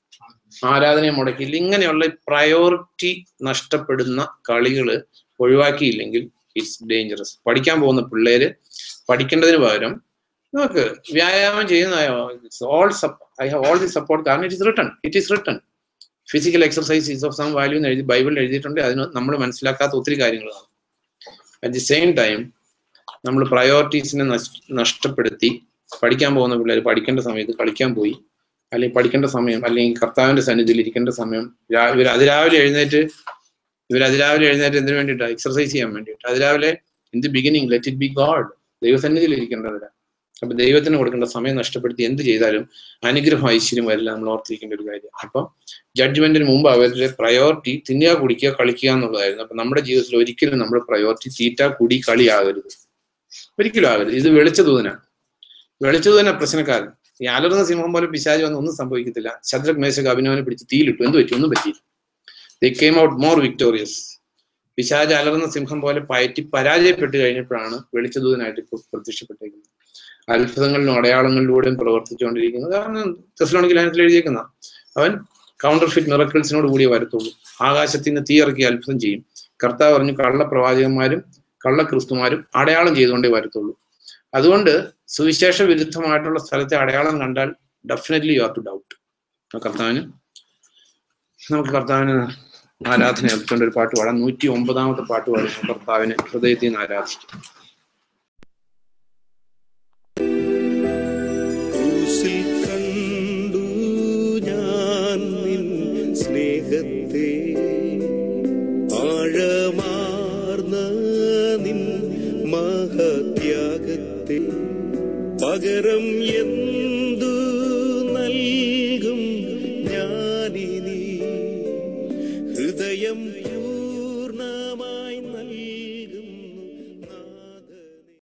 ആരാധനയെ മുടക്കിയില്ല ഇങ്ങനെയുള്ള പ്രയോറിറ്റി നഷ്ടപ്പെടുന്ന കളികൾ ഒഴിവാക്കിയില്ലെങ്കിൽ ഇറ്റ്സ് ഡേഞ്ചറസ് പഠിക്കാൻ പോകുന്ന പിള്ളേര് പഠിക്കേണ്ടതിന് പകരം നമുക്ക് വ്യായാമം ചെയ്യുന്ന all I have all the support കാരണം it is written it is written physical exercise is of some value എന്ന് എഴുതി ബൈബിളിൽ എഴുതിയിട്ടുണ്ട് അതിന് നമ്മൾ മനസ്സിലാക്കാത്ത ഒത്തിരി കാര്യങ്ങളാണ് അറ്റ് ദി സെയിം ടൈം നമ്മൾ പ്രയോറിറ്റീസിനെ നഷ്ടപ്പെടുത്തി പഠിക്കാൻ പോകുന്ന പിള്ളേർ പഠിക്കേണ്ട സമയത്ത് കളിക്കാൻ പോയി അല്ലെങ്കിൽ പഠിക്കേണ്ട സമയം അല്ലെങ്കിൽ കർത്താവിന്റെ സന്നിധിയിൽ ഇരിക്കേണ്ട സമയം രാ- ഇവർ അതിരാവിലെ എഴുന്നേറ്റ് ഇവർ അതിരാവിലെ എഴുന്നേറ്റ് എന്തിനു വേണ്ടിയിട്ടാണ് എക്സർസൈസ് ചെയ്യാൻ വേണ്ടിയിട്ട് അതിരാവിലെ in the beginning let it be God ദൈവസന്നിധിയിൽ ഇരിക്കേണ്ടവരാ അപ്പൊ ദൈവത്തിന് കൊടുക്കേണ്ട സമയം നഷ്ടപ്പെടുത്തി എന്ത് ചെയ്താലും അനുഗ്രഹം ഐശ്വര്യം വരില്ല നമ്മൾ ഓർത്തിരിക്കേണ്ട ഒരു കാര്യം അപ്പം ജഡ്ജ്മെന്റിന് മുമ്പ് അവരുടെ പ്രയോറിറ്റി തിന്നുക കുടിക്കുക കളിക്കുക എന്നുള്ളതായിരുന്നു അപ്പൊ നമ്മുടെ ജീവിതത്തിൽ ഒരിക്കലും നമ്മുടെ പ്രയോറിറ്റി തീറ്റ കുടി കളി ആകരുത് ഒരിക്കലും ആകരുത് ഇത് വെളിച്ചതൂതനാണ് വെളിച്ചതൂതന പ്രശ്നക്കാരൻ ഈ അലർന്ന സിംഹം പോലെ പിശാചി വന്ന് ഒന്നും സംഭവിക്കത്തില്ല ശദ്രക് മേശക അഭിനവനെ പിടിച്ച് തീയിലിട്ടു എന്ത് പറ്റി ഒന്നും പറ്റിയില്ല they came out more victorious പിശാജ് അലർന്ന സിംഹം പോലെ പയറ്റി പരാജയപ്പെട്ട് കഴിഞ്ഞപ്പോഴാണ് വെളിച്ചദൂതനായിട്ട് ഇപ്പോൾ പ്രത്യക്ഷപ്പെട്ടേക്കുന്നത് അത്ഭുതങ്ങളിലും അടയാളങ്ങളിലൂടെയും പ്രവർത്തിച്ചുകൊണ്ടിരിക്കുന്നത് കാരണം തെസ്ലോണിക്ക് ലാനത്തിൽ എഴുതിയേക്കുന്ന അവൻ കൗണ്ടർ ഫിറ്റ് മിറക്കിൾസിനോട് കൂടിയേ വരത്തുള്ളൂ ആകാശത്തിൽ നിന്ന് തീയിറക്കി അത്ഭുതം ചെയ്യും കർത്താവ് പറഞ്ഞു കള്ള പ്രവാചകന്മാരും കള്ള ക്രിസ്തുമാരും അടയാളം ചെയ്തുകൊണ്ടേ വരത്തുള്ളൂ അതുകൊണ്ട് സുവിശേഷ വിരുദ്ധമായിട്ടുള്ള സ്ഥലത്തെ അടയാളം കണ്ടാൽ definitely you are to doubt കർത്താവിന് നമുക്ക് കർത്താവിന് ആരാധന അർപ്പിച്ചുകൊണ്ട് ഒരു പാട്ട് പാടാം നൂറ്റി ഒമ്പതാമത്തെ പാട്ട് പാടും കർത്താവിന് ഹൃദയത്തിൽ നിന്ന് ആരാധിക്കും ക്രൂശിൽ കണ്ടു ഞാൻ നിൻ സ്നേഹത്തെ ആഴമാർന്ന നിൻ മഹത്യാഗത്തെ പകരം എന്തു നൽകും ഞാനിനി ഹൃദയം